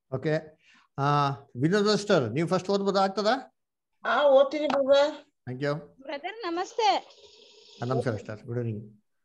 Okay ಆ Vinod master ನೀವು first ಓದ್ಬೋದಾ ಆಗ್ತದಾ ಹಾ ಓದ್ತೀನಿ ಬ್ರದರ್ ಥ್ಯಾಂಕ್ ಯು ಬ್ರದರ್ ನಮಸ್ತೆ ನಮಸ್ಕಾರ sir good evening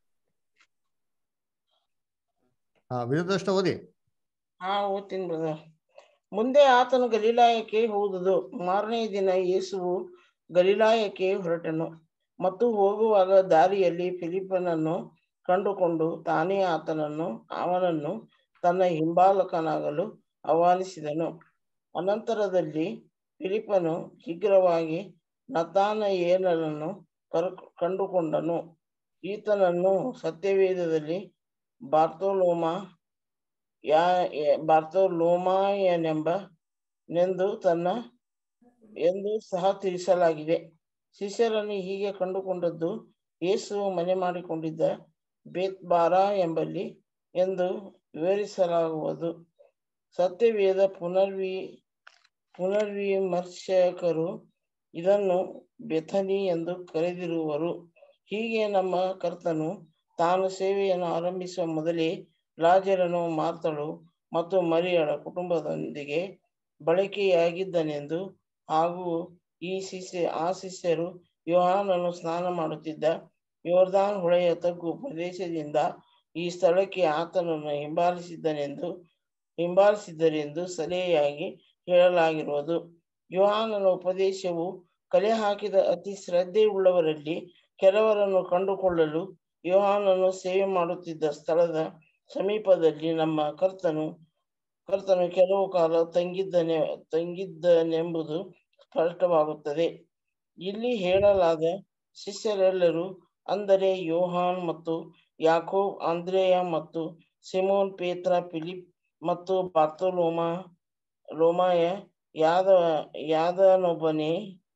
Vinod master ಓದಿ ಹಾ ಓದ್ತೀನಿ ಬ್ರದರ್ ಮುಂದೆ ಆತನು ಗಲೀಲಾಯಕ್ಕೆ ಹೋದುದು ಮಾರನೇ ದಿನ ಯೇಸುವು ಗಲೀಲಾಯಕ್ಕೆ ಹೊರಟನು ಮತ್ತು ಹೋಗುವಾಗ ದಾರಿಯಲ್ಲಿ ಫಿಲಿಪ್ಪನನ್ನು ಕಂಡುಕೊಂಡು ತಾನೇ ಆತನನ್ನು ಅವನನ್ನು ತನ್ನ ಹಿಂಬಾಲಕನಾಗಲು ಆಹ್ವಾನಿಸಿದನು ಅನಂತರದಲ್ಲಿ ಫಿಲಿಪ್ಪನು ಶೀಘ್ರವಾಗಿ ನತಾನಯೇಲನನ್ನು ಕರ್ ಕಂಡುಕೊಂಡನು ಈತನನ್ನು ಸತ್ಯವೇದದಲ್ಲಿ ಬಾರ್ತೋಲೋಮ ಯಾ ಯ- ಬಾರ್ತೋಲೋಮಾಯನೆಂಬ ನೆಂದು ತನ್ನ ಎಂದು ಸಹ ತಿಳಿಸಲಾಗಿದೆ ಶಿಷ್ಯರನ್ನು ಹೀಗೆ ಕಂಡುಕೊಂಡದ್ದು ಯೇಸು ಮನೆ ಮಾಡಿಕೊಂಡಿದ್ದ ಬೇತ್ಬಾರ ಎಂಬಲ್ಲಿ ಎಂದು ವಿವರಿಸಲಾಗುವುದು ಸತ್ಯವೇದ ಪುನರ್ವಿ ಪುನರ್ವಿಮರ್ಶಕರು ಇದನ್ನು ಬೆಥನಿ ಎಂದು ಕರೆದಿರುವರು ಹೀಗೆ ನಮ್ಮ ಕರ್ತನು ತಾನು ಸೇವೆಯನ್ನು ಆರಂಭಿಸುವ ಮೊದಲೇ ಲಾಜರನು ಮಾರ್ತಳು ಮತ್ತು ಮರಿಯಳ ಕುಟುಂಬದೊಂದಿಗೆ ಬಳಕೆಯಾಗಿದ್ದನೆಂದು ಹಾಗೂ ಈ ಶಿಷ್ಯ ಆ ಶಿಷ್ಯರು ಯೋಹಾನನು ಸ್ನಾನ ಮಾಡುತ್ತಿದ್ದ ಯೋರ್ದಾನ್ ಹೊಳೆಯ ತಗ್ಗು ಪ್ರದೇಶದಿಂದ ಈ ಸ್ಥಳಕ್ಕೆ ಆತನನ್ನು ಹಿಂಬಾಲಿಸಿದ್ದನೆಂದು ಹಿಂಬಾಲಿಸಿದ್ದರೆಂದು ಸಲಹೆಯಾಗಿ ಹೇಳಲಾಗಿರುವುದು ಯೋಹಾನನ ಉಪದೇಶವು ಕಲೆ ಹಾಕಿದ ಅತಿ ಶ್ರದ್ಧೆಯುಳ್ಳವರಲ್ಲಿ ಕೆಲವರನ್ನು ಕಂಡುಕೊಳ್ಳಲು ಯೋಹಾನನು ಸೇವೆ ಮಾಡುತ್ತಿದ್ದ ಸ್ಥಳದ ಸಮೀಪದಲ್ಲಿ ನಮ್ಮ ಕರ್ತನು ಕರ್ತನು ಕೆಲವು ಕಾಲ ತಂಗಿದ್ದನೆ ತಂಗಿದ್ದನೆಂಬುದು ಸ್ಪಷ್ಟವಾಗುತ್ತದೆ ಇಲ್ಲಿ ಹೇಳಲಾದ ಶಿಷ್ಯರೆಲ್ಲರೂ ಅಂದರೆ ಯೋಹಾನ್ ಮತ್ತು ಯಾಕೋಬ್ ಆಂದ್ರೇಯ ಮತ್ತು ಸಿಮೋನ್ ಪೇತ್ರ ಫಿಲಿಪ್ ಮತ್ತು ಬಾರ್ತೋಲೋಮ ಲೋಮಾಯ ಯಾದ ಯಾದನೊಬ್ಬನೇ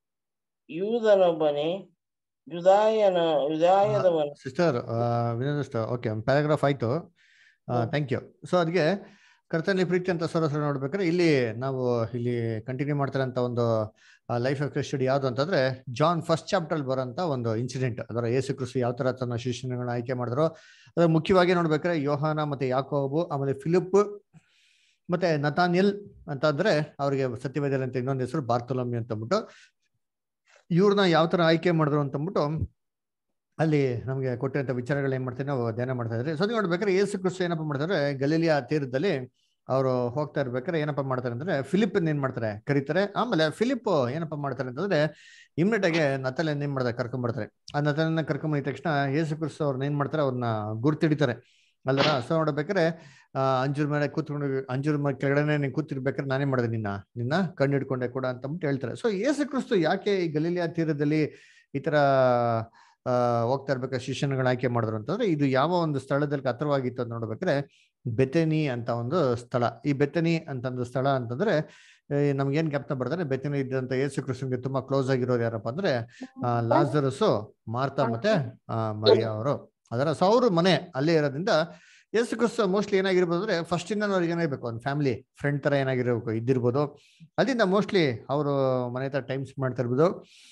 ಯೂದನೊಬ್ಬನೇ ಯುದಾಯನ ಯುದಾಯದವನು sister Vinod master okay paragraph ಆಯ್ತು ಹ್ಮ್. ಥ್ಯಾಂಕ್ ಯು ಸೊ ಅದಕ್ಕೆ ಕರ್ತನಲ್ಲಿ ಪ್ರೀತಿ ಅಂತ ಸರಸರ ನೋಡ್ಬೇಕಾದ್ರೆ ಇಲ್ಲಿ ನಾವು ಇಲ್ಲಿ ಕಂಟಿನ್ಯೂ ಮಾಡ್ತಾರಂತ ಒಂದು ಲೈಫ್ ಆಫ್ ಸ್ಟಡಿ ಯಾವುದು ಅಂತಂದ್ರೆ ಜಾನ್ ಫಸ್ಟ್ ಚಾಪ್ಟರ್ ಬರೋಂಥ ಒಂದು ಇನ್ಸಿಡೆಂಟ್ ಅದರ ಯೇಸು ಕ್ರಿಸ್ತು ಯಾವ ತರ ತನ್ನ ಶಿಷ್ಯಗಳನ್ನ ಆಯ್ಕೆ ಮಾಡಿದ್ರು ಅದ್ರ ಮುಖ್ಯವಾಗಿ ನೋಡ್ಬೇಕಾದ್ರೆ ಯೋಹಾನ ಮತ್ತೆ ಯಾಕೋಬು ಆಮೇಲೆ ಫಿಲಿಪ್ ಮತ್ತೆ ನತಾನಿಯಲ್ ಅಂತ ಅಂದ್ರೆ ಅವ್ರಿಗೆ ಸತ್ಯವೇದರ ಅಂತ ಇನ್ನೊಂದು ಹೆಸರು ಬಾರ್ತೊಲಮಿ ಅಂತ ಅಂದ್ಬಿಟ್ಟು ಇವ್ರನ್ನ ಯಾವ ತರ ಆಯ್ಕೆ ಮಾಡಿದ್ರು ಅಂತ ಅಂದ್ಬಿಟ್ಟು ಅಲ್ಲಿ ನಮಗೆ ಕೊಟ್ಟಿರಂತ ವಿಚಾರಗಳು ಏನ್ ಮಾಡ್ತೀವಿ ನಾವು ಧ್ಯಾನ ಮಾಡ್ತಾ ಇದ್ರಿ ಸೊ ಅದ್ ನೋಡ್ಬೇಕಾದ್ರೆ ಯೇಸು ಕ್ರಿಸ್ತು ಏನಪ್ಪ ಮಾಡ್ತಾರೆ ಗಲೀಲಿಯಾ ತೀರದಲ್ಲಿ ಅವರು ಹೋಗ್ತಾ ಇರ್ಬೇಕಾದ್ರೆ ಏನಪ್ಪ ಮಾಡ್ತಾರೆ ಅಂದ್ರೆ ಫಿಲಿಪ್ ಏನ್ ಮಾಡ್ತಾರೆ ಕರೀತಾರೆ ಆಮೇಲೆ ಫಿಲಿಪ್ ಏನಪ್ಪ ಮಾಡ್ತಾರೆ ಅಂತಂದ್ರೆ ಇಮ್ಮಿಡಿಯೇಟ್ ಆಗಿ ನತಲೆ ಏನ್ ಮಾಡ್ತಾರೆ ಕರ್ಕೊಂಡ್ ಬರ್ತಾರೆ ಆ ನತಲನ್ನ ಕರ್ಕೊಂಡ್ ಬಂದ ತಕ್ಷಣ ಯೇಸು ಕ್ರಿಸ್ತು ಅವ್ರನ್ನ ಏನ್ ಮಾಡ್ತಾರೆ ಅವ್ರನ್ನ ಗುರ್ತಿಡಿತಾರೆ ಅಲ್ಲರ ಸೊ ನೋಡ್ಬೇಕಾದ್ರೆ ಆ ಅಂಜೂರ್ ಮೇಲೆ ಕೂತ್ಕೊಂಡು ಅಂಜೂರ್ ಮೇಲೆ ಕೆಳಗಡೆ ನೀನ್ ಕೂತಿರ್ಬೇಕಾದ್ರೆ ನಾನೇ ಮಾಡಿದೆ ನಿನ್ನ ನಿನ್ನ ಕಣ್ಣು ಹಿಡ್ಕೊಂಡೆ ಕೂಡ ಅಂತ ಅಂದ್ಬಿಟ್ಟು ಹೇಳ್ತಾರೆ ಸೊ ಯೇಸು ಕ್ರಿಸ್ತು ಯಾಕೆ ಈ ಗಲೀಲಿಯಾ ತೀರದಲ್ಲಿ ಈ ತರ ಆ ಹೋಗ್ತಾ ಇರ್ಬೇಕಾದ್ರೆ ಶಿಷ್ಯನುಗಳ ಆಯ್ಕೆ ಮಾಡಿದ್ರು ಅಂತಂದ್ರೆ ಇದು ಯಾವ ಒಂದು ಸ್ಥಳದಲ್ಲಿ ಹತ್ರವಾಗಿತ್ತು ಅಂತ ನೋಡ್ಬೇಕಾದ್ರೆ ಬೆತೆನಿ ಅಂತ ಒಂದು ಸ್ಥಳ ಈ ಬೆತೆನಿ ಅಂತ ಒಂದು ಸ್ಥಳ ಅಂತಂದ್ರೆ ನಮ್ಗೆ ಏನ್ ಜ್ಞಾಪನ ಬರ್ತಾರೆ ಬೆತೆನಿ ಇದ್ದಂತ ಯೇಸು ಕ್ರಿಸ್ತನ್ಗೆ ತುಂಬಾ ಕ್ಲೋಸ್ ಆಗಿರೋರು ಯಾರಪ್ಪ ಅಂದ್ರೆ ಆ ಲಾಜರಸು ಮಾರ್ತಾ ಮತ್ತೆ ಆ ಮರಿಯ ಅವರು ಅದರ ಸೊ ಅವ್ರ ಮನೆ ಅಲ್ಲೇ ಇರೋದ್ರಿಂದ ಯೇಸು ಕ್ರಿಸ್ತ ಮೋಸ್ಟ್ಲಿ ಏನಾಗಿರ್ಬೋದು ಅಂದ್ರೆ ಫಸ್ಟ್ ಇಂದ ಅವ್ರಿಗೆ ಏನಾಗಬೇಕು ಒಂದು ಫ್ಯಾಮಿಲಿ ಫ್ರೆಂಡ್ ತರ ಏನಾಗಿರ್ಬೇಕು ಇದ್ದಿರ್ಬೋದು ಅಲ್ಲಿಂದ ಮೋಸ್ಟ್ಲಿ ಅವರು ಮನೆ ಹತ್ರ ಟೈಮ್ ಸ್ಪೆಂಡ್ ಮಾಡ್ತಾ ಇರ್ಬೋದು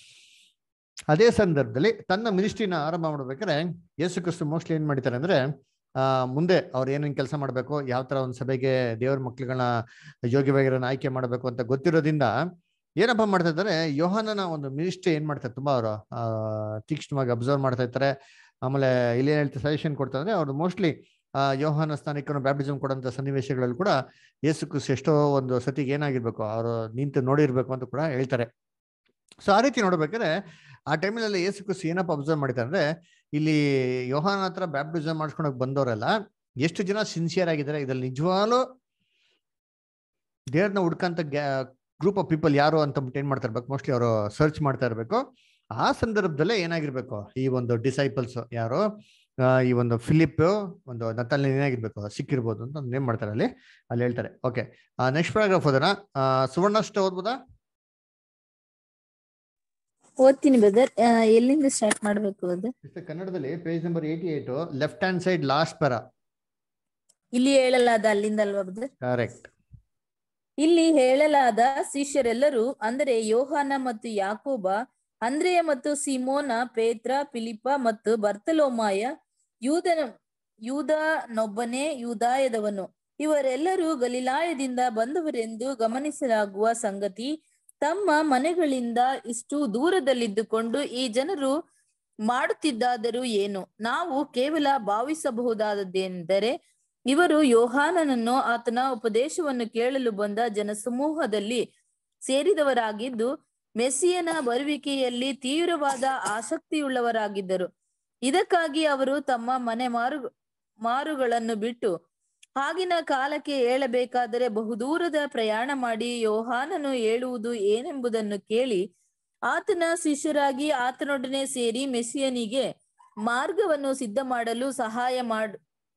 ಅದೇ ಸಂದರ್ಭದಲ್ಲಿ ತನ್ನ ಮಿನಿಸ್ಟ್ರಿನ ಆರಂಭ ಮಾಡ್ಬೇಕಾದ್ರೆ ಯೇಸು ಕ್ರಿಸ್ತು ಮೋಸ್ಟ್ಲಿ ಏನ್ ಮಾಡ್ತಾರೆ ಅಂದ್ರೆ ಆ ಮುಂದೆ ಅವ್ರು ಏನೇನ್ ಕೆಲಸ ಮಾಡ್ಬೇಕು ಯಾವ ತರ ಒಂದ್ ಸಭೆಗೆ ದೇವ್ರ ಮಕ್ಳುಗಳನ್ನ ಯೋಗ್ಯವಾಗಿರೋನ ಆಯ್ಕೆ ಮಾಡ್ಬೇಕು ಅಂತ ಗೊತ್ತಿರೋದ್ರಿಂದ ಏನಪ್ಪಾ ಮಾಡ್ತಾ ಇದ್ದಾರೆ ಯೋಹಾನನ ಒಂದು ಮಿನಿಸ್ಟ್ರಿ ಏನ್ ಮಾಡ್ತಾರೆ ತುಂಬಾ ಅವರು ಆ ತೀಕ್ಷ್ಣವಾಗಿ ಅಬ್ಸರ್ವ್ ಮಾಡ್ತಾ ಇರ್ತಾರೆ ಆಮೇಲೆ ಇಲ್ಲಿ ಏನ್ ಹೇಳ್ತಾರೆ ಸಜೆಷನ್ ಕೊಡ್ತಾ ಅಂದ್ರೆ ಅವ್ರು ಮೋಸ್ಟ್ಲಿ ಆ ಯೋಹಾನ ಸ್ಥಾನಿಕನು ಬ್ಯಾಪ್ಟಿಸಮ್ ಕೊಡೋಂಥ ಸನ್ನಿವೇಶಗಳಲ್ಲಿ ಕೂಡ ಯೇಸು ಕ್ರಿಸ್ತು ಎಷ್ಟೋ ಒಂದು ಸತಿಗೆ ಏನಾಗಿರ್ಬೇಕು ಅವರು ನಿಂತು ನೋಡಿರ್ಬೇಕು ಅಂತ ಕೂಡ ಹೇಳ್ತಾರೆ ಸೊ ಆ ರೀತಿ ನೋಡ್ಬೇಕಾದ್ರೆ ಆ ಟೈಮಲ್ಲಿ ಯೇಸು ಕ್ರಿಸ್ತು ಏನಪ್ಪ ಅಬ್ಸರ್ವ್ ಮಾಡಿದ್ದಾರೆ ಅಂದ್ರೆ ಇಲ್ಲಿ ಯೋಹಾನ ಹತ್ರ ಬ್ಯಾಪ್ಟಿಸಮ್ ಮಾಡ್ಸ್ಕೊಂಡೋಗಿ ಬಂದವರೆಲ್ಲ ಎಷ್ಟು ಜನ ಸಿನ್ಸಿಯರ್ ಆಗಿದ್ದಾರೆ ಇದ್ರಲ್ಲಿ ನಿಜವಾಗ್ಲೂ ದೇವ್ರನ್ನ ಹುಡ್ಕಂತ ಗ್ರೂಪ್ ಆಫ್ ಪೀಪಲ್ ಯಾರು ಅಂತ ಏನ್ ಮಾಡ್ತಾ ಇರ್ಬೇಕು ಮೋಸ್ಟ್ಲಿ ಅವರು ಸರ್ಚ್ ಮಾಡ್ತಾ ಇರ್ಬೇಕು ಆ ಸಂದರ್ಭದಲ್ಲೇ ಏನಾಗಿರ್ಬೇಕು ಈ ಒಂದು ಡಿಸೈಪಲ್ಸ್ ಯಾರು ಆ, ಈ ಒಂದು ಫಿಲಿಪ್ ಒಂದು ನತ್ತಲ್ಲಿ ಏನಾಗಿರ್ಬೇಕು ಸಿಕ್ಕಿರ್ಬೋದು ಅಂತ ಒಂದ್ ಏನ್ ಮಾಡ್ತಾರೆ ಅಲ್ಲಿ ಅಲ್ಲಿ ಹೇಳ್ತಾರೆ ಓಕೆ ನೆಕ್ಸ್ಟ್ ಪ್ಯಾರಾಗ್ರಾಫ್ ಓದೋಣ ಆ, ಸುವರ್ಣ ಅಷ್ಟು ಓದ್ಬೋದಾ ಓದ್ತೀನಿ ಬ್ರದರ್ ಎಲ್ಲಿಂದ ಸ್ಟಾರ್ಟ್ ಮಾಡ್ಬೇಕು ಅದು Sister, ಕನ್ನಡದಲ್ಲಿ page number eighty eight left hand side last ಪರ ಇಲ್ಲಿ ಹೇಳಲಾದ ಅಲ್ಲಿಂದ ಅಲ್ವಾ ಬ್ರದರ್ ಕರೆಕ್ಟ್ ಇಲ್ಲಿ ಹೇಳಲಾದ ಶಿಷ್ಯರೆಲ್ಲರೂ ಅಂದರೆ ಯೋಹಾನ ಮತ್ತು ಯಾಕೋಬ ಅಂದ್ರೆಯ ಮತ್ತು ಸಿಮೋನ ಪೇತ್ರ ಫಿಲಿಪ ಮತ್ತು ಬರ್ತಲೋಮಾಯ ಯೂದನ ಯೂದನೊಬ್ಬನೇ ಯೂದಾಯದವನು ಇವರೆಲ್ಲರೂ ಗಲಿಲಾಯದಿಂದ ಬಂದವರೆಂದು ಗಮನಿಸಲಾಗುವ ಸಂಗತಿ ತಮ್ಮ ಮನೆಗಳಿಂದ ಇಷ್ಟು ದೂರದಲ್ಲಿದ್ದುಕೊಂಡು ಈ ಜನರು ಮಾಡುತ್ತಿದ್ದಾದರೂ ಏನು ನಾವು ಕೇವಲ ಭಾವಿಸಬಹುದಾದದ್ದೆಂದರೆ ಇವರು ಯೋಹಾನನನ್ನು ಆತನ ಉಪದೇಶವನ್ನು ಕೇಳಲು ಬಂದ ಜನಸಮೂಹದಲ್ಲಿ ಸೇರಿದವರಾಗಿದ್ದು ಮೆಸ್ಸಿಯನ ಬರುವಿಕೆಯಲ್ಲಿ ತೀವ್ರವಾದ ಆಸಕ್ತಿಯುಳ್ಳವರಾಗಿದ್ದರು ಇದಕ್ಕಾಗಿ ಅವರು ತಮ್ಮ ಮನೆ ಮಾರು ಮಾರುಗಳನ್ನು ಬಿಟ್ಟು ಆಗಿನ ಕಾಲಕ್ಕೆ ಏಳಬೇಕಾದರೆ ಬಹುದೂರದ ಪ್ರಯಾಣ ಮಾಡಿ ಯೋಹಾನನು ಹೇಳುವುದು ಏನೆಂಬುದನ್ನು ಕೇಳಿ ಆತನ ಶಿಷ್ಯರಾಗಿ ಆತನೊಡನೆ ಸೇರಿ ಮೆಸ್ಸಿಯನಿಗೆ ಮಾರ್ಗವನ್ನು ಸಿದ್ಧ ಮಾಡಲು ಸಹಾಯ ಮಾಡ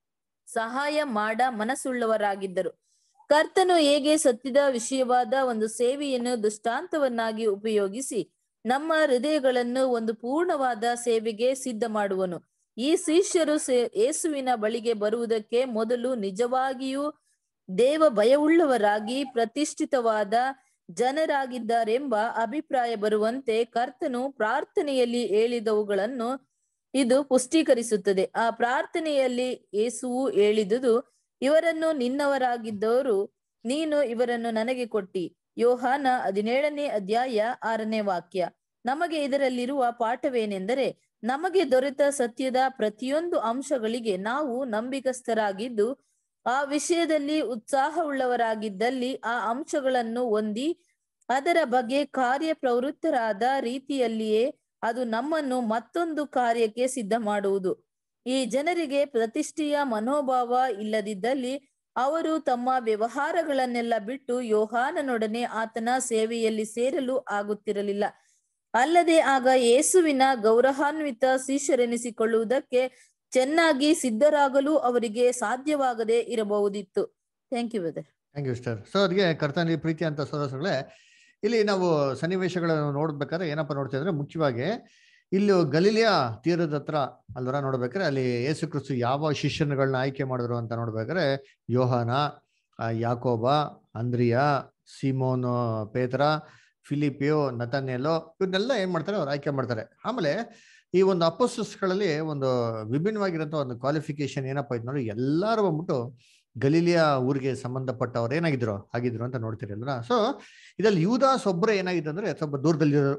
ಸಹಾಯ ಮಾಡ ಮನಸ್ಸುಳ್ಳವರಾಗಿದ್ದರು ಕರ್ತನು ಹೇಗೆ ಸತ್ತಿದ ವಿಷಯವಾದ ಒಂದು ಸೇವೆಯನ್ನು ದೃಷ್ಟಾಂತವನ್ನಾಗಿ ಉಪಯೋಗಿಸಿ ನಮ್ಮ ಹೃದಯಗಳನ್ನು ಒಂದು ಪೂರ್ಣವಾದ ಸೇವೆಗೆ ಸಿದ್ಧ ಮಾಡುವನು ಈ ಶಿಷ್ಯರು ಯೇಸುವಿನ ಬಳಿಗೆ ಬರುವುದಕ್ಕೆ ಮೊದಲು ನಿಜವಾಗಿಯೂ ದೇವ ಭಯವುಳ್ಳವರಾಗಿ ಪ್ರತಿಷ್ಠಿತವಾದ ಜನರಾಗಿದ್ದಾರೆಂಬ ಅಭಿಪ್ರಾಯ ಬರುವಂತೆ ಕರ್ತನು ಪ್ರಾರ್ಥನೆಯಲ್ಲಿ ಹೇಳಿದವುಗಳನ್ನು ಇದು ಪುಷ್ಟೀಕರಿಸುತ್ತದೆ ಆ ಪ್ರಾರ್ಥನೆಯಲ್ಲಿ ಯೇಸುವು ಹೇಳಿದುದು ಇವರನ್ನು ನಿನ್ನವರಾಗಿದ್ದವರು ನೀನು ಇವರನ್ನು ನನಗೆ ಕೊಟ್ಟಿ ಯೋಹಾನ ಹದಿನೇಳನೇ ಅಧ್ಯಾಯ ಆರನೇ ವಾಕ್ಯ ನಮಗೆ ಇದರಲ್ಲಿರುವ ಪಾಠವೇನೆಂದರೆ ನಮಗೆ ದೊರೆತ ಸತ್ಯದ ಪ್ರತಿಯೊಂದು ಅಂಶಗಳಿಗೆ ನಾವು ನಂಬಿಕಸ್ಥರಾಗಿದ್ದು ಆ ವಿಷಯದಲ್ಲಿ ಉತ್ಸಾಹವುಳ್ಳವರಾಗಿದ್ದಲ್ಲಿ ಆ ಅಂಶಗಳನ್ನು ಹೊಂದಿ ಅದರ ಬಗ್ಗೆ ಕಾರ್ಯ ಪ್ರವೃತ್ತರಾದ ರೀತಿಯಲ್ಲಿಯೇ ಅದು ನಮ್ಮನ್ನು ಮತ್ತೊಂದು ಕಾರ್ಯಕ್ಕೆ ಸಿದ್ಧ ಮಾಡುವುದು ಈ ಜನರಿಗೆ ಪ್ರತಿಷ್ಠೆಯ ಮನೋಭಾವ ಇಲ್ಲದಿದ್ದಲ್ಲಿ ಅವರು ತಮ್ಮ ವ್ಯವಹಾರಗಳನ್ನೆಲ್ಲ ಬಿಟ್ಟು ಯೋಹಾನನೊಡನೆ ಆತನ ಸೇವೆಯಲ್ಲಿ ಸೇರಲು ಆಗುತ್ತಿರಲಿಲ್ಲ ಅಲ್ಲದೆ ಆಗ ಯೇಸುವಿನ ಗೌರವಾನ್ವಿತ ಶಿಷ್ಯರೆನಿಸಿಕೊಳ್ಳುವುದಕ್ಕೆ ಚೆನ್ನಾಗಿ ಸಿದ್ಧರಾಗಲು ಅವರಿಗೆ ಸಾಧ್ಯವಾಗದೆ ಇರಬಹುದಿತ್ತು thank you brother thank you sister so ಅದಕ್ಕೆ ಕರ್ತನಲ್ಲಿ ಪ್ರೀತಿ ಅಂತ ಸೋದರಗಳೇ ಇಲ್ಲಿ ನಾವು ಸನ್ನಿವೇಶಗಳನ್ನು ನೋಡ್ಬೇಕಾದ್ರೆ ಏನಪ್ಪ ನೋಡ್ತಾ ಇದ್ರೆ ಮುಖ್ಯವಾಗಿ ಇಲ್ಲಿ ಗಲೀಲಿಯ ತೀರದ ಹತ್ರ ಅಲ್ವರ ನೋಡ್ಬೇಕಾದ್ರೆ ಅಲ್ಲಿ ಯೇಸು ಕ್ರಿಸ್ತು ಯಾವ ಶಿಷ್ಯನುಗಳನ್ನ ಆಯ್ಕೆ ಮಾಡಿದ್ರು ಅಂತ ನೋಡ್ಬೇಕಾದ್ರೆ ಯೋಹಾನ ಆ, ಯಾಕೋಬ ಅಂದ್ರಿಯ ಸಿಮೋನ್ ಪೇತ್ರ ಫಿಲಿಪಿಯೋ ನತನ್ಯಲೋ ಇವನ್ನೆಲ್ಲ ಏನ್ ಮಾಡ್ತಾರೆ ಅವ್ರು ಆಯ್ಕೆ ಮಾಡ್ತಾರೆ ಆಮೇಲೆ ಈ ಒಂದು ಅಪೋಸಿಸ್ಗಳಲ್ಲಿ ಒಂದು ವಿಭಿನ್ನವಾಗಿರೋಂಥ ಒಂದು ಕ್ವಾಲಿಫಿಕೇಶನ್ ಏನಪ್ಪಾ ಇದ್ ನೋಡಿ ಎಲ್ಲರೂ ಬಂದ್ಬಿಟ್ಟು ಗಲೀಲಿಯ ಊರಿಗೆ ಸಂಬಂಧಪಟ್ಟವ್ರು ಏನಾಗಿದ್ರು ಆಗಿದ್ರು ಅಂತ ನೋಡ್ತೀರಿ ಅಲ್ವಾ ಸೊ ಇದ್ರಲ್ಲಿ ಯೂದಾಸ್ ಒಬ್ಬರೇ ಏನಾಗಿತ್ತು ಅಂದ್ರೆ ಸ್ವಲ್ಪ ದೂರದಲ್ಲಿರೋ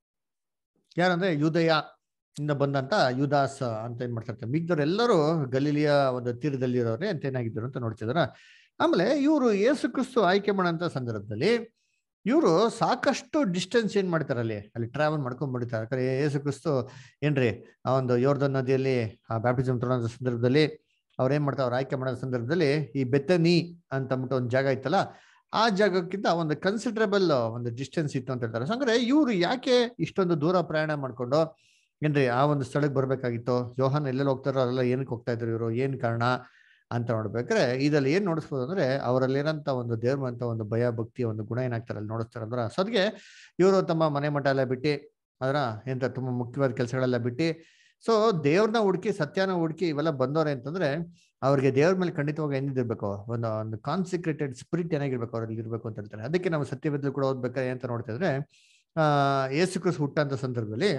ಯಾರಂದ್ರೆ ಯೂದಯ ಇಂದ ಬಂದಂತ ಯುದಾಸ್ ಅಂತ ಏನ್ ಮಾಡ್ತಾರೆ ಮಿಗ್ದವ್ರು ಎಲ್ಲರೂ ಗಲೀಲಿಯ ಒಂದು ತೀರದಲ್ಲಿರೋರೆ ಅಂತ ಏನಾಗಿದ್ರು ಅಂತ ನೋಡ್ತಿದಾರ ಆಮೇಲೆ ಇವರು ಯೇಸು ಕ್ರಿಸ್ತು ಆಯ್ಕೆ ಮಾಡೋಂಥ ಸಂದರ್ಭದಲ್ಲಿ ಇವರು ಸಾಕಷ್ಟು ಡಿಸ್ಟೆನ್ಸ್ ಏನ್ ಮಾಡ್ತಾರೆ ಅಲ್ಲಿ ಅಲ್ಲಿ ಟ್ರಾವೆಲ್ ಮಾಡ್ಕೊಂಡ್ ಬಿಡ್ತಾರೆ ಯಾಕಂದ್ರೆ ಯೇಸು ಕ್ರಿಸ್ತು ಏನ್ರಿ ಆ ಒಂದು ಯೋರ್ಧನ್ ನದಿಯಲ್ಲಿ ಆ ಬ್ಯಾಪ್ಟಿಸಮ್ ತೊಗೊಳೋ ಸಂದರ್ಭದಲ್ಲಿ ಅವ್ರು ಏನ್ ಮಾಡ್ತಾರೆ ಅವ್ರು ಆಯ್ಕೆ ಮಾಡೋ ಸಂದರ್ಭದಲ್ಲಿ ಈ ಬೆತ್ತನಿ ಅಂತ ಅಂದ್ಬಿಟ್ಟು ಒಂದು ಜಾಗ ಇತ್ತಲ್ಲ ಆ ಜಾಗಕ್ಕಿಂತ ಒಂದು ಕನ್ಸಿಡರಬಲ್ ಒಂದು ಡಿಸ್ಟೆನ್ಸ್ ಇತ್ತು ಅಂತ ಹೇಳ್ತಾರೆ ಸೊ ಹಂಗಾರೆ ಇವರು ಯಾಕೆ ಇಷ್ಟೊಂದು ದೂರ ಪ್ರಯಾಣ ಮಾಡ್ಕೊಂಡು ಏನ್ರಿ ಆ ಒಂದು ಸ್ಥಳಕ್ಕೆ ಬರ್ಬೇಕಾಗಿತ್ತು ಯೋಹಾನ್ ಎಲ್ಲೆಲ್ಲಿ ಹೋಗ್ತಾರೋ ಅಲ್ಲೆಲ್ಲ ಏನಕ್ಕೆ ಹೋಗ್ತಾ ಇದ್ರು ಇವರು ಏನ್ ಕಾರಣ ಅಂತ ನೋಡ್ಬೇಕಾದ್ರೆ ಇದ್ರಲ್ಲಿ ಏನ್ ನೋಡಿಸ್ಬೋದು ಅಂದ್ರೆ ಅವರಲ್ಲಿರೋಂಥ ಒಂದು ದೇವ್ರ ಅಂತ ಒಂದು ಭಯ ಭಕ್ತಿ ಒಂದು ಗುಣ ಏನಾಗ್ತಾರೆ ಅಲ್ಲಿ ನೋಡಿಸ್ತಾರೆ ಅಂದ್ರೆ ಸೊ ಅದಕ್ಕೆ ಇವರು ತಮ್ಮ ಮನೆ ಮಠ ಎಲ್ಲ ಬಿಟ್ಟು ಅದರ ಎಂತ ತುಂಬಾ ಮುಖ್ಯವಾದ ಕೆಲಸಗಳೆಲ್ಲ ಬಿಟ್ಟು ಸೊ ದೇವ್ರನ್ನ ಹುಡುಕಿ ಸತ್ಯನ ಹುಡುಕಿ ಇವೆಲ್ಲ ಬಂದವ್ರೆ ಅಂತಂದ್ರೆ ಅವ್ರಿಗೆ ದೇವ್ರ ಮೇಲೆ ಖಂಡಿತವಾಗಿ ಏನಿದಿರ್ಬೇಕು ಒಂದು ಒಂದು ಕಾನ್ಸಿಕ್ರೇಟೆಡ್ ಸ್ಪಿರಿಟ್ ಏನಾಗಿರ್ಬೇಕು ಅವ್ರಲ್ಲಿ ಇರ್ಬೇಕು ಅಂತ ಹೇಳ್ತಾರೆ ಅದಕ್ಕೆ ನಾವು ಸತ್ಯವೇದ ಕೂಡ ಓದ್ಬೇಕಾದ್ರೆ ಅಂತ ನೋಡ್ತಾ ಇದ್ರೆ ಆ ಯೇಸು ಕ್ರಿಸ್ ಹುಟ್ಟಂತ ಸಂದರ್ಭದಲ್ಲಿ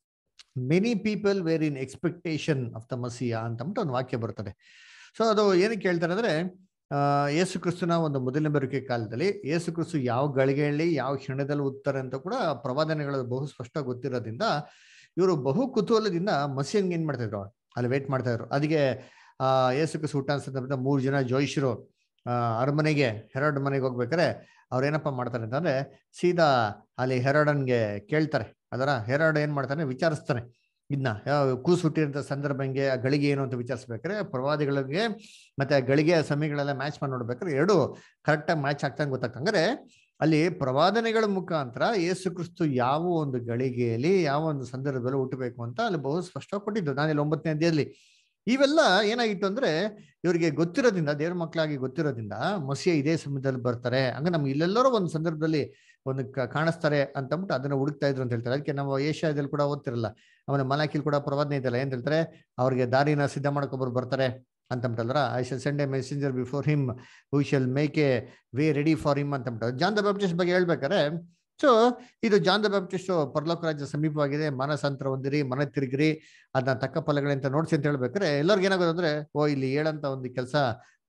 many people were in expectation of the Messiah ಅಂತ ಅಂದ್ಬಿಟ್ಟು ಒಂದು ವಾಕ್ಯ ಬರ್ತದೆ ಸೊ ಅದು ಏನಕ್ಕೆ ಹೇಳ್ತಾರೆ ಅಂದ್ರೆ ಆ ಯೇಸು ಕ್ರಿಸ್ತನ ಒಂದು ಮೊದಲನೇ ಬರುವಿಕೆ ಕಾಲದಲ್ಲಿ ಯೇಸು ಕ್ರಿಸ್ತು ಯಾವ ಗಳಿಗೆಯಲ್ಲಿ ಯಾವ ಕ್ಷಣದಲ್ಲಿ ಉತ್ತಾರೆ ಅಂತ ಕೂಡ ಪ್ರವಾದನೆಗಳು ಬಹು ಸ್ಪಷ್ಟ ಗೊತ್ತಿರೋದ್ರಿಂದ ಇವರು ಬಹು ಕುತೂಹಲದಿಂದ ಮಸಿಯನ್ಗೆ ಏನ್ ಮಾಡ್ತಾ ಇದ್ರು ಅಲ್ಲಿ ವೇಟ್ ಮಾಡ್ತಾ ಇದ್ರು ಅದಕ್ಕೆ ಆ ಯೇಸು ಕ್ರಿಸ್ತು ಹುಟ್ಟ ಸಂದರ್ಭದ ಮೂರು ಜನ ಜೋಯಿಷರು ಆ ಅರಮನೆಗೆ ಹೆರಾಡ್ ಮನೆಗೆ ಹೋಗ್ಬೇಕಾರೆ ಅವ್ರ ಏನಪ್ಪ ಮಾಡ್ತಾರೆ ಅಂತಂದ್ರೆ ಸೀದಾ ಅಲ್ಲಿ ಹೆರಾಡನ್ಗೆ ಕೇಳ್ತಾರೆ ಅದರ ಹೆರಾಡ್ ಏನ್ ಮಾಡ್ತಾನೆ ವಿಚಾರಿಸ್ತಾನೆ ಇದನ್ನ ಕೂಸು ಹುಟ್ಟಿರೋಂಥ ಸಂದರ್ಭ ಹೆಂಗೆ ಆ ಗಳಿಗೆ ಏನು ಅಂತ ವಿಚಾರಿಸ್ಬೇಕಾದ್ರೆ ಪ್ರವಾದಿಗಳಿಗೆ ಮತ್ತೆ ಆ ಗಳಿಗೆ ಸಮಯಗಳೆಲ್ಲ ಮ್ಯಾಚ್ ಮಾಡಿ ನೋಡ್ಬೇಕಾದ್ರೆ ಎರಡು ಕರೆಕ್ಟಾಗಿ ಮ್ಯಾಚ್ ಆಗ್ತಂಗೆ ಗೊತ್ತಾಗ್ತಂಗಾರೆ ಅಲ್ಲಿ ಪ್ರವಾದನೆಗಳ ಮುಖಾಂತರ ಯೇಸು ಕ್ರಿಸ್ತು ಯಾವ ಒಂದು ಗಳಿಗೆಯಲ್ಲಿ ಯಾವ ಒಂದು ಸಂದರ್ಭದಲ್ಲಿ ಹುಟ್ಟಬೇಕು ಅಂತ ಅಲ್ಲಿ ಬಹು ಸ್ಪಷ್ಟವಾಗಿ ಕೊಟ್ಟಿದ್ದು ನಾನು ಇಲ್ಲಿ ಒಂಬತ್ತನೇ ಅಧ್ಯಾಯದಲ್ಲಿ ಇವೆಲ್ಲ ಏನಾಗಿತ್ತು ಅಂದ್ರೆ ಇವರಿಗೆ ಗೊತ್ತಿರೋದ್ರಿಂದ ದೇವ್ರ ಮಕ್ಕಳಾಗಿ ಗೊತ್ತಿರೋದ್ರಿಂದ ಮಸಿಯ ಇದೇ ಸಮಯದಲ್ಲಿ ಬರ್ತಾರೆ ಹಂಗ ನಮ್ಗೆ ಇಲ್ಲೆಲ್ಲರೂ ಒಂದು ಸಂದರ್ಭದಲ್ಲಿ ಒಂದು ಕಾಣಿಸ್ತಾರೆ ಅಂತ ಅಂದ್ಬಿಟ್ಟು ಅದನ್ನ ಹುಡುಕ್ತಾ ಇದ್ರು ಅಂತ ಹೇಳ್ತಾರೆ ಅದಕ್ಕೆ ನಾವು ಏಷ್ಯಾದಲ್ಲಿ ಕೂಡ ಓದ್ತಿರಲ್ಲ ಆಮೇಲೆ ಮಲಾಕಿಲ್ ಕೂಡ ಪ್ರವಾದನೆ ಇದೆಯಲ್ಲ ಏನ್ ಹೇಳ್ತಾರೆ ಅವ್ರಿಗೆ ದಾರಿನ ಸಿದ್ಧ ಮಾಡ್ಕೊಬರು ಬರ್ತಾರೆ ಅಂತ ಅಂದ್ಬಿಟ್ಟಲ್ರ I shall send a messenger before him who shall make a way ready for him ಅಂತ ಅಂದ್ಬಿಟ್ಟು ಜಾನ್ ದ ಬ್ಯಾಪ್ಟಿಸ್ಟ್ ಬಗ್ಗೆ ಹೇಳ್ಬೇಕಾರೆ ಸೊ ಇದು ಜಾನ್ ದ ಬ್ಯಾಪ್ಟಿಸ್ಟ್ ಪರಲೋಕ ರಾಜ್ಯ ಸಮೀಪವಾಗಿದೆ ಮನಸಂತರ ಹೊಂದಿರಿ ಮನ ತಿರುಗಿರಿ ಅದನ್ನ ತಕ್ಕ ಫಲಗಳಂತ ನೋಡ್ಸಿ ಅಂತ ಹೇಳ್ಬೇಕಾರೆ ಎಲ್ಲರಿಗೂ ಏನಾಗೋದು ಅಂದ್ರೆ ಓ ಇಲ್ಲಿ ಹೇಳಂತ ಒಂದು ಕೆಲಸ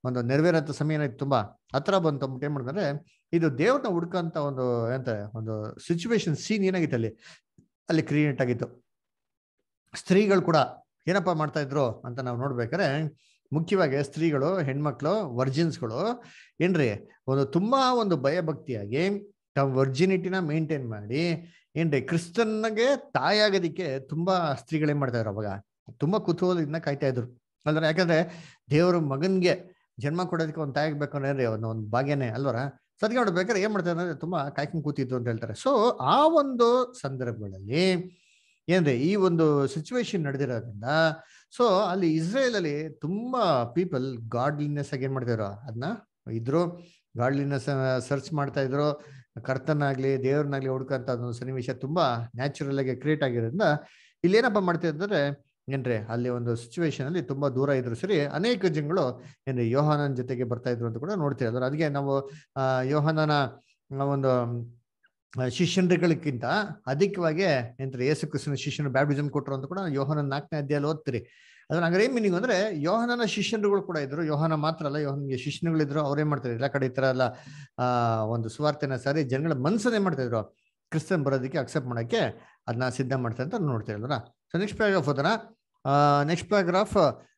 ಒಂದು ನೆರವೇರಂತ ಸಮಯ ಏನಾಯ್ತು ತುಂಬಾ ಹತ್ರ ಬಂತು ಅಂದ್ಬಿಟ್ಟು ಏನ್ ಮಾಡಿದ್ರೆ ಇದು ದೇವ್ರನ್ನ ಹುಡ್ಕಂತ ಒಂದು ಎಂತ ಒಂದು ಸಿಚುವೇಶನ್ ಸೀನ್ ಏನಾಗಿತ್ತು ಅಲ್ಲಿ ಅಲ್ಲಿ ಕ್ರಿಯೇಟ್ ಆಗಿತ್ತು ಸ್ತ್ರೀಗಳು ಕೂಡ ಏನಪ್ಪ ಮಾಡ್ತಾ ಇದ್ರು ಅಂತ ನಾವು ನೋಡ್ಬೇಕಾದ್ರೆ ಮುಖ್ಯವಾಗಿ ಸ್ತ್ರೀಗಳು ಹೆಣ್ಮಕ್ಳು ವರ್ಜಿನ್ಸ್ಗಳು ಏನ್ರಿ ಒಂದು ತುಂಬಾ ಒಂದು ಭಯಭಕ್ತಿಯಾಗಿ ತಮ್ಮ ವರ್ಜಿನಿಟಿನ ಮೇಂಟೈನ್ ಮಾಡಿ ಏನ್ರಿ ಕ್ರಿಸ್ತನ್ಗೆ ತಾಯಾಗೋದಿಕ್ಕೆ ತುಂಬಾ ಸ್ತ್ರೀಗಳು ಏನ್ ಮಾಡ್ತಾ ಇದ್ರು ಅವಾಗ ತುಂಬಾ ಕುತೂಹಲದಿಂದ ಕಾಯ್ತಾ ಇದ್ರು ಅಲ್ದ್ರ ಯಾಕಂದ್ರೆ ದೇವ್ರ ಮಗನ್ಗೆ ಜನ್ಮ ಕೊಡೋದಕ್ಕೆ ಒಂದು ತಾಯಿ ಬೇಕು ಅಂದ್ರೆ ಒಂದು ಒಂದು ಭಾಗ್ಯನೇ ಅಲ್ವರ ಸದ್ಗೆ ನೋಡ್ಬೇಕಾದ್ರೆ ಏನ್ ಮಾಡ್ತಾರೆ ಅಂದ್ರೆ ತುಂಬಾ ಕಾಯ್ಕೊಂಡು ಕೂತಿದ್ರು ಅಂತ ಹೇಳ್ತಾರೆ ಸೊ ಆ ಒಂದು ಸಂದರ್ಭಗಳಲ್ಲಿ ಏನ್ರಿ ಈ ಒಂದು ಸಿಚುವೇಶನ್ ನಡೆದಿರೋದ್ರಿಂದ ಸೊ ಅಲ್ಲಿ ಇಸ್ರೇಲ್ ಅಲ್ಲಿ ತುಂಬಾ ಪೀಪಲ್ ಗಾಡ್ಲಿನೆಸ್ ಆಗಿ ಏನ್ ಮಾಡ್ತಿದ್ರು ಅದನ್ನ ಇದ್ರು ಗಾಡ್ಲಿನೆಸ್ ಸರ್ಚ್ ಮಾಡ್ತಾ ಇದ್ರು ಕರ್ತನಾಗ್ಲಿ ದೇವ್ರನ್ನಾಗ್ಲಿ ಹುಡ್ಕಂತ ಒಂದು ಸನ್ನಿವೇಶ ತುಂಬಾ ನ್ಯಾಚುರಲ್ ಆಗಿ ಕ್ರಿಯೇಟ್ ಆಗಿರೋದ್ರಿಂದ ಇಲ್ಲಿ ಏನಪ್ಪ ಮಾಡ್ತಿದ್ರೆ ಏನ್ರಿ ಅಲ್ಲಿ ಒಂದು ಸಿಚುವೇಶನ್ ಅಲ್ಲಿ ತುಂಬಾ ದೂರ ಇದ್ರು ಸರಿ ಅನೇಕ ಜನಗಳು ಏನ್ರಿ ಯೋಹಾನನ್ ಜೊತೆಗೆ ಬರ್ತಾ ಇದ್ರು ಅಂತ ಕೂಡ ನೋಡ್ತೀವಿ ಅದ್ರ ಅದಕ್ಕೆ ನಾವು ಆ ಯೋಹಾನನ ಒಂದು ಶಿಷ್ಯನ್ಗಳಿಗಿಂತ ಅಧಿಕವಾಗಿ ಏನ್ರಿ ಯೇಸು ಕ್ರಿಸ್ತನ ಶಿಷ್ಯನ ಬ್ಯಾಪ್ಟಿಸಮ್ ಕೊಟ್ಟರು ಅಂತ ಕೂಡ ಯೋಹನ ನಾಲ್ಕನೇ ಅಧ್ಯಾಯಲ್ಲಿ ಓದ್ತೀರಿ ಅದ್ರ ಹಂಗಾರೆ ಏನ್ ಮೀನಿಂಗ್ ಅಂದ್ರೆ ಯೋಹನನ ಶಿಷ್ಯರುಗಳು ಕೂಡ ಇದ್ರು ಯೋಹನ ಮಾತ್ರ ಅಲ್ಲ ಯೋಹನ್ಗೆ ಶಿಷ್ಯನುಗಳಿದ್ರು ಅವ್ರೇನ್ ಮಾಡ್ತಾರೆ ಎಲ್ಲ ಕಡೆ ಈ ತರ ಎಲ್ಲ ಆ ಒಂದು ಸುವಾರ್ತೆನ ಸಾರಿ ಜನಗಳ ಮನ್ಸನ್ನ ಏನ್ ಮಾಡ್ತಾ ಇದ್ರು ಕ್ರಿಸ್ತನ್ ಬರೋದಕ್ಕೆ ಅಕ್ಸೆಪ್ಟ್ ಮಾಡಕ್ಕೆ ಅದನ್ನ ಸಿದ್ಧ ಮಾಡ್ತಾರೆ ಅಂತ ನೋಡ್ತಾ ಇಲ್ವರ ಸೊ ನೆಕ್ಸ್ಟ್ ಪ್ಯಾರಾಗ್ರಾಫ್ ಹೋದನ ನೆಕ್ಸ್ಟ್ ಪ್ಯಾರಾಗ್ರಾಫ್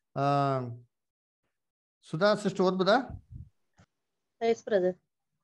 ಸುಧಾ ಸಿಸ್ಟರ್ ಓದ್ಬೋದಾ ಎಸ್ ಬ್ರದರ್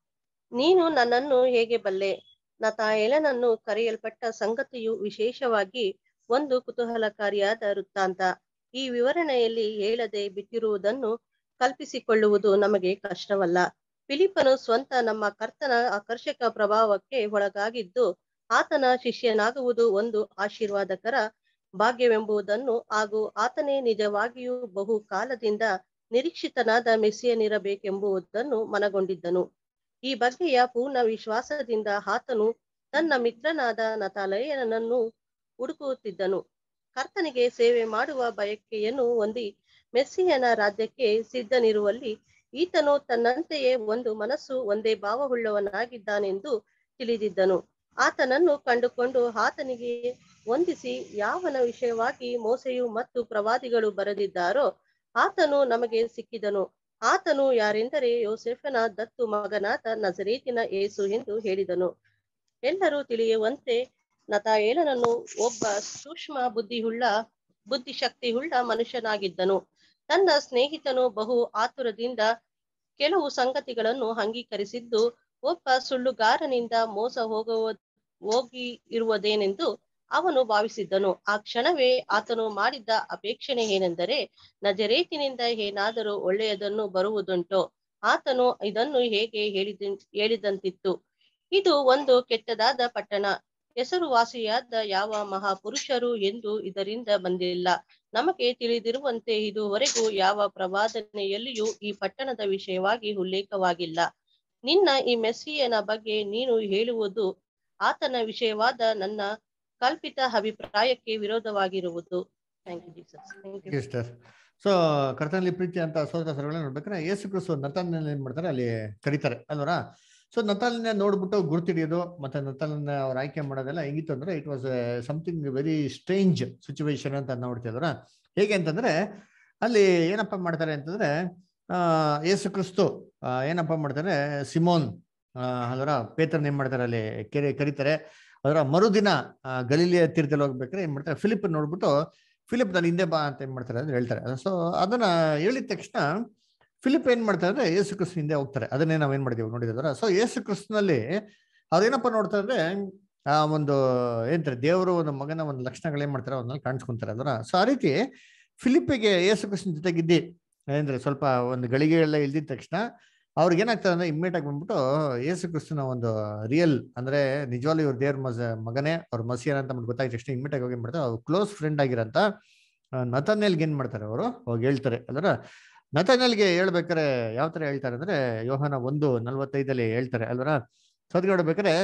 ನೀನು ನನ್ನನ್ನು ಹೇಗೆ ಬಲ್ಲೆ ನತಾಯೇಲನನ್ನು ಕರೆಯಲ್ಪಟ್ಟ ಸಂಗತಿಯು ವಿಶೇಷವಾಗಿ ಒಂದು ಕುತೂಹಲಕಾರಿಯಾದ ವೃತ್ತಾಂತ ಈ ವಿವರಣೆಯಲ್ಲಿ ಹೇಳದೆ ಬಿಟ್ಟಿರುವುದನ್ನು ಕಲ್ಪಿಸಿಕೊಳ್ಳುವುದು ನಮಗೆ ಕಷ್ಟವಲ್ಲ ಫಿಲಿಪ್ಪನು ಸ್ವಂತ ನಮ್ಮ ಕರ್ತನ ಆಕರ್ಷಕ ಪ್ರಭಾವಕ್ಕೆ ಒಳಗಾಗಿದ್ದು ಆತನ ಶಿಷ್ಯನಾಗುವುದು ಒಂದು ಆಶೀರ್ವಾದಕರ ಭಾಗ್ಯವೆಂಬುದನ್ನು ಹಾಗೂ ಆತನೇ ನಿಜವಾಗಿಯೂ ಬಹು ಕಾಲದಿಂದ ನಿರೀಕ್ಷಿತನಾದ ಮೆಸ್ಸಿಯನಿರಬೇಕೆಂಬುದನ್ನು ಮನಗೊಂಡಿದ್ದನು ಈ ಬಗೆಯ ಪೂರ್ಣ ವಿಶ್ವಾಸದಿಂದ ಆತನು ತನ್ನ ಮಿತ್ರನಾದ ನತಾಲಯನನ್ನು ಹುಡುಕುತ್ತಿದ್ದನು ಕರ್ತನಿಗೆ ಸೇವೆ ಮಾಡುವ ಬಯಕೆಯನ್ನು ಹೊಂದಿ ಮೆಸ್ಸಿಯನ ರಾಜ್ಯಕ್ಕೆ ಸಿದ್ಧನಿರುವಲ್ಲಿ ಈತನು ತನ್ನಂತೆಯೇ ಒಂದು ಮನಸ್ಸು ಒಂದೇ ಭಾವವುಳ್ಳವನಾಗಿದ್ದಾನೆಂದು ತಿಳಿದಿದ್ದನು ಆತನನ್ನು ಕಂಡುಕೊಂಡು ಆತನಿಗೆ ಹೊಂದಿಸಿ ಯಾವನ ವಿಷಯವಾಗಿ ಮೋಸೆಯು ಮತ್ತು ಪ್ರವಾದಿಗಳು ಬರೆದಿದ್ದಾರೋ ಆತನು ನಮಗೆ ಸಿಕ್ಕಿದನು ಆತನು ಯಾರೆಂದರೆ ಯೋಸೆಫನ ದತ್ತು ಮಗನಾದ ನಜರೇತಿನ ಏಸು ಎಂದು ಹೇಳಿದನು ಎಲ್ಲರೂ ತಿಳಿಯುವಂತೆ ನತಾಯೇಲನನ್ನು ಒಬ್ಬ ಸೂಕ್ಷ್ಮ ಬುದ್ಧಿಯುಳ್ಳ ಬುದ್ಧಿಶಕ್ತಿಯುಳ್ಳ ಮನುಷ್ಯನಾಗಿದ್ದನು ತನ್ನ ಸ್ನೇಹಿತನು ಬಹು ಆತುರದಿಂದ ಕೆಲವು ಸಂಗತಿಗಳನ್ನು ಅಂಗೀಕರಿಸಿದ್ದು ಒಬ್ಬ ಸುಳ್ಳುಗಾರನಿಂದ ಮೋಸ ಹೋಗುವ ಹೋಗಿ ಇರುವುದೇನೆಂದು ಅವನು ಭಾವಿಸಿದ್ದನು ಆ ಕ್ಷಣವೇ ಆತನು ಮಾಡಿದ್ದ ಅಪೇಕ್ಷಣೆ ಏನೆಂದರೆ ನಜರೇತಿನಿಂದ ಏನಾದರೂ ಒಳ್ಳೆಯದನ್ನು ಬರುವುದುಂಟೋ ಆತನು ಇದನ್ನು ಹೇಗೆ ಹೇಳಿದ ಹೇಳಿದಂತಿತ್ತು ಇದು ಒಂದು ಕೆಟ್ಟದಾದ ಪಟ್ಟಣ ಹೆಸರುವಾಸಿಯಾದ ಯಾವ ಮಹಾಪುರುಷರು ಎಂದು ಇದರಿಂದ ಬಂದಿಲ್ಲ ನಮಗೆ ತಿಳಿದಿರುವಂತೆ ಇದುವರೆಗೂ ಯಾವ ಪ್ರವಾದನೆಯಲ್ಲಿಯೂ ಈ ಪಟ್ಟಣದ ವಿಷಯವಾಗಿ ಉಲ್ಲೇಖವಾಗಿಲ್ಲ ನಿನ್ನ ಈ ಮೆಸ್ಸಿಯನ ಬಗ್ಗೆ ನೀನು ಹೇಳುವುದು ಆತನ ವಿಷಯವಾದ ನನ್ನ ಕಲ್ಪಿತ ಅಭಿಪ್ರಾಯಕ್ಕೆ ವಿರೋಧವಾಗಿರುವುದು thank you Jesus thank you sister so ಕರ್ತನಲ್ಲಿ ಪ್ರೀತಿ ಅಂತ ಸೋದರ ಸರ್ಗಳನ್ನ ನೋಡ್ಬೇಕಾದ್ರೆ ಯೇಸು ಕ್ರಿಸ್ತು ನತಾಲನ್ನ ಏನ್ ಮಾಡ್ತಾರೆ ಅಲ್ಲಿ ಕರೀತಾರೆ ಅಲ್ವರ ಸೊ ನತಾಲನ್ನ ನೋಡ್ಬಿಟ್ಟು ಗುರ್ತಿಡಿಯೋದು ಮತ್ತೆ ನತಾಲನ್ನ ಅವ್ರು ಆಯ್ಕೆ ಮಾಡೋದೆಲ್ಲ ಹೆಂಗಿತ್ತು ಅಂದ್ರೆ it was something very strange situation ಅಂತ ನೋಡ್ತಿದ್ರ ಹೇಗೆ ಅಂತಂದ್ರೆ ಅಲ್ಲಿ ಏನಪ್ಪ ಮಾಡ್ತಾರೆ ಅಂತಂದ್ರೆ ಆ ಯೇಸು ಕ್ರಿಸ್ತು ಆ, ಏನಪ್ಪ ಮಾಡ್ತಾರೆ ಸಿಮೋನ್ ಅದರ ಪೇತ್ರನ್ ಏನ್ ಮಾಡ್ತಾರೆ ಅಲ್ಲಿ ಕೆರೆ ಕರೀತಾರೆ ಅದರ ಮರುದಿನ ಆ, ಗಲೀಲಿಯ ತೀರ್ಥದಲ್ಲಿ ಹೋಗ್ಬೇಕಾದ್ರೆ ಏನ್ ಮಾಡ್ತಾರೆ ಫಿಲಿಪ್ ನೋಡ್ಬಿಟ್ಟು ಫಿಲಿಪ್ ನಾನು ಹಿಂದೆ ಬಾ ಅಂತ ಏನ್ ಮಾಡ್ತಾರೆ ಅಂತ ಹೇಳ್ತಾರೆ ಸೊ ಅದನ್ನ ಹೇಳಿದ ತಕ್ಷಣ ಫಿಲಿಪ್ ಏನ್ ಮಾಡ್ತಾರೆ ಅಂದ್ರೆ ಯೇಸು ಕ್ರಿಸ್ತ ಹಿಂದೆ ಹೋಗ್ತಾರೆ ಅದನ್ನೇ ನಾವ್ ಏನ್ ಮಾಡಿದೀವಿ ನೋಡಿದ್ರ ಸೊ ಯೇಸು ಕ್ರಿಸ್ತನಲ್ಲಿ ಅವ್ರೇನಪ್ಪ ನೋಡ್ತಾರೆ ಅಂದ್ರೆ ಆ ಒಂದು ಏನಂತಾರೆ ದೇವರು ಒಂದು ಮಗನ ಒಂದು ಲಕ್ಷಣಗಳು ಏನ್ ಮಾಡ್ತಾರೆ ಅವನ್ನ ಕಾಣಿಸ್ಕೊಂತಾರೆ ಅದರ ಸೊ ಆ ರೀತಿ ಫಿಲಿಪ್ಪಿಗೆ ಯೇಸು ಕ್ರಿಸ್ತನ ಜೊತೆಗಿದ್ದಿ ಅಂದ್ರೆ ಸ್ವಲ್ಪ ಒಂದು ಗಳಿಗೆ ಎಲ್ಲ ಇಲ್ದಿದ ತಕ್ಷಣ ಅವ್ರಿಗೆ ಏನಾಗ್ತದೆ ಅಂದ್ರೆ ಇಮ್ಮಿಡಿಯೇಟ್ ಆಗಿ ಬಂದ್ಬಿಟ್ಟು ಯೇಸು ಕ್ರಿಸ್ತನ ಒಂದು ರಿಯಲ್ ಅಂದ್ರೆ ನಿಜವಾಗ್ಲೂ ಇವ್ರ ದೇವ್ರ ಮಸ ಮಗನೇ ಅವ್ರ ಮಸಿಯನ್ ಅಂತ ಅಂದ್ಬಿಟ್ಟು ಗೊತ್ತಾಯ್ತು ತಕ್ಷಣ ಇಮ್ಮಿಡಿಯೇಟ್ ಆಗಿ ಹೋಗಿ ಏನ್ ಮಾಡ್ತಾರೆ ಅವ್ರು ಕ್ಲೋಸ್ ಫ್ರೆಂಡ್ ಆಗಿರಂತ ನತನ್ಯಲ್ಗೆ ಏನ್ ಮಾಡ್ತಾರೆ ಅವರು ಹೋಗಿ ಹೇಳ್ತಾರೆ ಅದರ ನತನ್ಯಲ್ಗೆ ಹೇಳ್ಬೇಕಾರೆ ಯಾವ ತರ ಹೇಳ್ತಾರೆ ಅಂದ್ರೆ ಯೋಹನ ಒಂದು ನಲ್ವತ್ತೈದಲ್ಲಿ ಹೇಳ್ತಾರೆ ಅಲ್ವರ ಸದ್ಗೆ ನೋಡ್ಬೇಕಾರೆ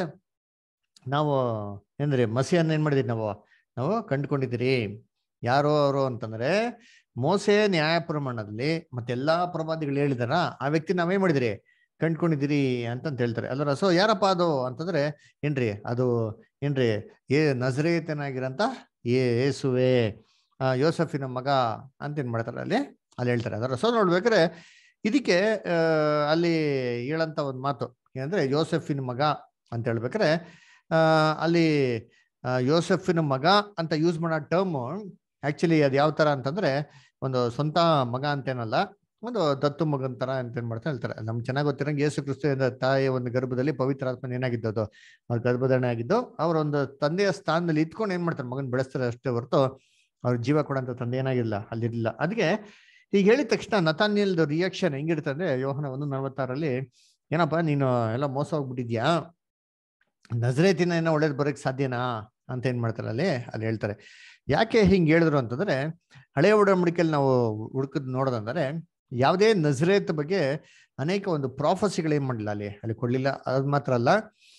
ನಾವು ಏನ್ರಿ ಮಸಿಯನ್ನ ಏನ್ ಮಾಡಿದೀವಿ ನಾವು ನಾವು ಕಂಡುಕೊಂಡಿದ್ದೀರಿ ಯಾರೋ ಅವರು ಅಂತಂದ್ರೆ ಮೋಸೆ ನ್ಯಾಯ ಪ್ರಮಾಣದಲ್ಲಿ ಮತ್ತೆಲ್ಲಾ ಪ್ರವಾದಿಗಳು ಹೇಳಿದಾರ ಆ ವ್ಯಕ್ತಿ ನಾವೇನ್ ಮಾಡಿದಿರಿ ಕಂಡ್ಕೊಂಡಿದ್ದೀರಿ ಅಂತಂತ ಹೇಳ್ತಾರೆ ಅಲ್ಲರ ಸೊ ಯಾರಪ್ಪ ಅದು ಅಂತಂದ್ರೆ ಏನ್ರಿ ಅದು ಏನ್ರಿ ಏ ನಜರೇತನಾಗಿರಂತ ಏ ಏಸುವೆ ಆ ಯೋಸಫಿನ ಮಗ ಅಂತ ಏನ್ ಮಾಡ್ತಾರೆ ಅಲ್ಲಿ ಅಲ್ಲಿ ಹೇಳ್ತಾರೆ ಅದರ ಸೊ ನೋಡ್ಬೇಕಾದ್ರೆ ಇದಕ್ಕೆ ಆ, ಅಲ್ಲಿ ಹೇಳಂತ ಒಂದು ಮಾತು ಏನಂದ್ರೆ ಯೋಸೆಫಿನ ಮಗ ಅಂತ ಹೇಳ್ಬೇಕಾರೆ ಆ, ಅಲ್ಲಿ ಆ, ಯೋಸೆಫಿನ ಮಗ ಅಂತ ಯೂಸ್ ಮಾಡೋ ಟರ್ಮ್ ಆಕ್ಚುಲಿ ಅದು ಯಾವ ತರ ಅಂತಂದ್ರೆ ಒಂದು ಸ್ವಂತ ಮಗ ಅಂತೇನಲ್ಲ ಒಂದು ದತ್ತು ಮಗನ್ ತರ ಅಂತ ಏನ್ ಮಾಡ್ತಾ ಹೇಳ್ತಾರೆ ನಮ್ಗೆ ಚೆನ್ನಾಗಿ ಗೊತ್ತಿರಂಗೆ ಯೇಸು ಕ್ರಿಸ್ತು ಎಂದ ತಾಯಿಯ ಒಂದು ಗರ್ಭದಲ್ಲಿ ಪವಿತ್ರ ಆತ್ಮನ ಏನಾಗಿದ್ದದು ಅವ್ರ ಗರ್ಭಧಾರಣೆ ಆಗಿದ್ದು ಅವ್ರ ಒಂದು ತಂದೆಯ ಸ್ಥಾನದಲ್ಲಿ ಇತ್ಕೊಂಡು ಏನ್ ಮಾಡ್ತಾರೆ ಮಗನ್ ಬೆಳೆಸ್ತಾರೆ ಅಷ್ಟೇ ಹೊರತು ಅವ್ರ ಜೀವ ಕೊಡಂತ ತಂದೆ ಏನಾಗಿಲ್ಲ ಅಲ್ಲಿರ್ಲಿಲ್ಲ ಅದಕ್ಕೆ ಈಗ ಹೇಳಿದ ತಕ್ಷಣ ನತಾನಿಯಲ್ದು ರಿಯಾಕ್ಷನ್ ಹೆಂಗಿರುತ್ತೆ ಅಂದ್ರೆ ಯೋಹನ ಒಂದು ನಲವತ್ತಾರಲ್ಲಿ ಏನಪ್ಪ ನೀನು ಎಲ್ಲ ಮೋಸ ಹೋಗ್ಬಿಟ್ಟಿದ್ಯಾ ನಜರೇತಿನ ಏನೋ ಒಳ್ಳೇದು ಬರೋಕ್ ಸಾಧ್ಯನಾ ಅಂತ ಏನ್ ಮಾಡ್ತಾರೆ ಅಲ್ಲಿ ಅಲ್ಲಿ ಹೇಳ್ತಾರೆ ಯಾಕೆ ಹಿಂಗ್ ಹೇಳಿದ್ರು ಅಂತಂದ್ರೆ ಹಳೆಯ ಒಡಂಬಡಿಕೆಯಲ್ಲಿ ನಾವು ಹುಡುಕದ್ ನೋಡೋದಂದ್ರೆ ಯಾವುದೇ ನಜರೇತ್ ಬಗ್ಗೆ ಅನೇಕ ಒಂದು ಪ್ರಾಫಸಿಗಳು ಏನ್ ಮಾಡಲಿಲ್ಲ ಅಲ್ಲಿ ಅಲ್ಲಿ ಕೊಡ್ಲಿಲ್ಲ ಅದ್ ಮಾತ್ರ ಅಲ್ಲ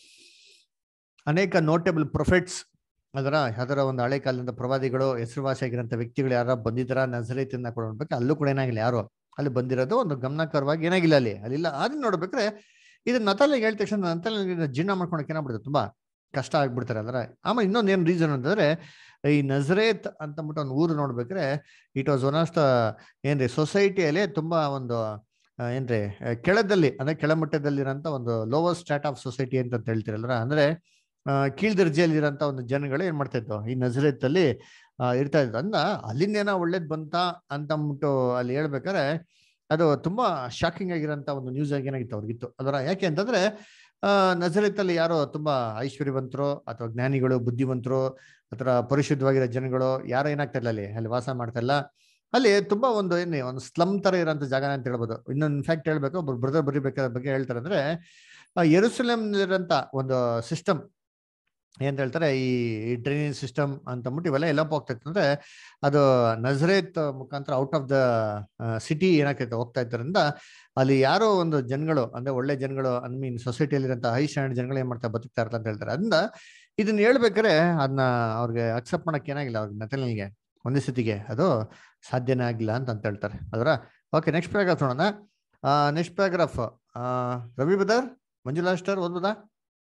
ಅನೇಕ ನೋಟೇಬಲ್ ಪ್ರೊಫೆಟ್ಸ್ ಅದರ ಅದರ ಒಂದು ಹಳೆ ಕಾಲದಿಂದ ಪ್ರವಾದಿಗಳು ಹೆಸರುವಾಸಿಯಾಗಿರೋಂಥ ವ್ಯಕ್ತಿಗಳು ಯಾರ ಬಂದಿದ್ದಾರ ನಜರೇತಿಂದ ಕೂಡ ನೋಡ್ಬೇಕು ಅಲ್ಲೂ ಕೂಡ ಏನಾಗಿಲ್ಲ ಯಾರು ಅಲ್ಲಿ ಬಂದಿರೋದು ಒಂದು ಗಮನಕರವಾಗಿ ಏನಾಗಿಲ್ಲ ಅಲ್ಲಿ ಅಲ್ಲಿಲ್ಲ ಅದನ್ನ ನೋಡ್ಬೇಕ್ರೆ ಇದು ನತಾಲಿಗೆ ಹೇಳಿದ ತಕ್ಷಣ ನತಾಲಿಗೆ ಜೀರ್ಣ ಮಾಡ್ಕೊಳಕ್ಕೆ ಏನಾಗ್ಬಿಡುತ್ತೆ ತುಂಬಾ ಕಷ್ಟ ಆಗ್ಬಿಡ್ತಾರೆ ಅಂದ್ರೆ ಆಮೇಲೆ ಇನ್ನೊಂದು ಏನು ರೀಸನ್ ಅಂತಂದ್ರೆ ಈ ನಜರೇತ್ ಅಂತಂದ್ಬಿಟ್ಟು ಒಂದು ಊರು ನೋಡ್ಬೇಕ್ರೆ it was one of the ಏನ್ರಿ ಸೊಸೈಟಿಯಲ್ಲಿ ತುಂಬಾ ಒಂದು ಆ, ಏನ್ರಿ ಆ, ಕೆಳದಲ್ಲಿ ಅಂದ್ರೆ ಕೆಳಮಟ್ಟದಲ್ಲಿರೋಂಥ ಒಂದು ಲೋವರ್ ಸ್ಟಾಟ್ ಆಫ್ ಸೊಸೈಟಿ ಅಂತ ಹೇಳ್ತಿರಲ್ರ ಅಂದ್ರೆ ಆ, ಕೀಳ್ ದರ್ಜೆಯಲ್ಲಿರೋಂಥ ಒಂದು ಜನಗಳು ಏನ್ ಮಾಡ್ತಾ ಇತ್ತು ಈ ನಜರೇತ್ ಅಲ್ಲಿ ಆ, ಇರ್ತಾ ಇದ್ರು ಅಂದ ಅಲ್ಲಿಂದ ಏನೋ ಒಳ್ಳೇದ್ ಬಂತ ಅಂತಂದ್ಬಿಟ್ಟು ಅಲ್ಲಿ ಹೇಳ್ಬೇಕಾದ್ರೆ ಅದು ತುಂಬಾ ಶಾಕಿಂಗ್ ಆಗಿರೋಂಥ ಒಂದು ನ್ಯೂಸ್ ಆಗಿ ಏನಾಗಿತ್ತು ಅವ್ರಿಗಿತ್ತು ಅದರ ಯಾಕೆ ಅಂತಂದ್ರೆ ಆ ನಜರೇತಲ್ಲಿ ಯಾರೋ ತುಂಬಾ ಐಶ್ವರ್ಯವಂತರು ಅಥವಾ ಜ್ಞಾನಿಗಳು ಬುದ್ಧಿವಂತರು ಅಥವಾ ಪರಿಶುದ್ಧವಾಗಿರೋ ಜನಗಳು ಯಾರೋ ಏನಾಗ್ತಾ ಇಲ್ಲ ಅಲ್ಲಿ ಅಲ್ಲಿ ವಾಸ ಮಾಡ್ತಾ ಇಲ್ಲ ಅಲ್ಲಿ ತುಂಬಾ ಒಂದು ಏನೇ ಒಂದು ಸ್ಲಮ್ ತರ ಇರೋಂಥ ಜಾಗ ಅಂತ ಹೇಳ್ಬೋದು ಇನ್ನೊಂದು ಇನ್ಫ್ಯಾಕ್ಟ್ ಹೇಳ್ಬೇಕು ಒಬ್ರು ಬ್ರದರ್ ಬರಿಬೇಕಾದ ಬಗ್ಗೆ ಹೇಳ್ತಾರೆ ಅಂದ್ರೆ ಎರುಸಲೇಮ್ ಇರೋಂಥ ಒಂದು ಸಿಸ್ಟಮ್ ಏನ್ ಹೇಳ್ತಾರೆ ಈ ಡ್ರೈನೇಜ್ ಸಿಸ್ಟಮ್ ಅಂತಂದ್ಬಿಟ್ಟು ಇವೆಲ್ಲ ಎಲ್ಲ ಹೋಗ್ತಾ ಇತ್ತು ಅಂದ್ರೆ ಅದು ನಜರೇತ್ ಮುಖಾಂತರ ಔಟ್ ಆಫ್ ದ ಸಿಟಿ ಏನಾಗ್ತೈತೆ ಹೋಗ್ತಾ ಇದ್ದರಿಂದ ಅಲ್ಲಿ ಯಾರೋ ಒಂದು ಜನಗಳು ಅಂದ್ರೆ ಒಳ್ಳೆ ಜನಗಳು ಐ ಮೀನ್ ಸೊಸೈಟಿಯಲ್ಲಿರೋಂಥ ಹೈ ಸ್ಟ್ಯಾಂಡರ್ಡ್ ಜನಗಳು ಏನ್ ಮಾಡ್ತಾರೆ ಬದುಕ್ತಾ ಇರ್ತಾರೆ ಅಂತ ಹೇಳ್ತಾರೆ ಅದನ್ನ ಇದನ್ನ ಹೇಳ್ಬೇಕಾದ್ರೆ ಅದನ್ನ ಅವ್ರಿಗೆ ಅಕ್ಸೆಪ್ಟ್ ಮಾಡಕ್ ಏನಾಗಿಲ್ಲ ಅವ್ರಿಗೆ ನತಲಿಗೆ ಒಂದೇ ಸ್ಥಿತಿಗೆ ಅದು ಸಾಧ್ಯನೇ ಆಗಿಲ್ಲ ಅಂತ ಅಂತ ಹೇಳ್ತಾರೆ ಅದರ ಓಕೆ ನೆಕ್ಸ್ಟ್ ಪ್ಯಾರಾಗ್ರಾಫ್ ನೋಡೋಣ next paragraph Ravi brother Manjula sister ಓದ್ಬೋದಾ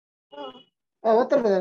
ಓದ್ತಾರೆ brother.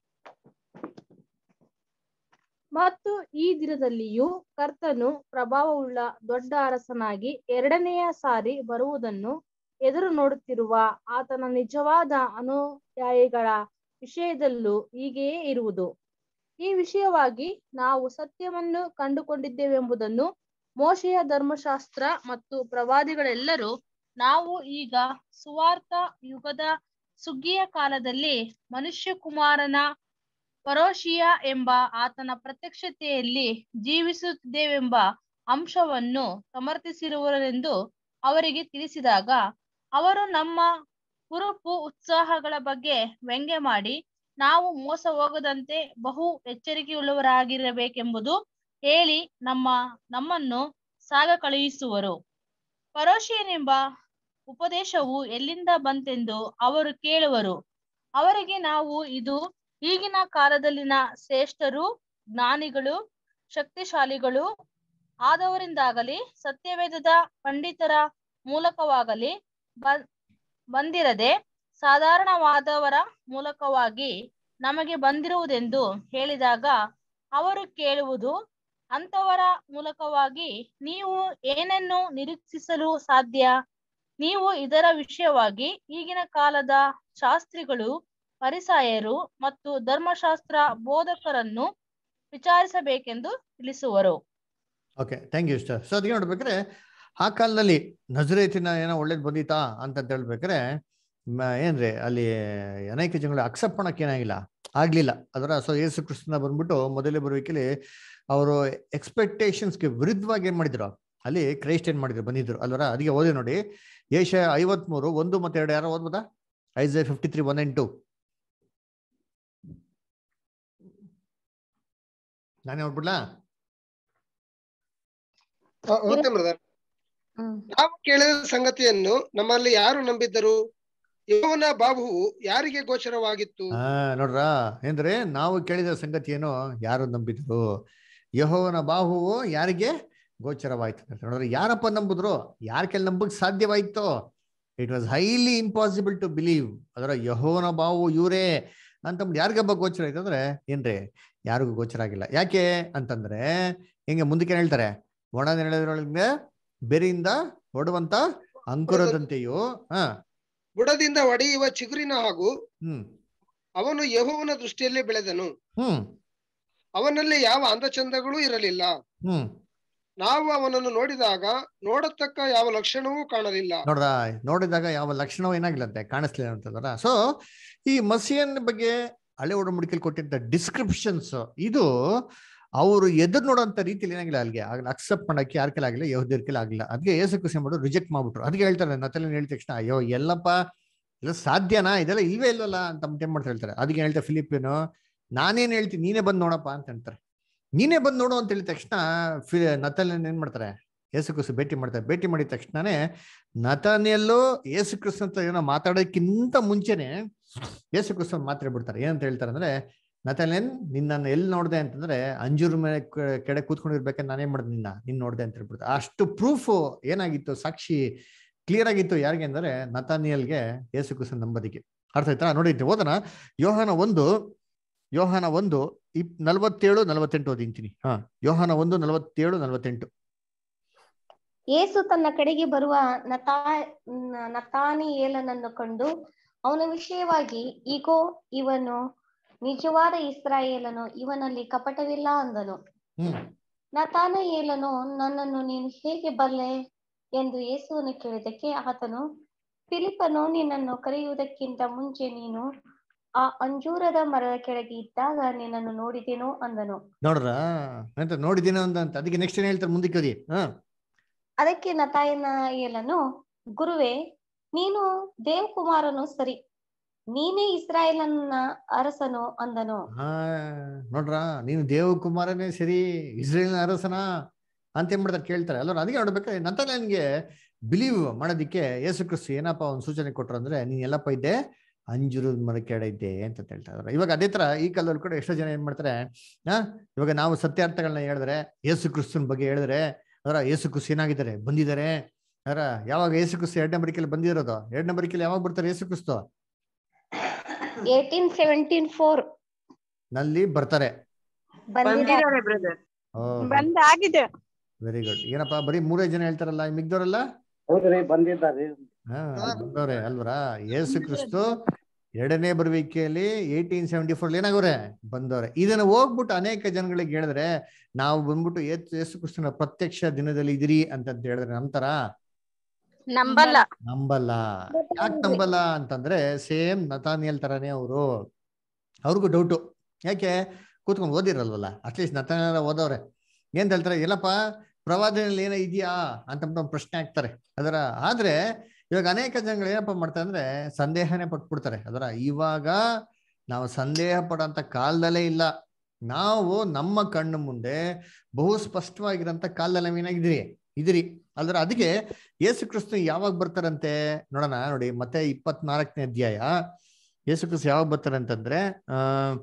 ಮತ್ತು ಈ ದಿನದಲ್ಲಿಯೂ ಕರ್ತನು ಪ್ರಭಾವವುಳ್ಳ ದೊಡ್ಡ ಅರಸನಾಗಿ ಎರಡನೆಯ ಸಾರಿ ಬರುವುದನ್ನು ಎದುರು ನೋಡುತ್ತಿರುವ ಆತನ ನಿಜವಾದ ಅನುಯಾಯಿಗಳ ವಿಷಯದಲ್ಲೂ ಹೀಗೆಯೇ ಇರುವುದು ಈ ವಿಷಯವಾಗಿ ನಾವು ಸತ್ಯವನ್ನು ಕಂಡುಕೊಂಡಿದ್ದೇವೆಂಬುದನ್ನು ಮೋಶೆಯ ಧರ್ಮಶಾಸ್ತ್ರ ಮತ್ತು ಪ್ರವಾದಿಗಳೆಲ್ಲರೂ ನಾವು ಈಗ ಸುವಾರ್ಥ ಯುಗದ ಸುಗ್ಗಿಯ ಕಾಲದಲ್ಲಿ ಮನುಷ್ಯ ಕುಮಾರನ ಪರೋಶಿಯ ಎಂಬ ಆತನ ಪ್ರತ್ಯಕ್ಷತೆಯಲ್ಲಿ ಜೀವಿಸುತ್ತಿದ್ದೇವೆಂಬ ಅಂಶವನ್ನು ಸಮರ್ಥಿಸಿರುವರೆಂದು ಅವರಿಗೆ ತಿಳಿಸಿದಾಗ ಅವರು ನಮ್ಮ ಹುರುಪು ಉತ್ಸಾಹಗಳ ಬಗ್ಗೆ ವ್ಯಂಗ್ಯ ಮಾಡಿ ನಾವು ಮೋಸ ಹೋಗದಂತೆ ಬಹು ಎಚ್ಚರಿಕೆಯುಳ್ಳವರಾಗಿರಬೇಕೆಂಬುದು ಹೇಳಿ ನಮ್ಮ ನಮ್ಮನ್ನು ಸಾಗ ಕಳುಹಿಸುವರು ಪರೋಶಿಯನೆಂಬ ಉಪದೇಶವು ಎಲ್ಲಿಂದ ಬಂತೆಂದು ಅವರು ಕೇಳುವರು ಅವರಿಗೆ ನಾವು ಇದು ಈಗಿನ ಕಾಲದಲ್ಲಿನ ಶ್ರೇಷ್ಠರು ಜ್ಞಾನಿಗಳು ಶಕ್ತಿಶಾಲಿಗಳು ಆದವರಿಂದಾಗಲಿ ಸತ್ಯವೇದದ ಪಂಡಿತರ ಮೂಲಕವಾಗಲಿ ಬ- ಬಂದಿರದೆ ಸಾಧಾರಣವಾದವರ ಮೂಲಕವಾಗಿ ನಮಗೆ ಬಂದಿರುವುದೆಂದು ಹೇಳಿದಾಗ ಅವರು ಕೇಳುವುದು ಅಂಥವರ ಮೂಲಕವಾಗಿ ನೀವು ಏನನ್ನು ನಿರೀಕ್ಷಿಸಲು ಸಾಧ್ಯ ನೀವು ಇದರ ವಿಷಯವಾಗಿ ಈಗಿನ ಕಾಲದ ಶಾಸ್ತ್ರಿಗಳು ಪರಿಸಾಯರು ಮತ್ತು ಧರ್ಮಶಾಸ್ತ್ರ ಬೋಧಕರನ್ನು ವಿಚಾರಿಸಬೇಕೆಂದು ತಿಳಿಸುವರು okay thank you sir so ಅದಕ್ಕೆ ನೋಡ್ಬೇಕಾದ್ರೆ ಆ ಕಾಲದಲ್ಲಿ ನಜರೇತಿನ ಏನೋ ಒಳ್ಳೇದು ಬಂದಿತ್ತಾ ಅಂತ ಹೇಳ್ಬೇಕಾರೆ ಮ- ಏನ್ರಿ ಅಲ್ಲಿ ಅನೇಕ ಜನಗಳು ಅಕ್ಸೆಪ್ಟ್ ಮಾಡಕ್ ಏನಾಗಿಲ್ಲ ಆಗ್ಲಿಲ್ಲ ಅದರ ಸೊ ಯೇಸು ಕೃಷ್ಣ ಬಂದ್ಬಿಟ್ಟು ಮೊದಲೇ ಬರುವಿಕೆಲಿ ಅವರು ಎಕ್ಸ್ಪೆಕ್ಟೇಷನ್ಸ್ಗೆ ವಿರುದ್ಧವಾಗಿ ಏನ್ ಮಾಡಿದ್ರು ಅಲ್ಲಿ ಕ್ರೈಸ್ಟ್ ಏನ್ ಮಾಡಿದ್ರು ಬಂದಿದ್ರು ಅಲ್ವರ ಅದಕ್ಕೆ ಓದಿ ನೋಡಿ ಏಷ್ಯ ಐವತ್ಮೂರು ಒಂದು ಮತ್ತೆ ಎರಡು ಯಾರೋ ಓದ್ಬೋದಾ ಐಸ್ fifty three one and two ನಾನೇ ಓದ್ಬಿಡ್ಲಾ ಆ, ಓದ್ತೇನೆ ಬ್ರದರ್ ಹ್ಮ್. ನಾವು ಕೇಳಿದ ಸಂಗತಿಯನ್ನು ನಮ್ಮಲ್ಲಿ ಯಾರು ನಂಬಿದ್ದರು ಯೆಹೋವನ ಬಾಹುವು ಯಾರಿಗೆ ಗೋಚರವಾಗಿತ್ತು ಹಾ ನೋಡ್ರಾ ಏನ್ರಿ ನಾವು ಕೇಳಿದ ಸಂಗತಿ ಏನು ಯಾರು ನಂಬಿದ್ರು ಯಹೋವನ ಬಾಹುವು ಯಾರಿಗೆ ಗೋಚರವಾಯ್ತು ಅಂತ ನೋಡ್ರಿ ಯಾರಪ್ಪ ನಂಬುದ್ರು ಯಾರ ಕೆಲ ನಂಬಕ್ ಸಾಧ್ಯವಾಯ್ತು it was highly impossible to believe ಅದರ ಯಹೋವನ ಬಾವು ಇವರೇ ಅಂತಂದ್ ಯಾರಿಗಬ್ಬ ಗೋಚರ ಆಯ್ತು ಅಂದ್ರೆ ಏನ್ರಿ ಯಾರಿಗೂ ಗೋಚರ ಆಗಿಲ್ಲ ಯಾಕೆ ಅಂತಂದ್ರೆ ಹಿಂಗೆ ಮುಂದಕ್ಕೆ ಏನ್ ಹೇಳ್ತಾರೆ ಒಣ ನೆಲದೊಳಗೆ ಬೆರೆಯಿಂದ ಹೊಡುವಂತ ಅಂಕುರದಂತೆಯೋ ಹಾ ಬುಡದಿಂದ ಒಡೆಯುವ ಚಿಗುರಿನ ಹಾಗೂ ಹ್ಮ್ ಅವನು ಯೆಹೋವನ ದೃಷ್ಟಿಯಲ್ಲಿ ಬೆಳೆದನು ಹ್ಮ್ ಅವನಲ್ಲಿ ಯಾವ ಅಂದಚಂದಗಳೂ ಇರಲಿಲ್ಲ ಹ್ಮ್ ನಾವು ಅವನನ್ನು ನೋಡಿದಾಗ ನೋಡತಕ್ಕ ಯಾವ ಲಕ್ಷಣವೂ ಕಾಣಲಿಲ್ಲ ನೋಡ್ರ ನೋಡಿದಾಗ ಯಾವ ಲಕ್ಷಣವೂ ಏನಾಗಿಲ್ಲಂತೆ ಕಾಣಿಸ್ಲಿಲ್ಲ ಅಂತಂದ್ರ ಸೊ ಈ ಮಸಿಯನ್ ಬಗ್ಗೆ ಹಳೆ ಒಡಂಬಡಿಕೆಯಲ್ಲಿ ಕೊಟ್ಟಿದ್ದ ಡಿಸ್ಕ್ರಿಪ್ಷನ್ಸ್ ಇದು ಅವರು ಎದುರು ನೋಡೋಂತ ರೀತಿಯಲ್ಲಿ ಏನಾಗಿಲ್ಲ ಅಲ್ಲಿಗೆ ಅಕ್ಸೆಪ್ಟ್ ಮಾಡಕ್ಕೆ ಯಾರ ಕೆಲ ಆಗಿಲ್ಲ ಯಹೂದ್ಯರ ಕೆಲ ಆಗಿಲ್ಲ ಅದಕ್ಕೆ ಏಸು ಕೃಷಿ ಮಾಡೋದು ರಿಜೆಕ್ಟ್ ಮಾಡ್ಬಿಟ್ರು ಅದಕ್ಕೆ ಹೇಳ್ತಾರೆ ನತಲ್ಲಿ ಹೇಳಿದ ತಕ್ಷಣ ಅಯ್ಯೋ ಎಲ್ಲಪ್ಪ ಇಲ್ಲ ಸಾಧ್ಯನಾ ಇದೆಲ್ಲ ಇಲ್ವೇ ಇಲ್ವಲ್ಲ ಅಂತ ಏನ್ ಮಾಡ್ತಾ ಹೇಳ್ತಾರೆ ಅದಕ್ಕೆ ಹೇಳ್ತಾರೆ ಫಿಲಿಪಿನು ನಾನೇನ್ ಹೇಳ್ತೀನಿ ನೀನೇ ಬಂದು ನೋಡಪ್ಪ ಅಂತ ಹೇಳ್ತಾರೆ ನೀನೇ ಬಂದು ನೋಡು ಅಂತ ಹೇಳಿದ ತಕ್ಷಣ ಫಿ ನತಲ್ಲಿ ಏನ್ ಮಾಡ್ತಾರೆ ಯೇಸು ಕ್ರಿಸ್ತು ಭೇಟಿ ಮಾಡ್ತಾರೆ ಭೇಟಿ ಮಾಡಿದ ತಕ್ಷಣನೇ ನತನೆಲ್ಲೋ ಯೇಸು ಕ್ರಿಸ್ತು ಅಂತ ಏನೋ ಮಾತಾಡೋಕ್ಕಿಂತ ಮುಂಚೆನೆ ಯೇಸು ಕ್ರಿಸ್ತು ಮಾತಾಡ್ಬಿಡ್ತಾರೆ ಏನಂತ ಹೇಳ್ತಾರೆ ಅಂದ್ರೆ ನತನೇನ್ ನಿನ್ನನ್ನು ಎಲ್ಲಿ ನೋಡ್ದೆ ಅಂತಂದ್ರೆ ಅಂಜೂರ್ ಮೇಲೆ ಕ- ಕೆಡೆ ಕೂತ್ಕೊಂಡಿರ್ಬೇಕಂತ ನಾನೇನ್ ಮಾಡ್ದೆ ನಿನ್ನ ನಿನ್ ನೋಡ್ದೆ ಅಂತ ಹೇಳ್ಬಿಡ್ತಾರೆ ಅಷ್ಟು ಪ್ರೂಫ್ ಏನಾಗಿತ್ತು ಸಾಕ್ಷಿ ಕ್ಲಿಯರ್ ಆಗಿತ್ತು ಯಾರಿಗೆ ಅಂದ್ರೆ ನತಾನಿಯಲ್ಗೆ ಯೇಸು ಕ್ರಿಸ್ತು ನಂಬದಿಗೆ ಅರ್ಥ ಆಯ್ತಾ ನೋಡಿ ಓದನ ಯೋಹಾನ ಒಂದು ಯೋಹಾನ ಒಂದು ಇಪ್ ನಲವತ್ತೇಳು ನಲವತ್ತೆಂಟು ಓದಿಂತೀನಿ ಹಾ ಯೋಹಾನ ಒಂದು ನಲವತ್ತೇಳು ನಲವತ್ತೆಂಟು ಯೇಸು ತನ್ನ ಕಡೆಗೆ ಬರುವ ನತಾ ನ- ನತಾನಿಯೇಲನನ್ನು ಕಂಡು ಅವನ ವಿಷಯವಾಗಿ ಈಗೋ ಇವನು ನಿಜವಾದ ಇಸ್ರಾಯೇಲನು ಇವನಲ್ಲಿ ಕಪಟವಿಲ್ಲ ಅಂದನು ಹ್ಮ್ ನತಾನಯೇಲನು ನನ್ನನ್ನು ನೀನು ಹೇಗೆ ಬಲ್ಲೆ ಎಂದು ಯೇಸುವನ್ನು ಕೇಳಿದಕ್ಕೆ ಆತನು ಫಿಲಿಪನು ನಿನ್ನನ್ನು ಕರೆಯುವುದಕ್ಕಿಂತ ಮುಂಚೆ ನೀನು ಆ ಅಂಜೂರದ ಮರದ ಕೆಳಗೆ ಇದ್ದಾಗ ನಿನ್ನನ್ನು ನೋಡಿದೆನು ಅಂದನು ನೋಡ್ರ ಅಂತ ನೋಡಿದ್ದೀನ ಅಂತ ಅದಕ್ಕೆ ನೆಕ್ಸ್ಟ್ ಏನ್ ಹೇಳ್ತಾರೆ ಮುಂದಕ್ಕೆ ಓದಿ ಹಾ ಅದಕ್ಕೆ ನತಾಯನಾಯೇಲನು ಗುರುವೇ ನೀನು ದೇವಕುಮಾರನು ಸರಿ ನೀನೇ ಇಸ್ರಾಯೇಲನ ಅರಸನು ಅಂದನು ಹಾ ನೋಡ್ರ ನೀನು ದೇವಕುಮಾರನೇ ಸರಿ ಇಸ್ರೇಲ್ ಅರಸನ ಅಂತ ಏನ್ ಮಾಡ್ತಾರೆ ಕೇಳ್ತಾರೆ ಅಲ್ಲ ಅದಕ್ಕೆ ನೋಡ್ಬೇಕಾದ್ರೆ ನಂತರ ನನಗೆ ಬಿಲೀವ್ ಮಾಡೋದಿಕ್ಕೆ ಯೇಸು ಕ್ರಿಸ್ತು ಏನಪ್ಪ ಒಂದು ಸೂಚನೆ ಕೊಟ್ರು ಅಂದ್ರೆ ನೀನ್ ಎಲ್ಲಪ್ಪ ಇದ್ದೆ ಅಂಜುರದ ಮರ ಕೆಡ ಇದ್ದೆ ಅಂತ ಹೇಳ್ತಾ ಇದಾರೆ ಇವಾಗ ಅದೇ ತರ ಈ ಕಾಲದಲ್ಲಿ ಕೂಡ ಎಷ್ಟೋ ಜನ ಏನ್ ಮಾಡ್ತಾರೆ ಹಾ ಇವಾಗ ನಾವು ಸತ್ಯಾರ್ಥಗಳನ್ನ ಹೇಳಿದ್ರೆ ಯೇಸು ಕ್ರಿಸ್ತನ್ ಬಗ್ಗೆ ಹೇಳಿದ್ರೆ ಅದರ ಯೇಸು ಕ್ರಿಸ್ತು ಏನಾಗಿದ್ದಾರೆ ಬಂದಿದ್ದಾರೆ ಅದರ ಯಾವಾಗ ಯೇಸು ಕ್ರಿಸ್ತು ಎರಡನೇ ಬರಿಕೆಯಲ್ಲಿ ಬಂದಿರೋದು ಎರಡನೇ ಬರಿಕೆಯಲ್ಲಿ ಯಾವಾಗ ಬರ್ತಾರೆ ಯೇಸು ಕ್ರಿಸ್ತು ಏಟೀನ್ ಸೆವೆಂಟೀನ್ ಫೋರ್ ನಲ್ಲಿ ಬರ್ತಾರೆ ಬಂದಿದ್ದಾರೆ ಬ್ರದರ್ ಓ ಬಂದಾಗಿದೆ ವೆರಿ ಗುಡ್ ಏನಪ್ಪಾ ಬರೀ ಮೂರೇ ಜನ ಹೇಳ್ತಾರಲ್ಲ ಈ ಮಿಗ್ದವ್ರಲ್ಲ ಹೌದ್ರಿ ಬಂದಿದ್ದಾರೆ ಹಾ ಬಂದವ್ರೆ ಅಲ್ವರಾ ಯೇಸು ಕ್ರಿಸ್ತು ಎರಡನೇ ಬರುವಿಕೆಯಲ್ಲಿ ಏಯ್ಟೀನ್ ಸೆವೆಂಟಿ ಫೋರ್ ಏನಾಗೋರೆ ಬಂದವ್ರೆ ಇದನ್ನ ಹೋಗ್ಬಿಟ್ಟು ಅನೇಕ ಜನಗಳಿಗೆ ಹೇಳಿದ್ರೆ ನಾವು ಬಂದ್ಬಿಟ್ಟು ಏತ್- ಯೇಸು ಕ್ರಿಸ್ತನ ಪ್ರತ್ಯಕ್ಷ ದಿನದಲ್ಲಿ ಇದಿರಿ ಅಂತ ಹೇಳಿದ್ರೆ ನಂತರ ನಂಬಲ್ಲ ನಂಬಲ್ಲ ಯಾಕೆ ನಂಬಲ್ಲ ಅಂತಂದ್ರೆ ಸೇಮ್ ನತಾನಿಯಲ್ ತರಾನೇ ಅವರು ಅವ್ರಿಗೂ ಡೌಟು ಯಾಕೆ ಕೂತ್ಕೊಂಡು ಓದಿರಲ್ವಲ್ಲ ಅಟ್ಲೀಸ್ಟ್ ನತಾನಿಯಲ್ ಓದವ್ರೆ ಏನ್ ಹೇಳ್ತಾರೆ ಎಲ್ಲಪ್ಪ ಪ್ರವಾದನೆಯಲ್ಲಿ ಏನೋ ಇದೆಯಾ ಅಂತ ಒಂದು ಪ್ರಶ್ನೆ ಹಾಕ್ತಾರೆ ಅದರ ಆದ್ರೆ ಇವಾಗ ಅನೇಕ ಜನಗಳು ಏನಪ್ಪ ಮಾಡ್ತಾರೆ ಅಂದ್ರೆ ಸಂದೇಹನೇ ಪಟ್ಬಿಡ್ತಾರೆ ಅದರ ಇವಾಗ ನಾವು ಸಂದೇಹ ಪಡೋಂತ ಕಾಲದಲ್ಲೇ ಇಲ್ಲ ನಾವು ನಮ್ಮ ಕಣ್ಣು ಮುಂದೆ ಬಹು ಸ್ಪಷ್ಟವಾಗಿರೋಂಥ ಕಾಲದಲ್ಲಿ ನಾವೇನಾಗಿದ್ರಿ ಇದಿರಿ ಅಲ್ದ್ರ ಅದಕ್ಕೆ ಯೇಸು ಕ್ರಿಸ್ತು ಯಾವಾಗ ಬರ್ತಾರಂತೆ ನೋಡೋಣ ನೋಡಿ ಮತ್ತೆ ಇಪ್ಪತ್ನಾಲ್ಕನೇ ಅಧ್ಯಾಯ ಯೇಸು ಕ್ರಿಸ್ತು ಯಾವಾಗ ಬರ್ತಾರೆ ಅಂತಂದ್ರೆ ಆ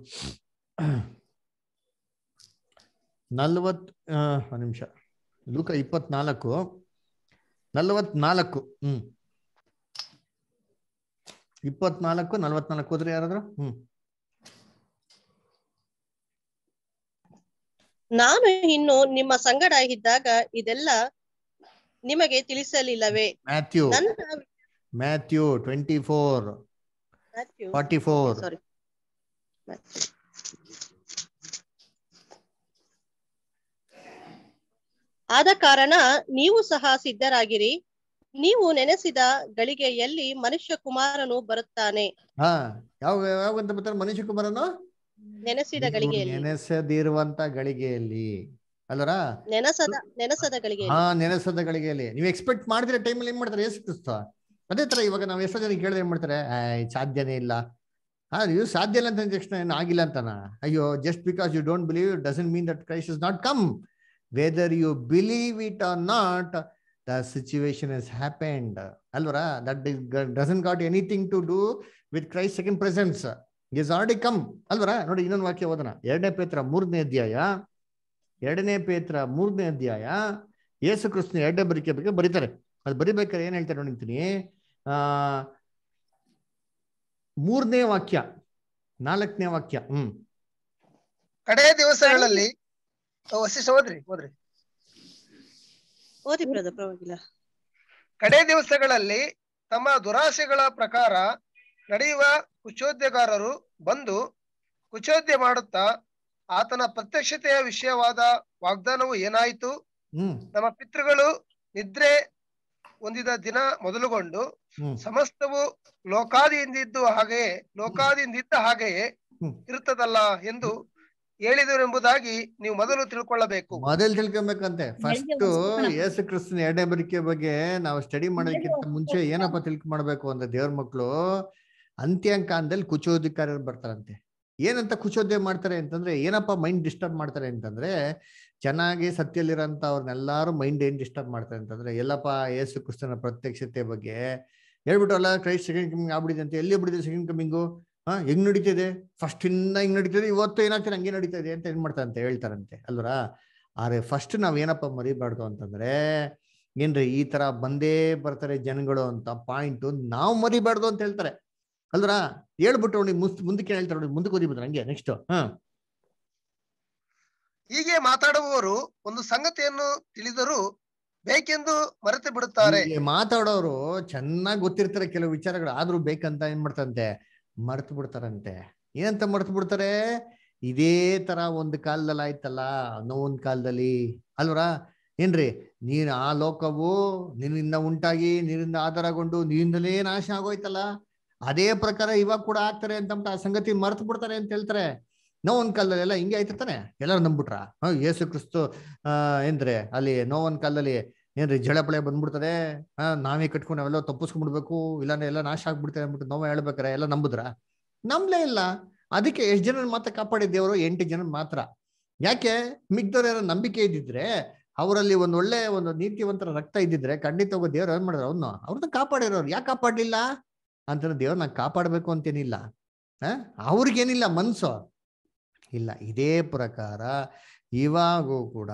ನಲ್ವತ್ ಆ, ಒಂದ್ ನಿಮಿಷ ಲೂಕ ಇಪ್ಪತ್ನಾಲ್ಕು ನಲ್ವತ್ನಾಲ್ಕು ಹ್ಮ್ ಇಪ್ಪತ್ನಾಲ್ಕು ನಲ್ವತ್ನಾಲ್ಕು ಹೋದ್ರೆ ಯಾರಾದ್ರು ಹ್ಮ್ ನಾನು ಇನ್ನು ನಿಮ್ಮ ಸಂಗಡ ಇದ್ದಾಗ ಇದೆಲ್ಲ ನಿಮಗೆ ತಿಳಿಸಲಿಲ್ಲವೇ ಮ್ಯಾಥ್ಯೂ ನನ್ನ Matthew twenty four Matthew. Forty four Sorry. ಆದ ಕಾರಣ ನೀವು ಸಹ ಸಿದ್ಧರಾಗಿರಿ ನೀವು ನೆನೆಸಿದ ಗಳಿಗೆಯಲ್ಲಿ ಮನುಷ್ಯ ಕುಮಾರನು ಬರುತ್ತಾನೆ ಹಾ ಯಾವ ಯಾವಾಗ ಅಂತ ಬರ್ತಾರೆ ಮನುಷ್ಯ ಕುಮಾರನು ನೆನೆಸಿದ ನೀವು ಗಳಿಗೆಯಲ್ಲಿ ನೆನೆಸದಿರುವಂತ ಗಳಿಗೆಯಲ್ಲಿ ಅಲ್ಲರ ನೆನಸದ ನೆನಸದ ಹಾ ಗಳಿಗೆಯಲ್ಲಿ ನೆನೆಸದ ಗಳಿಗೆಯಲ್ಲಿ ನೀವು ಎಕ್ಸ್ಪೆಕ್ಟ್ ಮಾಡಿದ್ರೆ ಟೈಮಲ್ಲಿ ಏನ್ ಮಾಡ್ತಾರೆ ಯೇಸು ಕ್ರಿಸ್ತ ಅದೇ ತರ ಇವಾಗ ನಾವು ಎಷ್ಟೋ ಜನ ಕೇಳಿದ್ರೆ ಏನ್ ಮಾಡ್ತಾರೆ ಆ, ಇದ್ ಸಾಧ್ಯನೇ ಇಲ್ಲ ಹಾ ನೀವು ಸಾಧ್ಯ ಇಲ್ಲ ಅಂತ ಅಂದ ತಕ್ಷಣ ಏನು ಆಗಿಲ್ಲ ಅಂತಾನ ಅಯ್ಯೋ just because you don't believe doesn't mean that Christ is not come whether you believe it or not the situation is happened ಅಲ್ವರಾ that doesn't got anything to do with Christ second presence is already come ಅಲ್ವರಾ ನೋಡಿ ಇನ್ನೊಂದು ವಾಕ್ಯ ಓದೋಣ ಎರಡನೇ ಪೇತ್ರ ಮೂರನೇ ಅಧ್ಯಾಯ ಎರಡನೇ ಪೇತ್ರ ಮೂರನೇ ಅಧ್ಯಾಯ ಯೇಸು ಕ್ರಿಸ್ತನ ಎರಡನೇ ಬರಿಕೆ ಬಗ್ಗೆ ಬರೀತಾರೆ ಅದು ಬರಿಬೇಕಾದ್ರೆ ಏನ್ ಹೇಳ್ತಾರೆ ನೋಡಿರ್ತೀನಿ ಆ ಮೂರನೇ ವಾಕ್ಯ ನಾಲ್ಕನೇ ವಾಕ್ಯ ಹ್ಮ್ ಕಡೆ ದಿವಸಗಳಲ್ಲಿ ಓ, ವಸಿಷ್ಠ ಓದ್ರಿ ಓದ್ರಿ ಓದಿ ಬ್ರದರ್ ಪರವಾಗಿಲ್ಲ ಕಡೆ ದಿವಸಗಳಲ್ಲಿ ತಮ್ಮ ದುರಾಸೆಗಳ ಪ್ರಕಾರ ನಡೆಯುವ ಕುಚೋದ್ಯಗಾರರು ಬಂದು ಕುಚೋದ್ಯ ಮಾಡುತ್ತಾ ಆತನ ಪ್ರತ್ಯಕ್ಷತೆಯ ವಿಷಯವಾದ ವಾಗ್ದಾನವು ಏನಾಯಿತು ಹ್ಮ್ ನಮ್ಮ ಪಿತೃಗಳು ನಿದ್ರೆ ಹೊಂದಿದ ದಿನ ಮೊದಲುಗೊಂಡು ಹ್ಮ್ ಸಮಸ್ತವು ಲೋಕಾದಿಯಿಂದಿದ್ದು ಹಾಗೆಯೇ ಲೋಕಾದಿಂದಿದ್ದ ಹಾಗೆಯೇ ಹ್ಮ್. ಇರುತ್ತದಲ್ಲ ಎಂದು ಹೇಳಿದರೆಂಬುದಾಗಿ ನೀವು ಮೊದಲು ತಿಳ್ಕೊಳ್ಳಬೇಕು ಮೊದಲು ತಿಳ್ಕೊಬೇಕಂತೆ ಫಸ್ಟ್ ಯೇಸು ಕ್ರಿಸ್ತನ ಎರಡನೇ ಬರಿಕೆ ಬಗ್ಗೆ ನಾವು ಸ್ಟಡಿ ಮಾಡೋದಕ್ಕಿಂತ ಮುಂಚೆ ಏನಪ್ಪ ತಿಳ್ಕ ಮಾಡ್ಬೇಕು ಅಂದ್ರೆ ದೇವ್ರ ಮಕ್ಕಳು ಅಂತ್ಯಂಕಾಲದಲ್ಲಿ ಕುಚೋದ್ಯಕಾರರು ಬರ್ತಾರಂತೆ ಏನಂತ ಕುಚೋದ್ಯ ಮಾಡ್ತಾರೆ ಅಂತಂದ್ರೆ ಏನಪ್ಪ ಮೈಂಡ್ ಡಿಸ್ಟರ್ಬ್ ಮಾಡ್ತಾರೆ ಅಂತಂದ್ರೆ ಚೆನ್ನಾಗಿ ಸತ್ಯಲ್ಲಿರೋಂಥ ಅವ್ರನ್ನೆಲ್ಲಾರು ಮೈಂಡ್ ಏನ್ ಡಿಸ್ಟರ್ಬ್ ಮಾಡ್ತಾರೆ ಅಂತಂದ್ರೆ ಎಲ್ಲಪ್ಪ ಯೇಸು ಕ್ರಿಸ್ತನ ಪ್ರತ್ಯಕ್ಷತೆ ಬಗ್ಗೆ ಹೇಳ್ಬಿಟ್ರಲ್ಲ ಕ್ರೈಸ್ಟ್ ಸೆಕೆಂಡ್ ಕಮಿಂಗ್ ಆಗ್ಬಿಡಿದೆ ಅಂತ ಎಲ್ಲಿ ಬಿಡಿದೆ ಸೆಕೆಂಡ್ ಕಮಿಂಗು ಹಾ ಹೆಂಗ್ ನಡೀತಿದೆ ಫಸ್ಟ್ ಇಂದ ಹಿಂಗ್ ನಡೀತಿದೆ ಇವತ್ತು ಏನಾಗ್ತದೆ ಹಂಗೆ ನಡೀತಾ ಇದೆ ಅಂತ ಏನ್ ಮಾಡ್ತಾರಂತೆ ಹೇಳ್ತಾರಂತೆ ಅಲ್ವರಾ ಆದ್ರೆ ಫಸ್ಟ್ ನಾವ್ ಏನಪ್ಪ ಮರಿಬಾರ್ದು ಅಂತಂದ್ರೆ ಏನ್ರಿ ಈ ತರ ಬಂದೇ ಬರ್ತಾರೆ ಜನಗಳು ಅಂತ ಪಾಯಿಂಟ್ ನಾವು ಮರಿಬಾರ್ದು ಅಂತ ಹೇಳ್ತಾರೆ ಅಲ್ವರಾ ಹೇಳ್ಬಿಟ್ಟು ನೋಡಿ ಮುಸ್ ಮುಂದಕ್ಕೆ ಹೇಳ್ತಾರೆ ನೋಡಿ ಮುಂದಕ್ಕೆ ಓದಿಬಿಟ್ರೆ ಹಂಗೆ ನೆಕ್ಸ್ಟ್ ಹಾ ಹೀಗೆ ಮಾತಾಡುವವರು ಒಂದು ಸಂಗತಿಯನ್ನು ತಿಳಿದರೂ ಬೇಕೆಂದು ಮರೆತು ಬಿಡುತ್ತಾರೆ ಹೀಗೆ ಮಾತಾಡೋರು ಚೆನ್ನಾಗಿ ಗೊತ್ತಿರ್ತಾರೆ ಕೆಲವು ವಿಚಾರಗಳು ಆದ್ರೂ ಬೇಕಂತ ಏನ್ ಮಾಡ್ತಾರಂತೆ ಮರ್ತು ಬಿಡ್ತಾರಂತೆ ಏನಂತ ಮರ್ತು ಬಿಡ್ತಾರೆ ಇದೇ ತರ ಒಂದ್ ಕಾಲದಲ್ಲಿ ಆಯ್ತಲ್ಲ ಅನ್ನೋ ಒಂದ್ ಕಾಲದಲ್ಲಿ ಅಲ್ವರಾ ಏನ್ರಿ ನೀನ್ ಆ ಲೋಕವು ನಿನ್ನಿಂದ ಉಂಟಾಗಿ ನೀರಿಂದ ಆಧಾರಗೊಂಡು ನೀರಿಂದಲೇ ನಾಶ ಆಗೋಯ್ತಲ್ಲ ಅದೇ ಪ್ರಕಾರ ಇವಾಗ ಕೂಡ ಆಗ್ತಾರೆ ಅಂತ ಅಂದ್ಬಿಟ್ಟು ಆ ಸಂಗತಿ ಮರ್ತು ಬಿಡ್ತಾರೆ ಅಂತ ಹೇಳ್ತಾರೆ ನೋ ಒಂದ್ ಕಾಲದಲ್ಲಿ ಎಲ್ಲ ಹಿಂಗೆ ಆಯ್ತಿರ್ತಾನೆ ಎಲ್ಲರೂ ನಂಬ್ಬಿಟ್ರ ಹ ಯೇಸು ಕ್ರಿಸ್ತು ಆ ಏನ್ರಿ ಅಲ್ಲಿ ನೋ ಒಂದ್ ಕಾಲದಲ್ಲಿ ಏನ್ರಿ ಜಳಪಳೆ ಬಂದ್ಬಿಡ್ತದೆ ಆ ನಾವೇ ಕಟ್ಕೊಂಡು ನಾವೆಲ್ಲ ತಪ್ಪಿಸ್ಕೊಂಡ್ಬಿಡ್ಬೇಕು ಇಲ್ಲಾಂದ್ರೆ ಎಲ್ಲ ನಾಶ ಆಗ್ಬಿಡ್ತಾರೆ ಅಂದ್ಬಿಟ್ಟು ನೋವು ಹೇಳ್ಬೇಕಾರೆ ಎಲ್ಲ ನಂಬುದ್ರ ನಂಬ್ಲೇ ಇಲ್ಲ ಅದಕ್ಕೆ ಎಷ್ಟು ಜನ ಮಾತ್ರ ಕಾಪಾಡಿದ ದೇವರು ಎಂಟು ಜನ ಮಾತ್ರ ಯಾಕೆ ಮಿಗ್ದವ್ರ ಯಾರೋ ನಂಬಿಕೆ ಇದ್ದಿದ್ರೆ ಅವರಲ್ಲಿ ಒಂದ್ ಒಳ್ಳೆ ಒಂದು ನೀತಿವಂತರ ರಕ್ತ ಇದ್ದಿದ್ರೆ ಖಂಡಿತ ಹೋಗೋ ದೇವ್ರು ಏನ್ ಮಾಡಿದ್ರು ಅವನು ಅವ್ರನ್ನ ಕಾಪಾಡಿರೋರು ಯಾಕೆ ಕಾಪಾಡ್ಲಿಲ್ಲ ಅಂತಂದ್ರೆ ದೇವ್ರನ್ನ ಕಾಪಾಡ್ಬೇಕು ಅಂತೇನಿಲ್ಲ ಆ ಅವ್ರಿಗೇನಿಲ್ಲ ಮನ್ಸು ಇಲ್ಲ ಇದೇ ಪ್ರಕಾರ ಇವಾಗೂ ಕೂಡ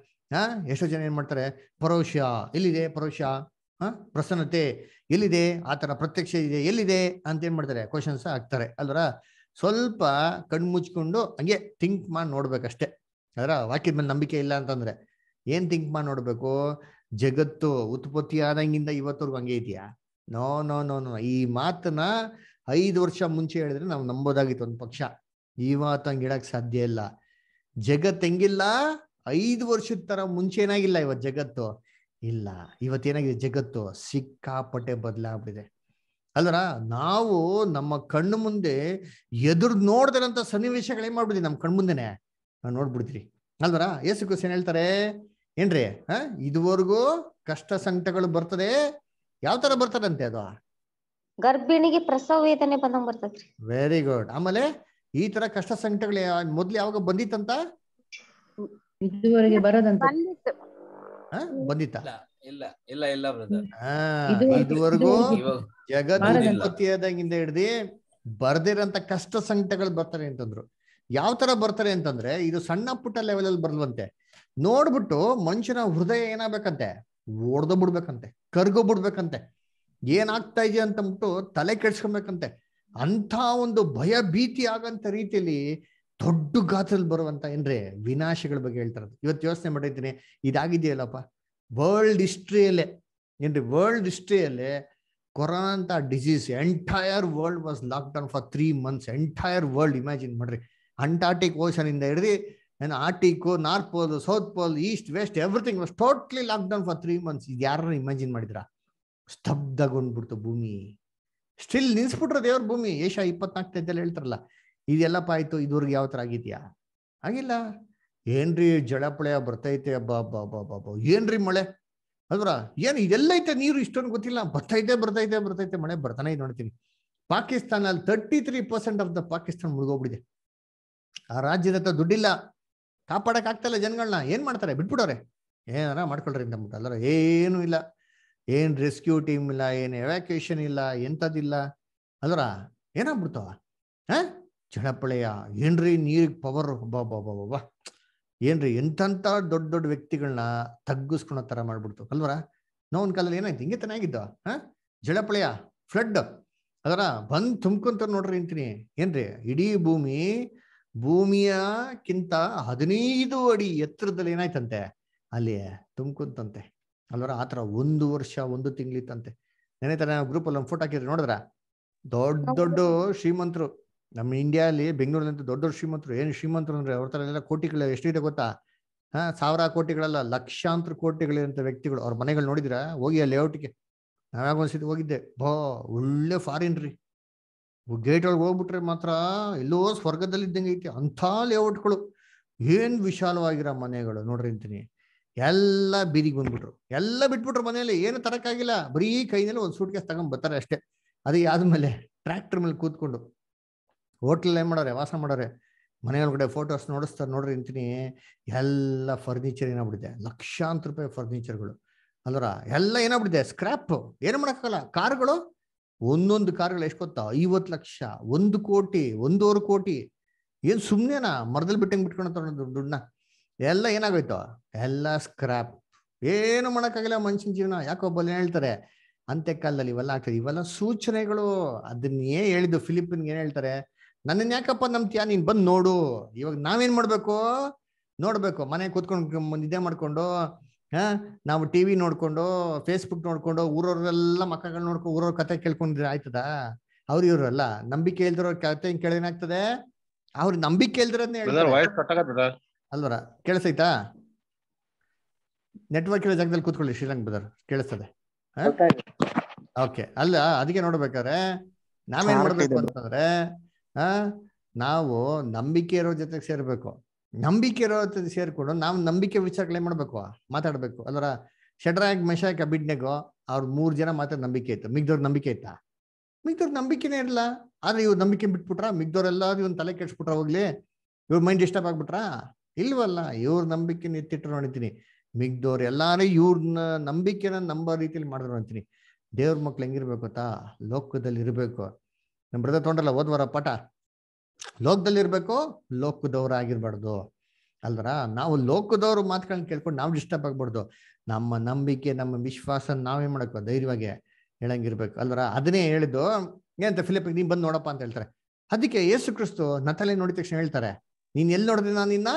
ಆ ಎಷ್ಟೋ ಜನ ಏನ್ ಮಾಡ್ತಾರೆ ಪರೋಶ ಎಲ್ಲಿದೆ ಪರೋಶ ಹ ಪ್ರಸನ್ನತೆ ಎಲ್ಲಿದೆ ಆತರ ಪ್ರತ್ಯಕ್ಷ ಇದೆ ಎಲ್ಲಿದೆ ಅಂತ ಏನ್ ಮಾಡ್ತಾರೆ ಕ್ವಶನ್ಸ್ ಹಾಕ್ತಾರೆ ಅಲ್ವರ ಸ್ವಲ್ಪ ಕಣ್ಮುಚ್ಕೊಂಡು ಹಂಗೆ ಥಿಂಕ್ ಮಾಡಿ ನೋಡ್ಬೇಕಷ್ಟೇ ಅದರ ವಾಕ್ಯದ ಮೇಲೆ ನಂಬಿಕೆ ಇಲ್ಲ ಅಂತಂದ್ರೆ ಏನ್ ಥಿಂಕ್ ಮಾಡಿ ನೋಡ್ಬೇಕು ಜಗತ್ತು ಉತ್ಪತ್ತಿ ಆದಂಗಿಂದ ಇವತ್ತವರೆಗೂ ಹಂಗೆ ಇದೆಯಾ ನೋ ನೋ ನೋ ನೋ ಈ ಮಾತನ್ನ ಐದು ವರ್ಷ ಮುಂಚೆ ಹೇಳಿದ್ರೆ ನಾವು ನಂಬೋದಾಗಿತ್ತು ಒಂದು ಪಕ್ಷ ಇವತ್ತು ಹಂಗೆ ಇಡಕ್ ಸಾಧ್ಯ ಇಲ್ಲ ಜಗತ್ ಹೆಂಗಿಲ್ಲ ಐದು ವರ್ಷದ ತರ ಮುಂಚೆ ಏನಾಗಿಲ್ಲ ಇವತ್ತು ಜಗತ್ತು ಇಲ್ಲ ಇವತ್ತೇನಾಗಿದೆ ಜಗತ್ತು ಸಿಕ್ಕಾಪಟ್ಟೆ ಬದಲಾಗ್ಬಿಟ್ಟಿದೆ ಅಲ್ವರ ನಾವು ನಮ್ಮ ಕಣ್ಣು ಮುಂದೆ ಎದುರು ನೋಡ್ದಿರಂತ ಸನ್ನಿವೇಶಗಳು ಏನ್ ಮಾಡ್ಬಿಡ್ತೀವಿ ನಮ್ಮ ಕಣ್ಮುಂದೆನೆ ನಾವು ನೋಡ್ಬಿಡ್ತೀವಿ ಅಲ್ವರ ಯೇಸು ಕ್ರಿಸ್ತ ಏನ್ ಹೇಳ್ತಾರೆ ಏನ್ರಿ ಹ ಇದುವರೆಗೂ ಕಷ್ಟ ಸಂಕಟಗಳು ಬರ್ತದೆ ಯಾವ ತರ ಬರ್ತದಂತೆ ಅದು ಗರ್ಭಿಣಿಗೆ ಪ್ರಸವ ವೇದನೆ ಬಂದಂಗ್ ಬರ್ತದ್ರಿ ವೆರಿ ಗುಡ್ ಆಮೇಲೆ ಈ ತರ ಕಷ್ಟ ಸಂಕಟಗಳು ಯಾ- ಮೊದ್ಲು ಯಾವಾಗ ಬಂದಿತ್ತಂತ ಇದುವರೆಗೆ ಬರದಂತ ಬಂದಿತ್ತು ಹ ಬಂದಿತ್ತ ಇಲ್ಲ ಇಲ್ಲ ಇಲ್ಲ ಬ್ರದರ್ ಆ ಇದುವರೆಗೂ- ಇದುವರೆಗೂ ಇವಾಗ ಜಗತ್ತು ಬಾರದಂತೆ. ಉತ್ಪತ್ತಿಯಾದಾಗಿಂದ ಹಿಡ್ದು ಬರ್ದಿರಂತ ಕಷ್ಟ ಸಂಕಟಗಳು ಬರ್ತಾರೆ ಅಂತಂದ್ರು ಯಾವ ತರ ಬರ್ತಾರೆ ಅಂತಂದ್ರೆ ಇದು ಸಣ್ಣ ಪುಟ್ಟ ಲೆವೆಲ್ ಅಲ್ಲಿ ಬರ್ಲ್ವಂತೆ ನೋಡ್ಬಿಟ್ಟು ಮನುಷ್ಯನ ಹೃದಯ ಏನಾಗ್ಬೇಕಂತೆ ಒಡ್ದೋ ಬಿಡ್ಬೇಕಂತೆ ಕರ್ಗೋ ಬಿಡ್ಬೇಕಂತೆ ಏನಾಗ್ತಾ ಇದೆಯಾ ಅಂತ ಅಂದ್ಬಿಟ್ಟು ತಲೆ ಕೆಡ್ಸ್ಕೊಬೇಕಂತೆ ಅಂತ ಒಂದು ಭಯ ಭೀತಿ ಆಗಂತ ರೀತಿಯಲ್ಲಿ ದೊಡ್ಡ ಗಾತ್ರದಲ್ಲಿ ಬರುವಂತ ಏನ್ರಿ ವಿನಾಶಗಳ ಬಗ್ಗೆ ಹೇಳ್ತಾರದು ಇವತ್ತು ಯೋಚನೆ ಮಾಡಿದ್ದೀನಿ ಇದಾಗಿದೆಯಲ್ಲಪ್ಪ ವರ್ಲ್ಡ್ ಹಿಸ್ಟ್ರಿಯಲ್ಲೇ ಏನ್ರಿ ವರ್ಲ್ಡ್ ಹಿಸ್ಟ್ರಿಯಲ್ಲೇ ಕೊರೋನಾ ಅಂತ disease entire world was lockdown for three months entire world imagine ಮಾಡ್ರಿ ಅಂಟಾರ್ಟಿಕ್ ಓಷನ್ ಇಂದ ಹಿಡಿದು ಏನು Arctic north pole south pole east west everything was totally lockdown for three months ಇದು ಯಾರು imagine ಮಾಡಿದ್ರ ಸ್ತಬ್ಧಗೊಂಡ್ಬಿಡ್ತು ಭೂಮಿ still ನಿಲ್ಸ್ಬಿಟ್ರು ದೇವ್ರ ಭೂಮಿ ಏಷ್ಯಾ ಇಪ್ಪತ್ನಾಲ್ಕನೇದಲ್ಲಿ ಹೇಳ್ತಾರಲ್ಲ ಇದೆಲ್ಲಪ್ಪ ಆಯ್ತು ಇದುವರೆಗೆ ಯಾವ ತರ ಆಗಿದ್ಯಾ ಆಗಿಲ್ಲ ಏನ್ರಿ ಜಳಪಳೆ ಬರ್ತೈತೆ ಅಬ್ಬಾ ಅಬ್ಬಾ ಅಬ್ಬಾ ಅಬ್ಬಾ ಅಬ್ಬಾ. ಏನ್ರಿ ಮಳೆ ಅಲ್ವರ ಏನ್ ಇದೆಲ್ಲ ಐತೆ ನೀರು ಇಷ್ಟೊಂದು ಗೊತ್ತಿಲ್ಲ ಬರ್ತೈತೆ ಬರ್ತೈತೆ ಬರ್ತೈತೆ ಮಳೆ ಬರ್ತಾನೆ ಇದೆ ನೋಡ್ತೀನಿ ಪಾಕಿಸ್ತಾನ ಅಲ್ಲಿ thirty three percent of the Pakistan ಮುಳುಗೋಗ್ಬಿಡಿದೆ ಆ ರಾಜ್ಯದ ಹತ್ರ ದುಡ್ಡಿಲ್ಲ ಕಾಪಾಡಕ್ ಆಗ್ತಾ ಇಲ್ಲ ಜನಗಳನ್ನ ಏನ್ ಮಾಡ್ತಾರೆ ಬಿಟ್ಬಿಡೋರೆ ಏನಾರ ಮಾಡ್ಕೊಳ್ರಿ ಅಂತ ಅಂದ್ಬಿಟ್ಟು ಅಲ್ಲರ ಏನು ಇಲ್ಲ ಏನ್ ರೆಸ್ಕ್ಯೂ ಟೀಮ್ ಇಲ್ಲ ಏನ್ ಎವ್ಯಾಕ್ಯುಯೇಷನ್ ಇಲ್ಲ ಎಂಥದ್ದಿಲ್ಲ ಅಲ್ವರ ಏನಾಗ್ಬಿಡ್ತಾವ ಹ ಜಳಪಳೆಯ ಏನ್ರಿ ನೀರಿಗೆ ಪವರ್ ಬಾ ಬಾ ಬಾ ಬಾ ಏನ್ರಿ ಎಂತೆಂತ ದೊಡ್ಡ ದೊಡ್ಡ ವ್ಯಕ್ತಿಗಳನ್ನ ತಗ್ಗಿಸ್ಕೊಳೋ ತರ ಮಾಡ್ಬಿಡ್ತು ಅಲ್ವರ ನಾವು ಒಂದ್ ಕಾಲದಲ್ಲಿ ಏನಾಯ್ತು ಹಿಂಗೆ ಚೆನ್ನಾಗಿದ್ದ ಹ ಜಳಪಳೆಯ ಫ್ಲಡ್ ಅದರ ಬಂದ್ ತುಂಬ್ಕೊಂತ ನೋಡ್ರಿ ಅಂತೀನಿ ಏನ್ರಿ ಇಡೀ ಭೂಮಿ ಭೂಮಿಯಕ್ಕಿಂತ ಹದಿನೈದು ಅಡಿ ಎತ್ತರದಲ್ಲಿ ಏನಾಯ್ತಂತೆ ಅಲ್ಲಿ ತುಂಬ್ಕೊಂತಂತೆ ಅಲ್ವರ ಆ ಥರ ಒಂದು ವರ್ಷ ಒಂದು ತಿಂಗಳಿತ್ತಂತೆ ನೆನೆ ತರ ಗ್ರೂಪಲ್ಲಿ ಒಂದು ಫೋಟೋ ಹಾಕಿದ್ರೆ ನೋಡಿದ್ರ ದೊಡ್ಡ ದೊಡ್ಡ ಶ್ರೀಮಂತರು ನಮ್ಮ ಇಂಡಿಯಾಲಿ ಬೆಂಗಳೂರಿನಂತ ದೊಡ್ಡ ದೊಡ್ಡ ಶ್ರೀಮಂತರು ಏನು ಶ್ರೀಮಂತರು ಅಂದ್ರೆ ಅವ್ರ ತರ ಎಲ್ಲ ಕೋಟಿಗಳು ಎಷ್ಟಿದೆ ಗೊತ್ತಾ ಹಾ ಸಾವಿರ ಕೋಟಿಗಳಲ್ಲ ಲಕ್ಷಾಂತರ ಕೋಟಿಗಳಿರಂತ ವ್ಯಕ್ತಿಗಳು ಅವ್ರ ಮನೆಗಳು ನೋಡಿದಿರಾ ಹೋಗಿ ಆ ಲೇಔಟ್ಗೆ ನಾವ್ಯಾಗ ಒಂದ್ಸತಿ ಹೋಗಿದ್ದೆ ಬಾ ಒಳ್ಳೆ ಫಾರಿನ್ ರೀ ಗೇಟ್ ಒಳಗೆ ಹೋಗ್ಬಿಟ್ರೆ ಮಾತ್ರ ಎಲ್ಲೋ ಸ್ವರ್ಗದಲ್ಲಿ ಇದ್ದಂಗೆ ಐತಿ ಅಂಥ ಲೇಔಟ್ಗಳು ಏನ್ ವಿಶಾಲವಾಗಿರೋ ಮನೆಗಳು ನೋಡ್ರಿ ಅಂತೀನಿ ಎಲ್ಲ ಬೀದಿಗೆ ಬಂದ್ಬಿಟ್ರು ಎಲ್ಲ ಬಿಟ್ಬಿಟ್ರು ಮನೆಯಲ್ಲಿ ಏನು ತರಕ್ಕಾಗಿಲ್ಲ ಬರೀ ಕೈನಲ್ಲಿ ಒಂದು ಸೂಟ್ ಕೇಸ್ ತಗೊಂಡ್ ಬರ್ತಾರೆ ಅಷ್ಟೇ ಅದು ಆದ್ಮೇಲೆ ಟ್ರ್ಯಾಕ್ಟರ್ ಮೇಲೆ ಕೂತ್ಕೊಂಡು ಹೋಟ್ಲ್ ಏನ್ ಮಾಡೋರೆ ವಾಸ ಮಾಡೋರೆ ಮನೆ ಒಳಗಡೆ ಫೋಟೋಸ್ ನೋಡಿಸ್ತಾರೆ ನೋಡ್ರಿ ಅಂತೀನಿ ಎಲ್ಲ ಫರ್ನಿಚರ್ ಏನಾಗ್ಬಿಟ್ಟಿದೆ ಲಕ್ಷಾಂತರ ರೂಪಾಯಿ ಫರ್ನಿಚರ್ಗಳು ಅಲ್ವರ ಎಲ್ಲ ಏನಾಗ್ಬಿಟ್ಟಿದೆ ಸ್ಕ್ರಾಪ್ ಏನು ಮಾಡೋಕ್ಕಾಗಲ್ಲ ಕಾರ್ಗಳು ಒಂದೊಂದು ಕಾರ್ಗಳು ಎಷ್ಟು ಗೊತ್ತಾ ಐವತ್ತು ಲಕ್ಷ ಒಂದು ಕೋಟಿ ಒಂದೂವರೆ ಕೋಟಿ ಏನ್ ಸುಮ್ನೆನಾ ಮರದಲ್ಲಿ ಬಿಟ್ಟಂಗೆ ಬಿಟ್ಕೊಂಡ ದುಡ್ಡನ್ನ ಎಲ್ಲ ಏನಾಗೋಯ್ತು ಎಲ್ಲ ಸ್ಕ್ರಾಪ್ ಏನು ಮಾಡೋಕ್ಕಾಗಿಲ್ಲ ಮನುಷ್ಯನ ಜೀವನ ಯಾಕೊಬ್ಬಲ್ಲಿ ಹೇಳ್ತಾರೆ ಅಂತ್ಯ ಕಾಲದಲ್ಲಿ ಇವೆಲ್ಲ ಆಗ್ತದೆ ಇವೆಲ್ಲ ಸೂಚನೆಗಳು ಅದನ್ನೇ ಹೇಳಿದ್ದು ಫಿಲಿಪಿನ್ಗೆ ಏನ್ ಹೇಳ್ತಾರೆ ನನ್ನನ್ ಯಾಕಪ್ಪ ನಂಬ್ತೀಯ ನೀನ್ ಬಂದ್ ನೋಡು ಇವಾಗ ನಾವೇನ್ ಮಾಡ್ಬೇಕು ನೋಡ್ಬೇಕು ಮನೆ ಕೂತ್ಕೊಂಡು ನಿದ್ದೆ ಮಾಡ್ಕೊಂಡು ಹಾ ನಾವು ಟಿವಿ ನೋಡ್ಕೊಂಡು ಫೇಸ್ಬುಕ್ ನೋಡ್ಕೊಂಡು ಊರವ್ರೆಲ್ಲ ಮಕ್ಕಳು ನೋಡ್ಕೊಂಡು ಊರವ್ರ ಕತೆ ಕೇಳ್ಕೊಂಡಿದ್ರೆ ಆಯ್ತದ ಅವ್ರು ಇವ್ರಲ್ಲ ನಂಬಿಕೆ ಇಲ್ದಿರೋ ಕತೆ ಕೇಳೇನಾಗ್ತದೆ ಅವ್ರ ನಂಬಿಕೆ ಇಲ್ದಿರೋದ್ನೇ ಹೇಳ್ತಾರೆ ವಾಯ್ಸ್ ಕಟ್ಟಾಗತ್ತದ ಅಲ್ವರ ಕೇಳಿಸೈತಾ ನೆಟ್ವರ್ಕ್ ಇರೋ ಜಾಗದಲ್ಲಿ ಕೂತ್ಕೊಳ್ಳಿ ಶ್ರೀಲಂಕ್ ಬ್ರದರ್ ಕೇಳಿಸ್ತದೆ ಓಕೆ ಅಲ್ಲ ಅದಕ್ಕೆ ನೋಡ್ಬೇಕಾದ್ರೆ ನಾವೇನ್ ಮಾಡ್ಬೇಕು ಅಂತಂದ್ರೆ ಆ ನಾವು ನಂಬಿಕೆ ಇರೋ ಜೊತೆಗೆ ಸೇರ್ಬೇಕು ನಂಬಿಕೆ ಇರೋ ಜೊತೆ ಸೇರ್ಕೊಂಡು ನಾವು ನಂಬಿಕೆ ವಿಚಾರಗಳು ಏನ್ ಮಾಡ್ಬೇಕು ಮಾತಾಡ್ಬೇಕು ಅಲ್ವರ ಶಡ್ರಾಗ್ ಮೆಶಾಕ್ ಅಬಿಡ್ನೆಗೋ ಅವ್ರ ಮೂರ್ ಜನ ಮಾತಾಡ್ ನಂಬಿಕೆ ಇತ್ತು ಮಿಗ್ದವ್ರ ನಂಬಿಕೆ ಇತ್ತಾ ಮಿಗ್ದವ್ರ ನಂಬಿಕೆನೇ ಇರಲ್ಲ ಆದ್ರೆ ಇವ್ರ ನಂಬಿಕೆ ಬಿಟ್ಬಿಟ್ರ ಮಿಗ್ದವ್ರೆಲ್ಲ ಇವ್ನ ತಲೆ ಕೆಡ್ಸ್ಬಿಟ್ರ ಹೋಗ್ಲಿ ಇವ್ರ ಮೈಂಡ್ ಡಿಸ್ಟರ್ಬ್ ಆಗ್ಬಿಟ್ರಾ ಇಲ್ವಲ್ಲ ಇವ್ರ ನಂಬಿಕೆ ಎತ್ತಿಟ್ರು ನೋಡಿತೀನಿ ಮಿಗ್ದವ್ರು ಎಲ್ಲಾರು ಇವ್ರನ್ನ ನಂಬಿಕೆನ ನಂಬೋ ರೀತಿಯಲ್ಲಿ ಮಾಡಿದ್ರು ಅಂತೀನಿ ದೇವ್ರ ಮಕ್ಳು ಹೆಂಗಿರ್ಬೇಕು ಗೊತ್ತಾ ಲೋಕದಲ್ಲಿ ಇರ್ಬೇಕು ನಮ್ಮ ಬ್ರದರ್ ತೊಗೊಂಡ್ರಲ್ಲ ಓದ್ವಾರ ಪಾಠ ಲೋಕದಲ್ಲಿ ಇರ್ಬೇಕು ಲೋಕದವ್ರು ಆಗಿರ್ಬಾರ್ದು ಅಲ್ವರ ನಾವು ಲೋಕದವ್ರು ಮಾತುಗಳನ್ನ ಕೇಳ್ಕೊಂಡು ನಾವು ಡಿಸ್ಟರ್ಬ್ ಆಗ್ಬಾರ್ದು ನಮ್ಮ ನಂಬಿಕೆ ನಮ್ಮ ವಿಶ್ವಾಸ ನಾವೇ ಮಾಡಬೇಕು ಧೈರ್ಯವಾಗಿ ಹೇಳಂಗಿರ್ಬೇಕು ಅಲ್ವರ ಅದನ್ನೇ ಹೇಳಿದ್ದು ಏನಂತ ಫಿಲಿಪ್ ನೀನ್ ಬಂದು ನೋಡಪ್ಪ ಅಂತ ಹೇಳ್ತಾರೆ ಅದಕ್ಕೆ ಯೇಸು ಕ್ರಿಸ್ತು ನತಲೆ ನೋಡಿದ ತಕ್ಷಣ ಹೇಳ್ತಾರೆ ನೀನ್ ಎಲ್ಲಿ ನೋಡಿದೆ ನಾನು ನಿನ್ನ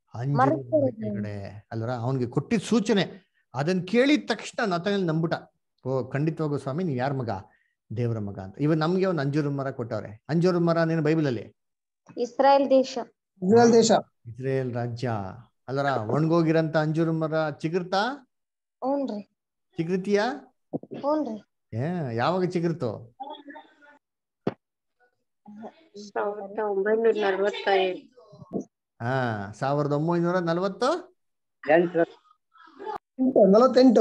ಕಡೆ ಅಲ್ವರ ಅವನಿಗೆ ಕೊಟ್ಟಿದ್ ಸೂಚನೆ ಅದನ್ನ ಕೇಳಿದ ತಕ್ಷಣ ನತನಲ್ಲಿ ನಂಬಿಟ ಓ ಖಂಡಿತವಾಗೂ ಸ್ವಾಮಿ ನೀವ್ ಯಾರ ಮಗ ದೇವರ ಮಗ ಅಂತ ಇವ ನಮ್ಗೆ ಒಂದು ಅಂಜೂರ ಮರ ಕೊಟ್ಟವ್ರೆ ಅಂಜೂರ ಮರ ನೀನು ಬೈಬಲ್ ಅಲ್ಲಿ ಇಸ್ರಾಯೇಲ್ ದೇಶ ಇಸ್ರೇಲ್ ದೇಶ ಇಸ್ರೇಲ್ ರಾಜ್ಯ ಅಲ್ಲರ ಒಣಗೋಗಿರಂತ ಅಂಜೂರ ಮರ ಚಿಗುರ್ತಾ ಹ್ಞೂನ್ರಿ ಚಿಗುರ್ತೀಯಾ ಹ್ಞೂನ್ರಿ ಏ ಯಾವಾಗ ಚಿಗುರ್ತು ಸಾವಿರದ ಒಂಬೈನೂರ ನಲವತ್ತೈದು ಹಾ ಸಾವಿರದ ಒಂಬೈನೂರ ನಲವತ್ತು ನಲವತ್ತೆಂಟು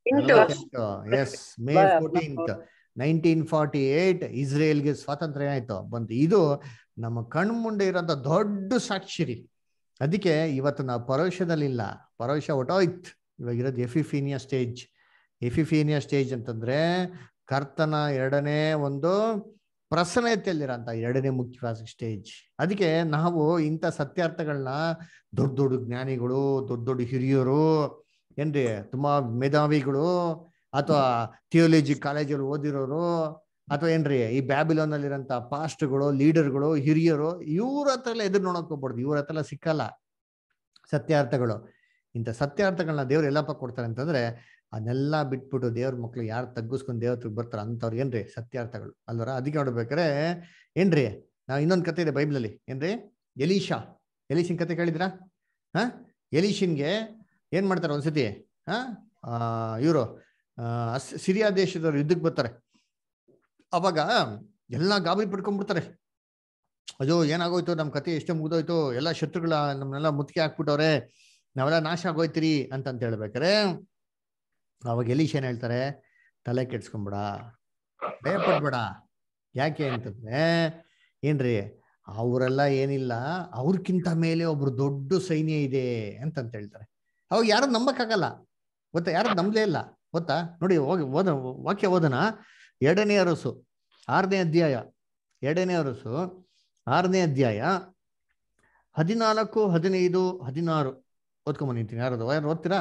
yes May fourteenth nineteen forty eight ಇಸ್ರೇಲ್ಗೆ ಸ್ವಾತಂತ್ರ್ಯ ಆಯ್ತು ಬಂತು ಇದು ನಮ್ಮ ಕಣ್ ಮುಂದೆ ಇರೋಂಥ ದೊಡ್ಡ ಸಾಕ್ಷಿ ರೀ ಅದಕ್ಕೆ ಇವತ್ತು ನಾವು ಪರೋಕ್ಷದಲ್ಲಿಲ್ಲ ಪರೋಕ್ಷ ಹೊಟ್ಟೋಯ್ತು ಇವಾಗ ಇರೋದು ಎಫಿಫೀನಿಯಾ ಸ್ಟೇಜ್ ಎಫಿಫೀನಿಯಾ ಸ್ಟೇಜ್ ಅಂತಂದ್ರೆ ಕರ್ತನ ಎರಡನೇ ಒಂದು ಪ್ರಸನ್ನತೆಯಲ್ಲಿರೋಂಥ ಎರಡನೇ ಮುಖ್ಯವಾದ ಸ್ಟೇಜ್ ಅದಕ್ಕೆ ನಾವು ಇಂಥ ಸತ್ಯಾರ್ಥಗಳನ್ನ ದೊಡ್ಡ ದೊಡ್ಡ ಜ್ಞಾನಿಗಳು ದೊಡ್ಡ ದೊಡ್ಡ ಹಿರಿಯರು ಏನ್ರಿ ತುಂಬಾ ಮೇಧಾವಿಗಳು ಅಥವಾ ಥಿಯೋಲಜಿ ಕಾಲೇಜಲ್ಲಿ ಓದಿರೋರು ಅಥವಾ ಏನ್ರಿ ಈ ಬ್ಯಾಬಿಲೋನ್ ಅಲ್ಲಿರೋಂಥ ಪಾಸ್ಟ್ಗಳು ಲೀಡರ್ಗಳು ಹಿರಿಯರು ಇವ್ರ ಹತ್ರ ಎಲ್ಲ ಎದುರು ನೋಡಕ್ ಹೋಗ್ಬಾರ್ದು ಇವ್ರ ಹತ್ರ ಎಲ್ಲ ಸಿಕ್ಕಲ್ಲ ಸತ್ಯಾರ್ಥಗಳು ಇಂಥ ಸತ್ಯಾರ್ಥಗಳನ್ನ ದೇವ್ರು ಎಲ್ಲಪ್ಪ ಕೊಡ್ತಾರೆ ಅಂತಂದ್ರೆ ಅದನ್ನೆಲ್ಲ ಬಿಟ್ಬಿಟ್ಟು ದೇವ್ರ ಮಕ್ಳು ಯಾರು ತಗ್ಗಿಸ್ಕೊಂಡು ದೇವ್ರ ಹತ್ರಕ್ಕೆ ಬರ್ತಾರೆ ಅಂಥವ್ರು ಏನ್ರಿ ಸತ್ಯಾರ್ಥಗಳು ಅಲ್ವರ ಅದಕ್ಕೆ ನೋಡ್ಬೇಕಾರೆ ಏನ್ರಿ ನಾವು ಇನ್ನೊಂದು ಕತೆ ಇದೆ ಬೈಬಲಲ್ಲಿ ಏನ್ರಿ ಎಲೀಶಾ ಎಲೀಶನ್ ಕತೆ ಕೇಳಿದ್ರಾ ಹಾ ಎಲೀಶನ್ಗೆ ಏನ್ ಮಾಡ್ತಾರೆ ಒಂದ್ಸತಿ ಹಾ ಇವರು ಸಿರಿಯಾ ದೇಶದವ್ರು ಯುದ್ಧಕ್ಕೆ ಬರ್ತಾರೆ ಅವಾಗ ಎಲ್ಲ ಗಾಬರಿ ಪಡ್ಕೊಂಡ್ಬಿಡ್ತಾರೆ ಅಯ್ಯೋ ಏನಾಗೋಯ್ತು ನಮ್ಮ ಕತೆ ಎಷ್ಟೇ ಮುಗಿದೋಯ್ತು ಎಲ್ಲ ಶತ್ರುಗಳ ನಮ್ಮನ್ನೆಲ್ಲ ಮುತ್ತಿಗೆ ಹಾಕ್ಬಿಟ್ಟವ್ರೆ ನಾವೆಲ್ಲ ನಾಶ ಆಗೋಯ್ತಿರಿ ಅಂತಂತ ಹೇಳ್ಬೇಕಾರೆ ಅವಾಗ ಎಲೀಶ್ ಏನ್ ಹೇಳ್ತಾರೆ ತಲೆ ಕೆಡ್ಸ್ಕೊಂಬಿಡ ಭಯ ಪಡ್ಬೇಡ ಯಾಕೆ ಅಂತಂದ್ರೆ ಏನ್ರಿ ಅವರೆಲ್ಲ ಏನಿಲ್ಲ ಅವ್ರಕ್ಕಿಂತ ಮೇಲೆ ಒಬ್ರು ದೊಡ್ಡ ಸೈನ್ಯ ಇದೆ ಅಂತಂತ ಹೇಳ್ತಾರೆ ಅವಾಗ ಯಾರು ನಂಬಕ್ಕಾಗಲ್ಲ ಗೊತ್ತಾ ಯಾರು ನಂಬಲೇ ಇಲ್ಲ ಗೊತ್ತಾ ನೋಡಿ ಹೋಗಿ ಓದ ವಾಕ್ಯ ಓದನ ಎರಡನೇ ಅರಸು ಆರನೇ ಅಧ್ಯಾಯ ಎರಡನೇ ಅರಸು ಆರನೇ ಅಧ್ಯಾಯ ಹದಿನಾಲ್ಕು ಹದಿನೈದು ಹದಿನಾರು ಓದ್ಕೊಂಬಂದಿರ್ತೀನಿ ಯಾರದು ಯಾರು ಓದ್ತೀರಾ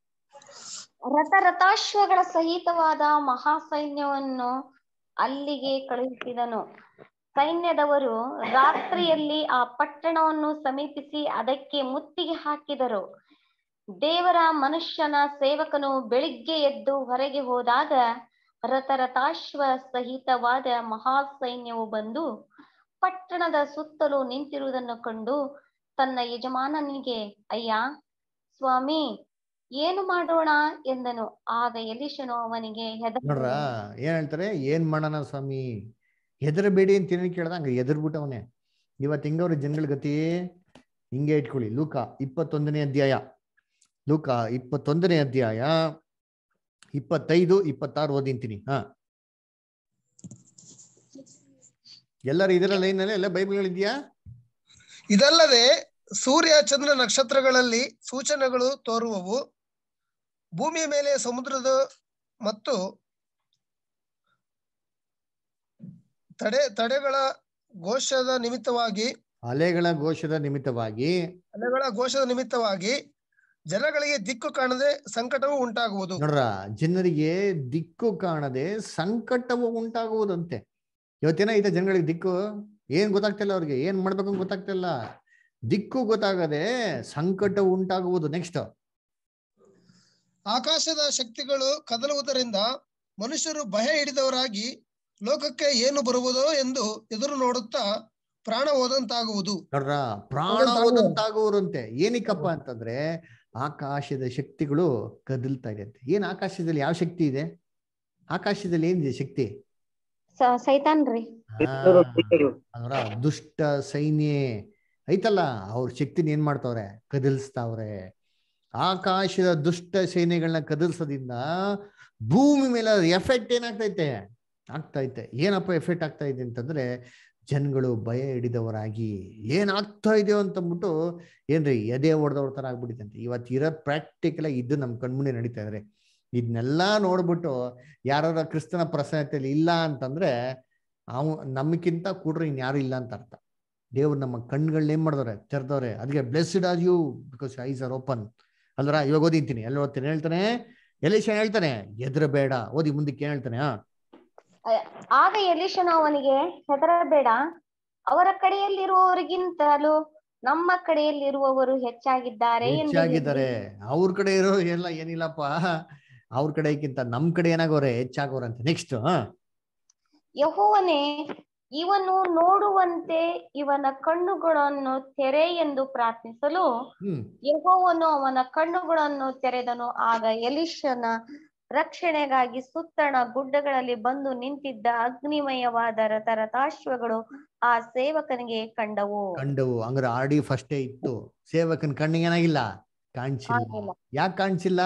ರಥ ರಥಾಶ್ವಗಳ ಸಹಿತವಾದ ಮಹಾ ಸೈನ್ಯವನ್ನು ಅಲ್ಲಿಗೆ ಕಳುಹಿಸಿದನು ಸೈನ್ಯದವರು ರಾತ್ರಿಯಲ್ಲಿ ಆ ಪಟ್ಟಣವನ್ನು ಸಮೀಪಿಸಿ ಅದಕ್ಕೆ ಮುತ್ತಿಗೆ ಹಾಕಿದರು ದೇವರ ಮನುಷ್ಯನ ಸೇವಕನು ಬೆಳಿಗ್ಗೆ ಎದ್ದು ಹೊರಗೆ ಹೋದಾಗ ರಥರಥಾಶ್ವ ಸಹಿತವಾದ ಮಹಾ ಸೈನ್ಯವು ಬಂದು ಪಟ್ಟಣದ ಸುತ್ತಲೂ ನಿಂತಿರುವುದನ್ನು ಕಂಡು ತನ್ನ ಯಜಮಾನನಿಗೆ ಅಯ್ಯ ಸ್ವಾಮಿ ಏನು ಮಾಡೋಣ ಎಂದನು ಆಗ ಎಲಿಶನು ಅವನಿಗೆ ನೋಡ್ರ ಏನ್ ಹೇಳ್ತಾರೆ ಏನ್ ಮಾಡೋಣ ಸ್ವಾಮಿ ಹೆದರಬೇಡಿ ಅಂತ ಏನೇನು ಕೇಳ್ದ ಹಂಗ ಎದರ್ಬಿಟ್ಟವನೆ ಇವತ್ತು ಹಿಂಗವ್ರ ಜನಗಳ ಗತಿ ಹಿಂಗೆ ಇಟ್ಕೊಳ್ಳಿ ಲೂಕ ಇಪ್ಪತ್ತೊಂದನೇ ಅಧ್ಯಾಯ ಲೂಕ ಇಪ್ಪತ್ತೊಂದನೇ ಅಧ್ಯಾಯ ಇಪ್ಪತ್ತೈದು ಇಪ್ಪತ್ತಾರು ಓದಿಂತೀನಿ ಹಾ ಎಲ್ಲರೂ ಇದರ ಲೈನಲ್ಲಿ ಎಲ್ಲ ಬೈಬಲ್ಗಳಿದ್ಯಾ ಇದಲ್ಲದೆ ಸೂರ್ಯ ಚಂದ್ರ ನಕ್ಷತ್ರಗಳಲ್ಲಿ ಸೂಚನೆಗಳು ತೋರುವವು ಭೂಮಿಯ ಮೇಲೆ ಸಮುದ್ರದ ಮತ್ತು ತಡೆ ತಡೆಗಳ ಘೋಷದ ನಿಮಿತ್ತವಾಗಿ ಅಲೆಗಳ ಘೋಷದ ನಿಮಿತ್ತವಾಗಿ ಅಲೆಗಳ ಘೋಷದ ನಿಮಿತ್ತವಾಗಿ ಜನಗಳಿಗೆ ದಿಕ್ಕು ಕಾಣದೆ ಸಂಕಟವು ಉಂಟಾಗುವುದು ನೋಡ್ರ ಜನರಿಗೆ ದಿಕ್ಕು ಕಾಣದೆ ಸಂಕಟವು ಉಂಟಾಗುವುದಂತೆ ಇವತ್ತೇನ ಇದೆ ಜನಗಳಿಗೆ ದಿಕ್ಕು ಏನ್ ಗೊತ್ತಾಗ್ತಿಲ್ಲ ಅವ್ರಿಗೆ ಏನ್ ಮಾಡ್ಬೇಕು ಅಂತ ಗೊತ್ತಾಗ್ತಿಲ್ಲ ದಿಕ್ಕು ಗೊತ್ತಾಗದೆ ಸಂಕಟ ಉಂಟಾಗುವುದು ನೆಕ್ಸ್ಟ್ ಆಕಾಶದ ಶಕ್ತಿಗಳು ಕದಲುವುದರಿಂದ ಮನುಷ್ಯರು ಭಯ ಹಿಡಿದವರಾಗಿ ಲೋಕಕ್ಕೆ ಏನು ಬರುವುದೋ ಎಂದು ಎದುರು ನೋಡುತ್ತಾ ಪ್ರಾಣ ಹೋದಂತಾಗುವುದು ನೋಡ್ರ ಪ್ರಾಣ ಹೋದಂತಾಗುವುದಂತೆ ಏನಿಕಪ್ಪ ಅಂತಂದ್ರೆ ಆಕಾಶದ ಶಕ್ತಿಗಳು ಕದಲ್ತಾ ಇದೆ ಅಂತೆ ಏನ್ ಆಕಾಶದಲ್ಲಿ ಯಾವ ಶಕ್ತಿ ಇದೆ ಆಕಾಶದಲ್ಲಿ ಏನಿದೆ ಶಕ್ತಿ ಸ- ಸೈತಾನ್ರಿ ಅವರ ದುಷ್ಟ ಸೈನ್ಯ ಐತಲ್ಲ ಅವ್ರ ಶಕ್ತಿನ ಏನ್ ಮಾಡ್ತಾವ್ರೆ ಕದಲ್ಸ್ತಾವ್ರೆ ಆಕಾಶದ ದುಷ್ಟ ಸೇನೆಗಳನ್ನ ಕದಲ್ಸೋದ್ರಿಂದ ಭೂಮಿ ಮೇಲೆ ಎಫೆಕ್ಟ್ ಏನಾಗ್ತೈತೆ ಆಗ್ತೈತೆ ಏನಪ್ಪ ಎಫೆಕ್ಟ್ ಆಗ್ತಾ ಇದೆ ಅಂತಂದ್ರೆ ಜನಗಳು ಭಯ ಹಿಡಿದವರಾಗಿ ಏನಾಗ್ತಾ ಇದೆಯೋ ಅಂತಂದ್ಬಿಟ್ಟು ಏನ್ರಿ ಎದೆ ಹೊಡೆದವ್ರ ತರ ಆಗ್ಬಿಟ್ಟಿದಂತೆ ಇವತ್ತು ಇರೋ ಪ್ರಾಕ್ಟಿಕಲ್ ಆಗಿ ಇದು ನಮ್ಮ ಕಣ್ಮುಂದೆ ನಡೀತಾ ಇದ್ರೆ ಇದನ್ನೆಲ್ಲ ನೋಡ್ಬಿಟ್ಟು ಯಾರ ಕ್ರಿಸ್ತನ ಪ್ರಸನ್ನತೆಯಲ್ಲಿ ಇಲ್ಲ ಅಂತಂದ್ರೆ ಅವ್ ನಮಗಿಂತ ಕೂಡ್ರೆ ಇನ್ಯಾರು ಇಲ್ಲ ಅಂತ ಅರ್ಥ ದೇವ್ರು ನಮ್ಮ ಕಣ್ಗಳನ್ನ ಏನ್ ಮಾಡಿದವ್ರೆ ತೆರೆದವ್ರೆ ಅದಕ್ಕೆ blessed are you because eyes are open ಅಲ್ರ ಇವಾಗ ಓದಿದ್ದೀನಿ ಎಲ್ಲಿ ಓದ್ತೀನಿ ಹೇಳ್ತಾನೆ ಎಲಿಶ ಹೇಳ್ತಾನೆ ಎದ್ರ ಬೇಡ ಓದಿ ಮುಂದಕ್ಕೆ ಏನ್ ಹೇಳ್ತಾನೆ ಹಾ ಆಗ ಎಲೀಶನು ಅವನಿಗೆ ಹೆದರಬೇಡ ಅವರ ಕಡೆಯಲ್ಲಿರುವವರಿಗಿಂತಲೂ ನಮ್ಮ ಕಡೆಯಲ್ಲಿರುವವರು ಹೆಚ್ಚಾಗಿದ್ದಾರೆ ಎಂದು ಹೆಚ್ಚಾಗಿದ್ದಾರೆ ಅವ್ರ ಕಡೆ ಇರೋ ಎಲ್ಲ ಏನಿಲ್ಲಪ್ಪ ಅವ್ರ ಕಡೆಗಿಂತ ನಮ್ ಕಡೆ ಏನಾಗೋರೆ ಹೆಚ್ಚಾಗೋರಂತೆ ನೆಕ್ಸ್ಟ್ ಹಾ ಯಹೋವನೇ ಇವನು ನೋಡುವಂತೆ ಇವನ ಕಣ್ಣುಗಳನ್ನು ತೆರೆ ಎಂದು ಪ್ರಾರ್ಥಿಸಲು ಹ್ಮ್ ಯಹೋವನು ಅವನ ಕಣ್ಣುಗಳನ್ನು ತೆರೆದನು ಆಗ ಎಲಿಶನ ರಕ್ಷಣೆಗಾಗಿ ಸುತ್ತಣ ಗುಡ್ಡಗಳಲ್ಲಿ ಬಂದು ನಿಂತಿದ್ದ ಅಗ್ನಿಮಯವಾದ ರಥರಥಾಶ್ವಗಳು ಆ ಸೇವಕನಿಗೆ ಕಂಡವು ಕಂಡವು ಹಂಗಾರೆ ಆಡಿ ಫಸ್ಟೇ ಇತ್ತು ಸೇವಕನ ಕಣ್ಣಿಗೆ ಏನಾಗಿಲ್ಲ ಕಾಣಿಸಿಲ್ಲ ಆಗಿಲ್ಲ. ಯಾಕೆ ಕಾಣಿಸಿಲ್ಲ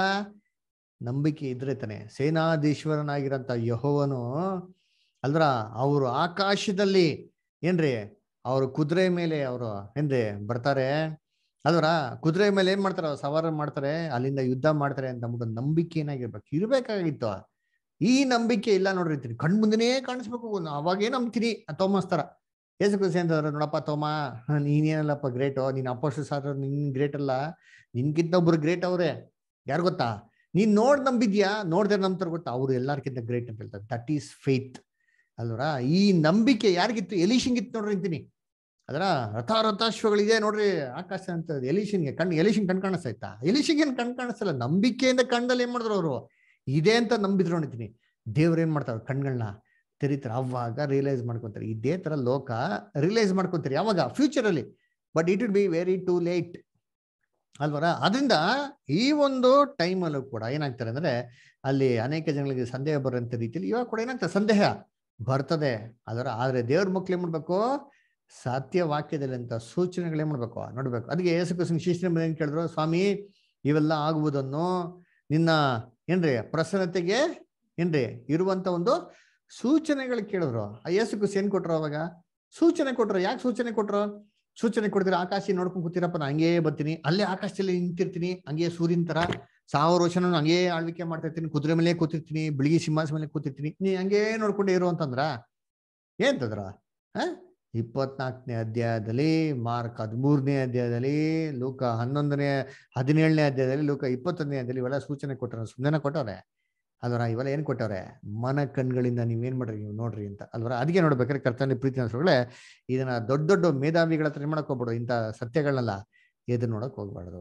ನಂಬಿಕೆ ಇದ್ರೆ ತಾನೆ ಸೇನಾಧೀಶ್ವರನಾಗಿರಂತ ಯಹೋವನು ಅಲ್ದ್ರ ಅವರು ಆಕಾಶದಲ್ಲಿ ಏನ್ರಿ ಅವರು ಕುದುರೆ ಮೇಲೆ ಅವರು ಏನ್ರಿ ಬರ್ತಾರೆ ಅಲ್ವರ ಕುದುರೆ ಮೇಲೆ ಏನ್ ಮಾಡ್ತಾರೆ ಅವ್ರು ಸವಾರ ಮಾಡ್ತಾರೆ ಅಲ್ಲಿಂದ ಯುದ್ಧ ಮಾಡ್ತಾರೆ ಅಂತ ಅಂದ್ಬಿಟ್ಟು ನಂಬಿಕೆ ಏನಾಗಿರ್ಬೇಕು ಇರ್ಬೇಕಾಗಿತ್ತು ಈ ನಂಬಿಕೆ ಇಲ್ಲ ನೋಡ್ರಿ ಕಣ್ ಮುಂದೆನೇ ಕಾಣಿಸ್ಬೇಕು ಅವಾಗೇ ನಂಬ್ತೀನಿ ಥೋಮಸ್ ತರ ಯೇಸು ಕ್ರಿಸ್ತ ಅಂತಂದ್ರೆ ನೋಡಪ್ಪ ತೋಮ ನೀನೇನಲ್ಲಪ್ಪ ಗ್ರೇಟು ನೀನ್ ಅಪೋಸ್ಟ್ ಸಾರ್ ನಿನ್ ಗ್ರೇಟ್ ಅಲ್ಲ ನಿನ್ಗಿಂತ ಒಬ್ರು ಗ್ರೇಟ್ ಅವ್ರೆ ಯಾರು ಗೊತ್ತಾ ನೀನ್ ನೋಡ್ ನಂಬಿದ್ಯಾ ನೋಡ್ದೆ ನಂಬ್ತಾರ ಗೊತ್ತಾ ಅವ್ರು ಎಲ್ಲಾರ್ಕಿಂತ ಗ್ರೇಟ್ ಅಂತ ಹೇಳ್ತಾರೆ ದಟ್ ಈಸ್ ಫೇತ್ ಅಲ್ವರ ಈ ನಂಬಿಕೆ ಯಾರಿಗಿತ್ತು ಎಲಿಶಿಂಗಿತ್ತು ನೋಡ್ರಿ ಅಂತೀನಿ ಅದರ ರಥ ರಥಾಶ್ವಗಳಿದೆ ನೋಡ್ರಿ ಆಕಾಶ ಅಂತ ಎಲಿಶನ್ಗೆ ಕಣ್ ಎಲಿಶನ್ ಕಣ್ ಕಾಣಿಸ್ತಾ ಇತ್ತಾ ಎಲಿಶನ್ಗೆ ಏನ್ ಕಣ್ ಕಾಣಿಸ್ತಲ್ಲ ನಂಬಿಕೆಯಿಂದ ಕಣ್ಣಲ್ಲಿ ಏನ್ ಮಾಡಿದ್ರು ಅವರು ಇದೆ ಅಂತ ನಂಬಿದ್ರು ನೋಡಿದ್ದೀನಿ ದೇವ್ರು ಏನ್ ಮಾಡ್ತಾರೆ ಕಣ್ಗಳನ್ನ ತೆರೀತಾರೆ ಅವಾಗ ರಿಯಲೈಸ್ ಮಾಡ್ಕೊಂತಾರೆ ಇದೇ ತರ ಲೋಕ ರಿಯಲೈಸ್ ಮಾಡ್ಕೊಂತಾರೆ ಯಾವಾಗ ಫ್ಯೂಚರ್ ಅಲ್ಲಿ but it will be very too late ಅಲ್ವರ ಅದರಿಂದ ಈ ಒಂದು ಟೈಮಲ್ಲೂ ಕೂಡ ಏನಾಗ್ತಾರೆ ಅಂದ್ರೆ ಅಲ್ಲಿ ಅನೇಕ ಜನಗಳಿಗೆ ಸಂದೇಹ ಬರುವಂತ ರೀತಿಯಲ್ಲಿ ಇವಾಗ ಕೂಡ ಏನಾಗ್ತದೆ ಸಂದೇಹ ಬರ್ತದೆ ಅದರ ಆದ್ರೆ ದೇವ್ರ ಮಕ್ಳು ಏನ್ ಮಾಡ್ಬೇಕು ಸತ್ಯ ವಾಕ್ಯದಲ್ಲಿ ಅಂತ ಸೂಚನೆಗಳು ಏನ್ ಮಾಡ್ಬೇಕು ನೋಡ್ಬೇಕು ಅದಕ್ಕೆ ಯೇಸು ಕ್ರಿಸ್ತನ ಶಿಷ್ಯನ ಏನ್ ಕೇಳಿದ್ರು ಸ್ವಾಮಿ ಇವೆಲ್ಲ ಆಗುವುದನ್ನು ನಿನ್ನ ಏನ್ರಿ ಪ್ರಸನ್ನತೆಗೆ ಏನ್ರಿ ಇರುವಂತ ಒಂದು ಸೂಚನೆಗಳು ಕೇಳಿದ್ರು ಆ ಯೇಸು ಕ್ರಿಸ್ತ ಏನ್ ಕೊಟ್ರು ಅವಾಗ ಸೂಚನೆ ಕೊಟ್ರು ಯಾಕೆ ಸೂಚನೆ ಕೊಟ್ರು ಸೂಚನೆ ಕೊಡ್ತೀರ ಆಕಾಶ ನೋಡ್ಕೊಂಡ್ ಕೂತಿರಪ್ಪ ನಾನು ಹಂಗೇ ಬರ್ತೀನಿ ಅಲ್ಲೇ ಆಕಾಶದಲ್ಲಿ ನಿಂತಿರ್ತೀನಿ ಹಂಗೆ ಸೂರ್ಯನ ತರ ಸಾವಿರ ವರ್ಷ ನಾನು ಹಂಗೇ ಆಳ್ವಿಕೆ ಮಾಡ್ತಾ ಇರ್ತೀನಿ ಕುದುರೆ ಮೇಲೆ ಕೂತಿರ್ತೀನಿ ಬಿಳಿಗಿ ಸಿಂಹಾಸ ಮೇಲೆ ಕೂತಿರ್ತೀನಿ ನೀ ಹಂಗೇ ನೋಡ್ಕೊಂಡೇ ಇರು ಅಂತಂದ್ರ ಏನ್ತಂದ್ರ ಹ ಇಪ್ಪತ್ನಾಲ್ಕನೇ ಅಧ್ಯಾಯದಲ್ಲಿ ಮಾರ್ಕ್ ಹದಿಮೂರನೇ ಅಧ್ಯಾಯದಲ್ಲಿ ಲೂಕ ಹನ್ನೊಂದನೇ ಹದಿನೇಳನೇ ಅಧ್ಯಾಯದಲ್ಲಿ ಲೂಕ ಇಪ್ಪತ್ತೊಂದನೇ ಅಧ್ಯಾಯದಲ್ಲಿ ಇವೆಲ್ಲ ಸೂಚನೆ ಕೊಟ್ಟರೆ ಸುಮ್ಮನೆ ಕೊಟ್ಟವ್ರೆ ಅಲ್ವರ ಇವೆಲ್ಲ ಏನ್ ಕೊಟ್ಟವ್ರೆ ಮನ ಕಣ್ಗಳಿಂದ ನೀವೇನ್ ಮಾಡ್ರಿ ನೀವು ನೋಡ್ರಿ ಅಂತ ಅಲ್ವರ ಅದಕ್ಕೆ ನೋಡ್ಬೇಕಾದ್ರೆ ಕರ್ತನ ಪ್ರೀತಿ ಅನ್ಸೋಗಳೇ ಇದನ್ನ ದೊಡ್ಡ ದೊಡ್ಡ ಮೇಧಾವಿಗಳ ಹತ್ರ ಏನ್ ಮಾಡಕ್ ಹೋಗ್ಬೇಡು ಇಂಥ ಸತ್ಯಗಳನ್ನೆಲ್ಲ ಎದು ನೋಡಕ್ ಹೋಗ್ಬಾರ್ದು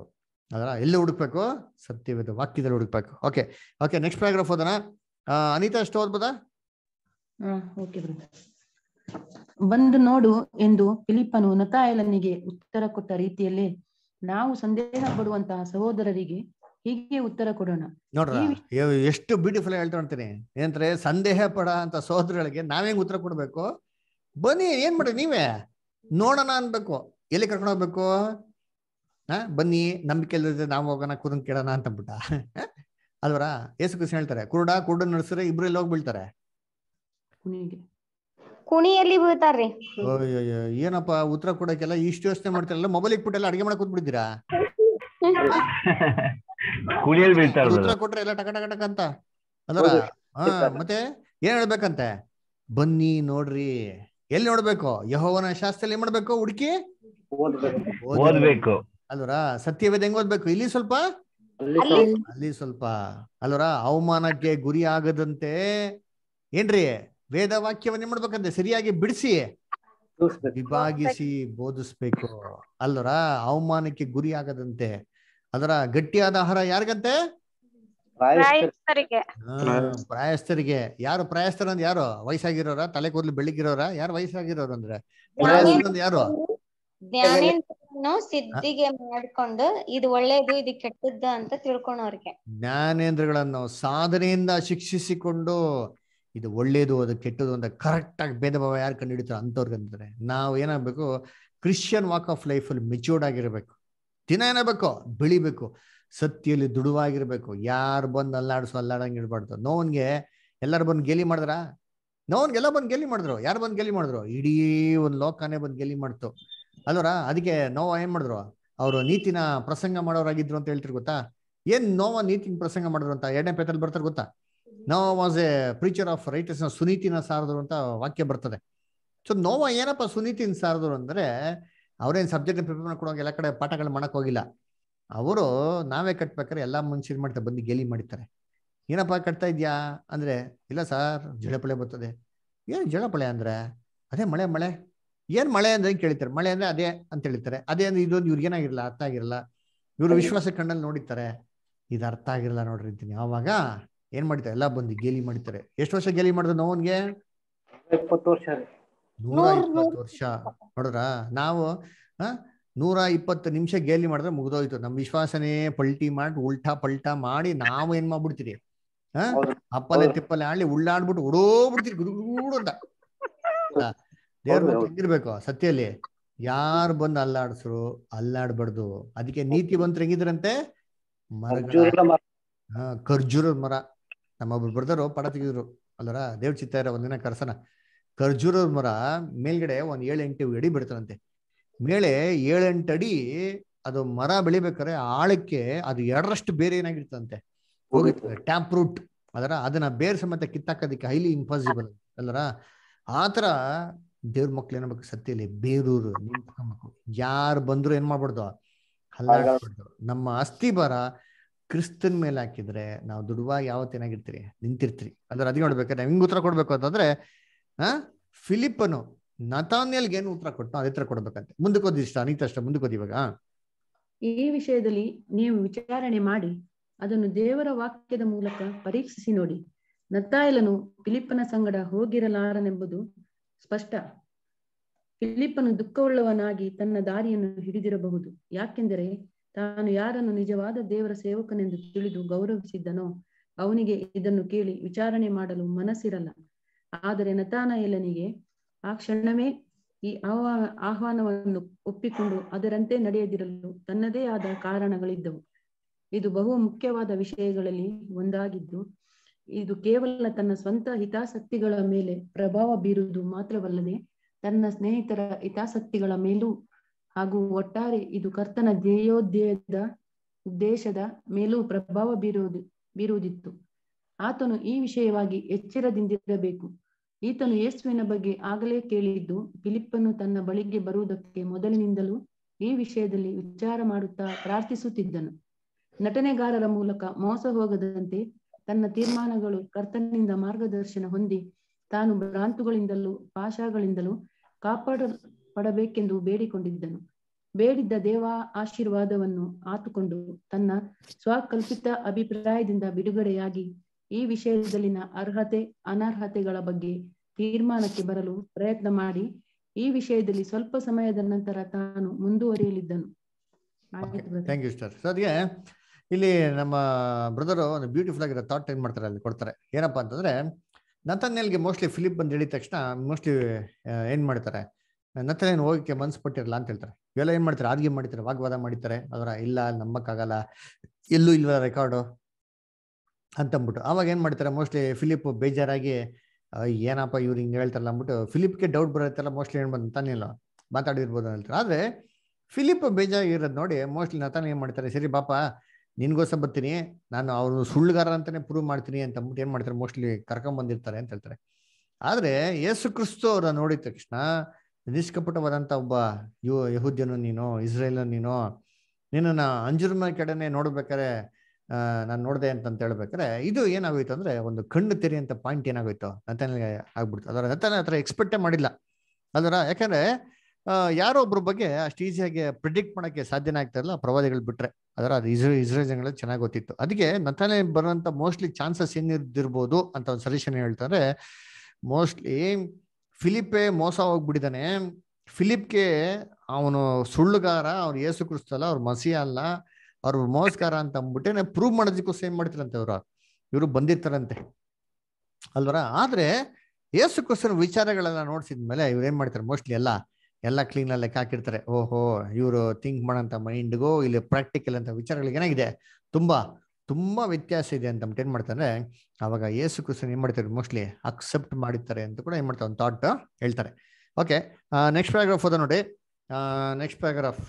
ಅದರ ಎಲ್ಲಿ ಹುಡುಕ್ಬೇಕು ಸತ್ಯವೇದ ವಾಕ್ಯದಲ್ಲಿ ಹುಡುಕ್ಬೇಕು ಓಕೆ ಓಕೆ ನೆಕ್ಸ್ಟ್ ಪ್ಯಾರಾಗ್ರಾಫ್ ಓದೋಣ ಆ, ಅನಿತಾ ಅಷ್ಟು ಓದ್ಬೋದಾ ಹಾ ಓಕೆ ಬ್ರದರ್ ಬಂದು ನೋಡು ಎಂದು ಫಿಲಿಪ್ಪನು ನತಾಯಲನಿಗೆ ಉತ್ತರ ಕೊಟ್ಟ ರೀತಿಯಲ್ಲೇ ನಾವು ಸಂದೇಹ ಪಡುವಂತಹ ಸಹೋದರರಿಗೆ ಹೀಗೆ ಉತ್ತರ ಕೊಡೋಣ ನೋಡ್ರ ಈ ವಿಷಯ- ಎಷ್ಟು ಬ್ಯೂಟಿಫುಲ್ ಹೇಳ್ತಾ ಅಂತೀನಿ ಏನಂದ್ರೆ ಸಂದೇಹ ಪಡ ಅಂತ ಸಹೋದರಗಳಿಗೆ ನಾವೇಂಗ್ ಉತ್ತರ ಕೊಡ್ಬೇಕು ಬನ್ನಿ ಏನ್ ಮಾಡಿ ನೀವೇ ನೋಡೋಣ ಅನ್ಬೇಕು ಎಲ್ಲಿ ಕರ್ಕೊಂಡು ಹೋಗ್ಬೇಕು ಹಾ ಬನ್ನಿ ನಂಬಿಕೆ ಇಲ್ಲದೆ ನಾವು ಹೋಗೋಣ ಕುದನ್ ಕೇಳೋಣ ಅಂತ ಅಂದ್ಬಿಟ್ಟ ಅಲ್ವರ ಏಸು ಕೃಷ್ಣ ಹೇಳ್ತಾರೆ ಕುರುಡ ಕುರುಡ ನಡೆಸಿದ್ರೆ ಇಬ್ರು ಎಲ್ಲಿ ಹೋಗಿ ಬೀಳ್ತಾರೆ ಕುಣಿಗೆ ಕುಣಿಯಲ್ಲಿ ಬೀಳ್ತಾರ್ರಿ ಅಯ್ಯಯ್ಯೋ, ಏನಪ್ಪ ಉತ್ತರ ಕೊಡಕ್ಕೆಲ್ಲ ಇಷ್ಟು ಯೋಚನೆ ಮಾಡ್ತಾರಲ್ಲ ಮೊಬೈಲ್ ಇಟ್ಬಿಟ್ಟೆಲ್ಲ ಅಡಿಗೆ ಮಾಡಕ್ ಕೂತ್ಬಿಟ್ಟಿದ್ದೀರಾ ಕುಣಿಯಲ್ಲಿ ಬೀಳ್ತಾರೆ ಉತ್ತರ brother. ಕೊಟ್ರೆ ಎಲ್ಲ ಟಕ ಟಕ ಟಕ ಅಂತ ಅಲ್ವರ ಹೌದು. ಹಾ ಮತ್ತೆ ಏನ್ ಹೇಳ್ಬೇಕಂತೆ ಬನ್ನಿ ನೋಡ್ರಿ ಎಲ್ಲಿ ನೋಡ್ಬೇಕು ಯಹೋವನ ಶಾಸ್ತ್ರ ಏನ್ ಮಾಡ್ಬೇಕು ಹುಡುಕಿ ಓದ್ಬೇಕು ಅಲ್ವರ ಸತ್ಯವೇದ ಹೆಂಗ್ ಓದ್ಬೇಕು ಇಲ್ಲಿ ಸ್ವಲ್ಪ ಅಲ್ಲಿ ಅಲ್ಲಿ ಸ್ವಲ್ಪ ಅಲ್ವರ ಅವಮಾನಕ್ಕೆ ಗುರಿ ಆಗದಂತೆ ಏನ್ರಿ ವೇದ ವಾಕ್ಯವನ್ನ ಏನ್ ಮಾಡ್ಬೇಕಂತೆ ಸರಿಯಾಗಿ ಬಿಡಿಸಿ ವಿಭಾಗಿಸಿ ಬೋಧಿಸ್ಬೇಕು ಅಲ್ವರ ಅವಮಾನಕ್ಕೆ ಗುರಿ ಆಗದಂತೆ ಅದರ ಗಟ್ಟಿಯಾದ ಆಹಾರ ಯಾರಿಗಂತೆ ಪ್ರಾಯಸ್ಥರಿಗೆ ಹಾ, ಪ್ರಾಯಸ್ಥರಿಗೆ ಯಾರು ಪ್ರಾಯಸ್ಥರ ಅಂದ್ರೆ ಯಾರು ವಯಸ್ಸಾಗಿರೋರ ತಲೆ ಕೂದಲು ಬೆಳಿಗಿರೋರ ಯಾರು ವಯಸ್ಸಾಗಿರೋರು ಅಂದ್ರೆ ಪ್ರಾಯಸ್ಥರು ಅಂದ್ರೆ ಯಾರು ಜ್ಞಾನೇಂದ್ರನು ಸಿದ್ಧಿಗೆ ಮಾಡ್ಕೊಂಡು ಇದು ಒಳ್ಳೇದು ಇದು ಕೆಟ್ಟದ್ದು ಅಂತ ತಿಳ್ಕೊಳೋರ್ಗೆ ಜ್ಞಾನೇಂದ್ರಗಳನ್ನು ಸಾಧನೆಯಿಂದ ಶಿಕ್ಷಿಸಿಕೊಂಡು ಇದು ಒಳ್ಳೇದು ಅದು ಕೆಟ್ಟದು ಅಂತ ಕರೆಕ್ಟ್ ಆಗಿ ಭೇದ ಭಾವ ಯಾರು ಕಂಡು ಹಿಡಿತಾರೆ ಅಂಥವ್ರಿಗೆ ಅಂತಾರೆ ನಾವು ಏನಾಗಬೇಕು ಕ್ರಿಶ್ಚಿಯನ್ ವಾಕ್ ಆಫ್ ಲೈಫಲ್ಲಿ ಮೆಚ್ಯೂರ್ಡ್ ಆಗಿರ್ಬೇಕು ದಿನ ಏನಾಗಬೇಕು ಬೆಳಿಬೇಕು ಸತ್ಯಲ್ಲಿ ದುಡುವಾಗಿರ್ಬೇಕು ಯಾರು ಬಂದು ಅಲ್ಲಾಡಿಸು ಅಲ್ಲಾಡಂಗೆ ಇಡಬಾರ್ದು ನೋವನ್ಗೆ ಎಲ್ಲರೂ ಬಂದು ಗೇಲಿ ಮಾಡಿದ್ರ ನೋವನ್ಗೆಲ್ಲ ಬಂದು ಗೇಲಿ ಮಾಡಿದ್ರು ಯಾರು ಬಂದು ಗೇಲಿ ಮಾಡಿದ್ರು ಇಡೀ ಒಂದು ಲೋಕನೇ ಬಂದು ಗೇಲಿ ಮಾಡ್ತು ಅಲ್ವರ ಅದಕ್ಕೆ ನೋವ ಏನ್ ಮಾಡಿದ್ರು ಅವರು ನೀತಿನ ಪ್ರಸಂಗ ಮಾಡೋರಾಗಿದ್ರು ಅಂತ ಹೇಳ್ತಿರ್ ಗೊತ್ತಾ ಏನ್ ನೋವ ನೀತಿನ ಪ್ರಸಂಗ ಮಾಡಿದ್ರು ಅಂತ ಎರಡನೇ ಪೇತಲ್ಲಿ ಬರ್ತಾರೆ ಗೊತ್ತಾ Noah was a preacher of righteous ಸುನೀತಿನ ಸಾರದ್ರು ಅಂತ ವಾಕ್ಯ ಬರ್ತದೆ ಸೊ ನೋವ ಏನಪ್ಪ ಸುನೀತಿನ ಸಾರದ್ರು ಅಂದ್ರೆ ಅವ್ರೇನ್ ಸಬ್ಜೆಕ್ಟ್ ಪ್ರಿಪೇರ್ ಮಾಡ್ಕೊಡೋಂಗ ಎಲ್ಲ ಕಡೆ ಪಾಠಗಳು ಮಾಡಕ್ ಹೋಗಿಲ್ಲ ಅವರು ನಾವೇ ಕಟ್ಬೇಕಾದ್ರೆ ಎಲ್ಲಾ ಮನುಷ್ಯರು ಮಾಡ್ತಾರೆ ಬಂದು ಗೇಲಿ ಮಾಡಿರ್ತಾರೆ ಏನಪ್ಪ ಕಟ್ತಾ ಇದ್ಯಾ ಅಂದ್ರೆ ಇಲ್ಲ ಸರ್ ಜಳಪಳೆ ಬರ್ತದೆ ಏನ್ ಜಳಪಳೆ ಅಂದ್ರೆ ಅದೇ ಮಳೆ ಮಳೆ ಏನ್ ಮಳೆ ಅಂದ್ರೆ ಹೆಂಗ್ ಕೇಳ್ತಾರೆ ಮಳೆ ಅಂದ್ರೆ ಅದೇ ಅಂತ ಹೇಳ್ತಾರೆ ಅದೇ ಅಂದ್ರೆ ಇದೊಂದು ಇವ್ರಿಗೆ ಏನಾಗಿರಲ್ಲ ಅರ್ಥ ಆಗಿರಲ್ಲ ಇವರು ವಿಶ್ವಾಸ ಕಣ್ಣಲ್ಲಿ ನೋಡಿರ್ತಾರೆ ಇದು ಅರ್ಥ ಆಗಿರಲ್ಲ ನೋಡ್ರಿ ಅಂತೀನಿ ಆವಾಗ ಏನ್ ಮಾಡ್ತಾರೆ ಎಲ್ಲ ಬಂದು ಗೇಲಿ ಮಾಡ್ತಾರೆ ಎಷ್ಟು ವರ್ಷ ಗೇಲಿ ಮಾಡಿದ್ರು ನೋವನ್ಗೆ ಇಪ್ಪತ್ತು ವರ್ಷ ರೀ ನೂರ ಇಪ್ಪತ್ತು ವರ್ಷ ನೋಡ್ರ ನಾವು ಆ ನೂರ ಇಪ್ಪತ್ತು ನಿಮಿಷ ಗೇಲಿ ಮಾಡಿದ್ರೆ ಮುಗ್ದೋಯ್ತು ನಮ್ ವಿಶ್ವಾಸನೇ ಪಲ್ಟಿ ಮಾಡಿ ಉಲ್ಟಾ ಪಲ್ಟಾ ಮಾಡಿ ನಾವು ಏನ್ ಮಾಡ್ಬಿಡ್ತೀರಿ ಆ ಅಪ್ಪಲೆ ತಿಪ್ಪಲೆ ಆಡ್ಲಿ ಉಳ್ಳಾಡ್ಬಿಟ್ಟು ಓಡೋಗ್ಬಿಡ್ತೀರಿ ಗುಡುಗುಡು ಅಂತ ಆ, ದೇವ್ರ ಹೌದು, ಮಕ್ಳು ಹೌದು. ಹೆಂಗಿರ್ಬೇಕು ಸತ್ಯಲ್ಲಿ ಯಾರು ಬಂದು ಅಲ್ಲಾಡ್ಸ್ರು ಅಲ್ಲಾಡ್ಬಾರ್ದು ಅದಕ್ಕೆ ನೀತಿ ಬಂತ್ರ ಹೆಂಗಿದ್ರಂತೆ ಮರಗಳ ಖರ್ಜೂರದ ಮರ. ಹಾ ಖರ್ಜೂರದ ಮರ ನಮ್ಮೊಬ್ರು ಬ್ರದರು ಪಡ ತೆಗೆದ್ರು ಅಲ್ಲರ ದೇವ್ರ ಚಿತ್ತ ಇರೋ ಒಂದಿನ ಕರ್ಸನ ಖರ್ಜೂರದ ಮರ ಮೇಲ್ಗಡೆ ಒಂದ್ ಏಳು ಎಂಟು ಅಡಿ ಬಿಡ್ತಾರಂತೆ ಮೇಲೆ ಏಳೆಂಟು ಅಡಿ ಅದು ಮರ ಬೆಳಿಬೇಕಾದ್ರೆ ಆಳಕ್ಕೆ ಅದು ಎರಡರಷ್ಟು ಬೇರೆ ಏನಾಗಿರ್ತಂತೆ ಹೋಗಿರ್ತದೆ ಟ್ಯಾಪ್ ರೂಟ್ ಅದರ ಅದನ್ನ ಬೇರ್ ಸಮೇತ ಕಿತ್ತಾಕೋದಕ್ಕೆ ಹೈಲಿ ಇಂಪಾಸಿಬಲ್ ಅಲ್ಲರ ಆತರ ದೇವ್ರ ಮಕ್ಳು ಏನ್ಬೇಕು ಸತ್ಯಲ್ಲಿ ಬೇರೂರು ನಿಂತ್ಕೊಬೇಕು ಯಾರು ಬಂದ್ರು ಏನ್ ಮಾಡ್ಬಾರ್ದು ಹಲ್ಲಾಡ್ಬಾರ್ದು ನಮ್ಮ ಅಸ್ಥಿ ಬರ ಕ್ರಿಸ್ತನ್ ಮೇಲೆ ಹಾಕಿದ್ರೆ ನಾವು ದುಡುವಾಗಿ ಯಾವತ್ತೇನಾಗಿರ್ತೀರಿ ನಿಂತಿರ್ತೀರಿ ಅದ್ರ ಅದ್ ನೋಡ್ಬೇಕಾದ್ರೆ ಹೆಂಗ್ ಉತ್ತರ ಕೊಡ್ಬೇಕು ಅಂತಂದ್ರೆ ಆ ಫಿಲಿಪ್ಪನು ನತಾನ್ಯಲ್ಗೆ ಏನು ಉತ್ತರ ಕೊಟ್ಟು ಅದೇ ತರ ಕೊಡ್ಬೇಕಂತೆ ಮುಂದಕ್ಕೆ ಓದಿ ಇಷ್ಟ ಅನಿತ ಅಷ್ಟ ಮುಂದಕ್ಕೆ ಓದಿ ಇವಾಗ ಈ ವಿಷಯದಲ್ಲಿ ನೀವು ವಿಚಾರಣೆ ಮಾಡಿ ಅದನ್ನು ದೇವರ ವಾಕ್ಯದ ಮೂಲಕ ಪರೀಕ್ಷಿಸಿ ನೋಡಿ ನತ್ತಾಯಲನು ಫಿಲಿಪ್ಪನ ಸಂಗಡ ಹೋಗಿರಲಾರನೆಂಬುದು ಸ್ಪಷ್ಟ ಫಿಲಿಪ್ಪನು ದುಃಖವುಳ್ಳವನಾಗಿ ತನ್ನ ದಾರಿಯನ್ನು ಹಿಡಿದಿರಬಹುದು ಯಾಕೆಂದರೆ ತಾನು ಯಾರನ್ನು ನಿಜವಾದ ದೇವರ ಸೇವಕನೆಂದು ತಿಳಿದು ಗೌರವಿಸಿದ್ದನೋ ಅವನಿಗೆ ಇದನ್ನು ಕೇಳಿ ವಿಚಾರಣೆ ಮಾಡಲು ಮನಸ್ಸಿರಲ್ಲ ಆದರೆ ನತಾನಯಲನಿಗೆ ಆ ಕ್ಷಣವೇ ಈ ಆಹ್ವಾ ಆಹ್ವಾನವನ್ನು ಒಪ್ಪಿಕೊಂಡು ಅದರಂತೆ ನಡೆಯದಿರಲು ತನ್ನದೇ ಆದ ಕಾರಣಗಳಿದ್ದವು ಇದು ಬಹು ಮುಖ್ಯವಾದ ವಿಷಯಗಳಲ್ಲಿ ಒಂದಾಗಿದ್ದು ಇದು ಕೇವಲ ತನ್ನ ಸ್ವಂತ ಹಿತಾಸಕ್ತಿಗಳ ಮೇಲೆ ಪ್ರಭಾವ ಬೀರುವುದು ಮಾತ್ರವಲ್ಲದೆ ತನ್ನ ಸ್ನೇಹಿತರ ಹಿತಾಸಕ್ತಿಗಳ ಮೇಲೂ ಹಾಗೂ ಒಟ್ಟಾರೆ ಇದು ಕರ್ತನ ಧ್ಯೇಯೋದ್ದೇಯದ ಉದ್ದೇಶದ ಮೇಲೂ ಪ್ರಭಾವ ಬೀರುವುದು ಬೀರುವುದಿತ್ತು ಆತನು ಈ ವಿಷಯವಾಗಿ ಎಚ್ಚರದಿಂದಿರಬೇಕು ಈತನು ಯೇಸುವಿನ ಬಗ್ಗೆ ಆಗಲೇ ಕೇಳಿದ್ದು ಫಿಲಿಪ್ಪನು ತನ್ನ ಬಳಿಗೆ ಬರುವುದಕ್ಕೆ ಮೊದಲಿನಿಂದಲೂ ಈ ವಿಷಯದಲ್ಲಿ ವಿಚಾರ ಮಾಡುತ್ತಾ ಪ್ರಾರ್ಥಿಸುತ್ತಿದ್ದನು ನಟನೆಗಾರರ ಮೂಲಕ ಮೋಸ ಹೋಗದಂತೆ ತನ್ನ ತೀರ್ಮಾನಗಳು ಕರ್ತನಿಂದ ಮಾರ್ಗದರ್ಶನ ಹೊಂದಿ ತಾನು ಭ್ರಾಂತುಗಳಿಂದಲೂ ಪಾಶಗಳಿಂದಲೂ ಕಾಪಾಡಲ್ಪಡಬೇಕೆಂದು ಬೇಡಿಕೊಂಡಿದ್ದನು ಬೇಡಿದ್ದ ದೇವ ಆಶೀರ್ವಾದವನ್ನು ಆತುಕೊಂಡು ತನ್ನ ಸ್ವಕಲ್ಪಿತ ಅಭಿಪ್ರಾಯದಿಂದ ಬಿಡುಗಡೆಯಾಗಿ ಈ ವಿಷಯದಲ್ಲಿನ ಅರ್ಹತೆ ಅನರ್ಹತೆಗಳ ಬಗ್ಗೆ ತೀರ್ಮಾನಕ್ಕೆ ಬರಲು ಪ್ರಯತ್ನ ಮಾಡಿ ಈ ವಿಷಯದಲ್ಲಿ ಸ್ವಲ್ಪ ಸಮಯದ ನಂತರ ತಾನು ಮುಂದುವರಿಯಲಿದ್ದನು ಆಯ್ತು brother. Thank you sir so ಅದಕ್ಕೆ ಇಲ್ಲಿ ನಮ್ಮ ಬ್ರದರು ಒಂದು ಬ್ಯೂಟಿಫುಲ್ ಆಗಿರೋ ಥಾಟ್ ಏನ್ ಮಾಡ್ತಾರೆ ಅಲ್ಲಿ ಕೊಡ್ತಾರೆ ಏನಪ್ಪಾ ಅಂತಂದ್ರೆ ನತನ್ಯಲ್ಗೆ ಮೋಸ್ಟ್ಲಿ ಫಿಲಿಪ್ ಬಂದು ಹೇಳಿದ ತಕ್ಷಣ ಮೋಸ್ಟ್ಲಿ ಏನ್ ಮಾಡ್ತಾರೆ ನತನೇನು ಹೋಗಕ್ಕೆ ಮನ್ಸು ಪಟ್ಟಿರಲ್ಲ ಅಂತ ಹೇಳ್ತಾರೆ ಇವೆಲ್ಲ ಏನ್ ಮಾಡ್ತಾರೆ ಆರ್ಗ್ಯೂ ಮಾಡ್ತಾರೆ ವಾಗ್ವಾದ ಮಾಡಿರ್ತಾರೆ ಅದರ ಇಲ್ಲ ನಂಬಕ್ಕಾಗಲ್ಲ ಎಲ್ಲೂ ಇಲ್ವ ರೆಕಾರ್ಡು ಅಂತಂದ್ಬಿಟ್ಟು ಅವಾಗ ಏನ್ ಮಾಡ್ತಾರೆ ಮೋಸ್ಟ್ಲಿ ಫಿಲಿಪ್ ಬೇಜಾರಾಗಿ ಆ, ಏನಪ್ಪ ಇವ್ರು ಹಿಂಗೆ ಹೇಳ್ತಾರಲ್ಲ ಅಂದ್ಬಿಟ್ಟು ಫಿಲಿಪ್ಗೆ ಡೌಟ್ ಬರುತ್ತಲ್ಲ ಮೋಸ್ಟ್ಲಿ ಏನ್ ಬಂದು ತಾನಿಲ್ಲ ಮಾತಾಡಿರ್ಬೋದು ಅಂತ ಹೇಳ್ತಾರೆ ಆದ್ರೆ ಫಿಲಿಪ್ ಬೇಜಾರಾಗಿರೋದು ನೋಡಿ ಮೋಸ್ಟ್ಲಿ ನತಾನ ಏನ್ ಮಾಡ್ತಾರೆ ಸರಿ ಬಾಪ ನಿನ್ಗೋಸ್ಕರ ಬರ್ತೀನಿ ನಾನು ಅವ್ರು ಸುಳ್ಳುಗಾರ ಅಂತಾನೆ ಪ್ರೂವ್ ಮಾಡ್ತೀನಿ ಅಂತ ಅಂದ್ಬಿಟ್ಟು ಏನ್ ಮಾಡ್ತಾರೆ ಮೋಸ್ಟ್ಲಿ ಕರ್ಕೊಂಡ್ ಬಂದಿರ್ತಾರೆ ಅಂತ ಹೇಳ್ತಾರೆ ಆದ್ರೆ ಯೇಸು ಕ್ರಿಸ್ತು ಅವರ ನೋಡಿದ ತಕ್ಷಣ ನಿಷ್ಕಪಟವಾದಂತ ಒಬ್ಬ ಯು ಯಹುದ್ಯನು ನೀನು ಇಸ್ರೇಲ್ ನೀನು ನಿನ್ನ ಅಂಜುರ್ಮ ಕಡೆನೆ ನೋಡ್ಬೇಕಾರೆ ಆ ನಾನು ನೋಡ್ದೆ ಅಂತ ಹೇಳ್ಬೇಕಾರೆ ಇದು ಏನಾಗೋಯ್ತು ಅಂದ್ರೆ ಒಂದು ಕಣ್ಣು ತೆರಿ ಅಂತ ಪಾಯಿಂಟ್ ಏನಾಗೋಯ್ತು ನತನಿಗೆ ಆಗ್ಬಿಡ್ತು ಅದರ ನತನ ಹತ್ರ ಎಕ್ಸ್ಪೆಕ್ಟೇ ಮಾಡಿಲ್ಲ ಅದರ ಯಾಕಂದ್ರೆ ಆ, ಯಾರೋ ಒಬ್ರ ಬಗ್ಗೆ ಅಷ್ಟು ಈಸಿಯಾಗಿ ಪ್ರಿಡಿಕ್ಟ್ ಮಾಡಕ್ಕೆ ಸಾಧ್ಯನೇ ಆಗ್ತಾ ಇಲ್ಲ ಪ್ರವಾದಿಗಳು ಬಿಟ್ರೆ ಅದರ ಅದು ಇಸ್ರೇ ಇಸ್ರೇಲ್ ಜನಗಳಿಗೆ ಚೆನ್ನಾಗಿ ಗೊತ್ತಿತ್ತು ಅದಕ್ಕೆ ನತನೆ ಬರುವಂತ ಮೋಸ್ಟ್ಲಿ ಚಾನ್ಸಸ್ ಏನಿರ್ದಿರ್ಬೋದು ಅಂತ ಒಂದು ಸಜೆಷನ್ ಹೇಳ್ತಾರೆ ಮೋಸ್ಟ್ಲಿ ಫಿಲಿಪೇ ಮೋಸ ಹೋಗ್ಬಿಟ್ಟಿದ್ದಾನೆ ಫಿಲಿಪ್ಗೆ ಅವನು ಸುಳ್ಳುಗಾರ ಅವ್ರು ಏಸು ಕ್ರಿಸ್ತಲ್ಲ ಅವ್ರ ಮಸಿ ಅಲ್ಲ ಅವ್ರು ಮೋಸ್ಗಾರ ಅಂತ ಅಂದ್ಬಿಟ್ಟೆ ಪ್ರೂವ್ ಮಾಡೋದಕ್ಕೋಸ್ಕರ ಏನ್ ಮಾಡ್ತಾರಂತೆ ಅವ್ರು ಇವರು ಬಂದಿರ್ತಾರಂತೆ ಅಲ್ವರ ಆದ್ರೆ ಏಸು ಕ್ರಿಸ್ತನ ವಿಚಾರಗಳೆಲ್ಲ ನೋಡ್ಸಿದ್ಮೇಲೆ ಇವ್ರು ಏನ್ ಮಾಡ್ತಾರೆ ಮೋಸ್ಟ್ಲಿ ಎಲ್ಲ ಎಲ್ಲ ಕ್ಲೀನ್ ಲೆಕ್ಕ ಹಾಕಿರ್ತಾರೆ ಓಹೋ ಇವರು ಥಿಂಕ್ ಮಾಡೋಂಥ ಮೈಂಡ್ಗೋ ಇಲ್ಲಿ ಪ್ರಾಕ್ಟಿಕಲ್ ಅಂತ ವಿಚಾರಗಳಿಗೆ ಏನಾಗಿದೆ ತುಂಬಾ ತುಂಬಾ ವ್ಯತ್ಯಾಸ ಇದೆ ಅಂತ ಅಂದ್ಬಿಟ್ಟು ಏನ್ ಮಾಡ್ತಾರೆ ಅವಾಗ ಏಸು ಕ್ರಿಸ್ತನ್ ಏನ್ ಮಾಡ್ತಾರೆ ಮೋಸ್ಟ್ಲಿ ಅಕ್ಸೆಪ್ಟ್ ಮಾಡಿರ್ತಾರೆ ಅಂತ ಕೂಡ ಏನ್ ಮಾಡ್ತಾರೆ ಒಂದು ಥಾಟ್ ಹೇಳ್ತಾರೆ ಓಕೆ ನೆಕ್ಸ್ಟ್ ಪ್ಯಾರಾಗ್ರಾಫ್ ಓದ ನೋಡಿ ನೆಕ್ಸ್ಟ್ ಪ್ಯಾರಾಗ್ರಾಫ್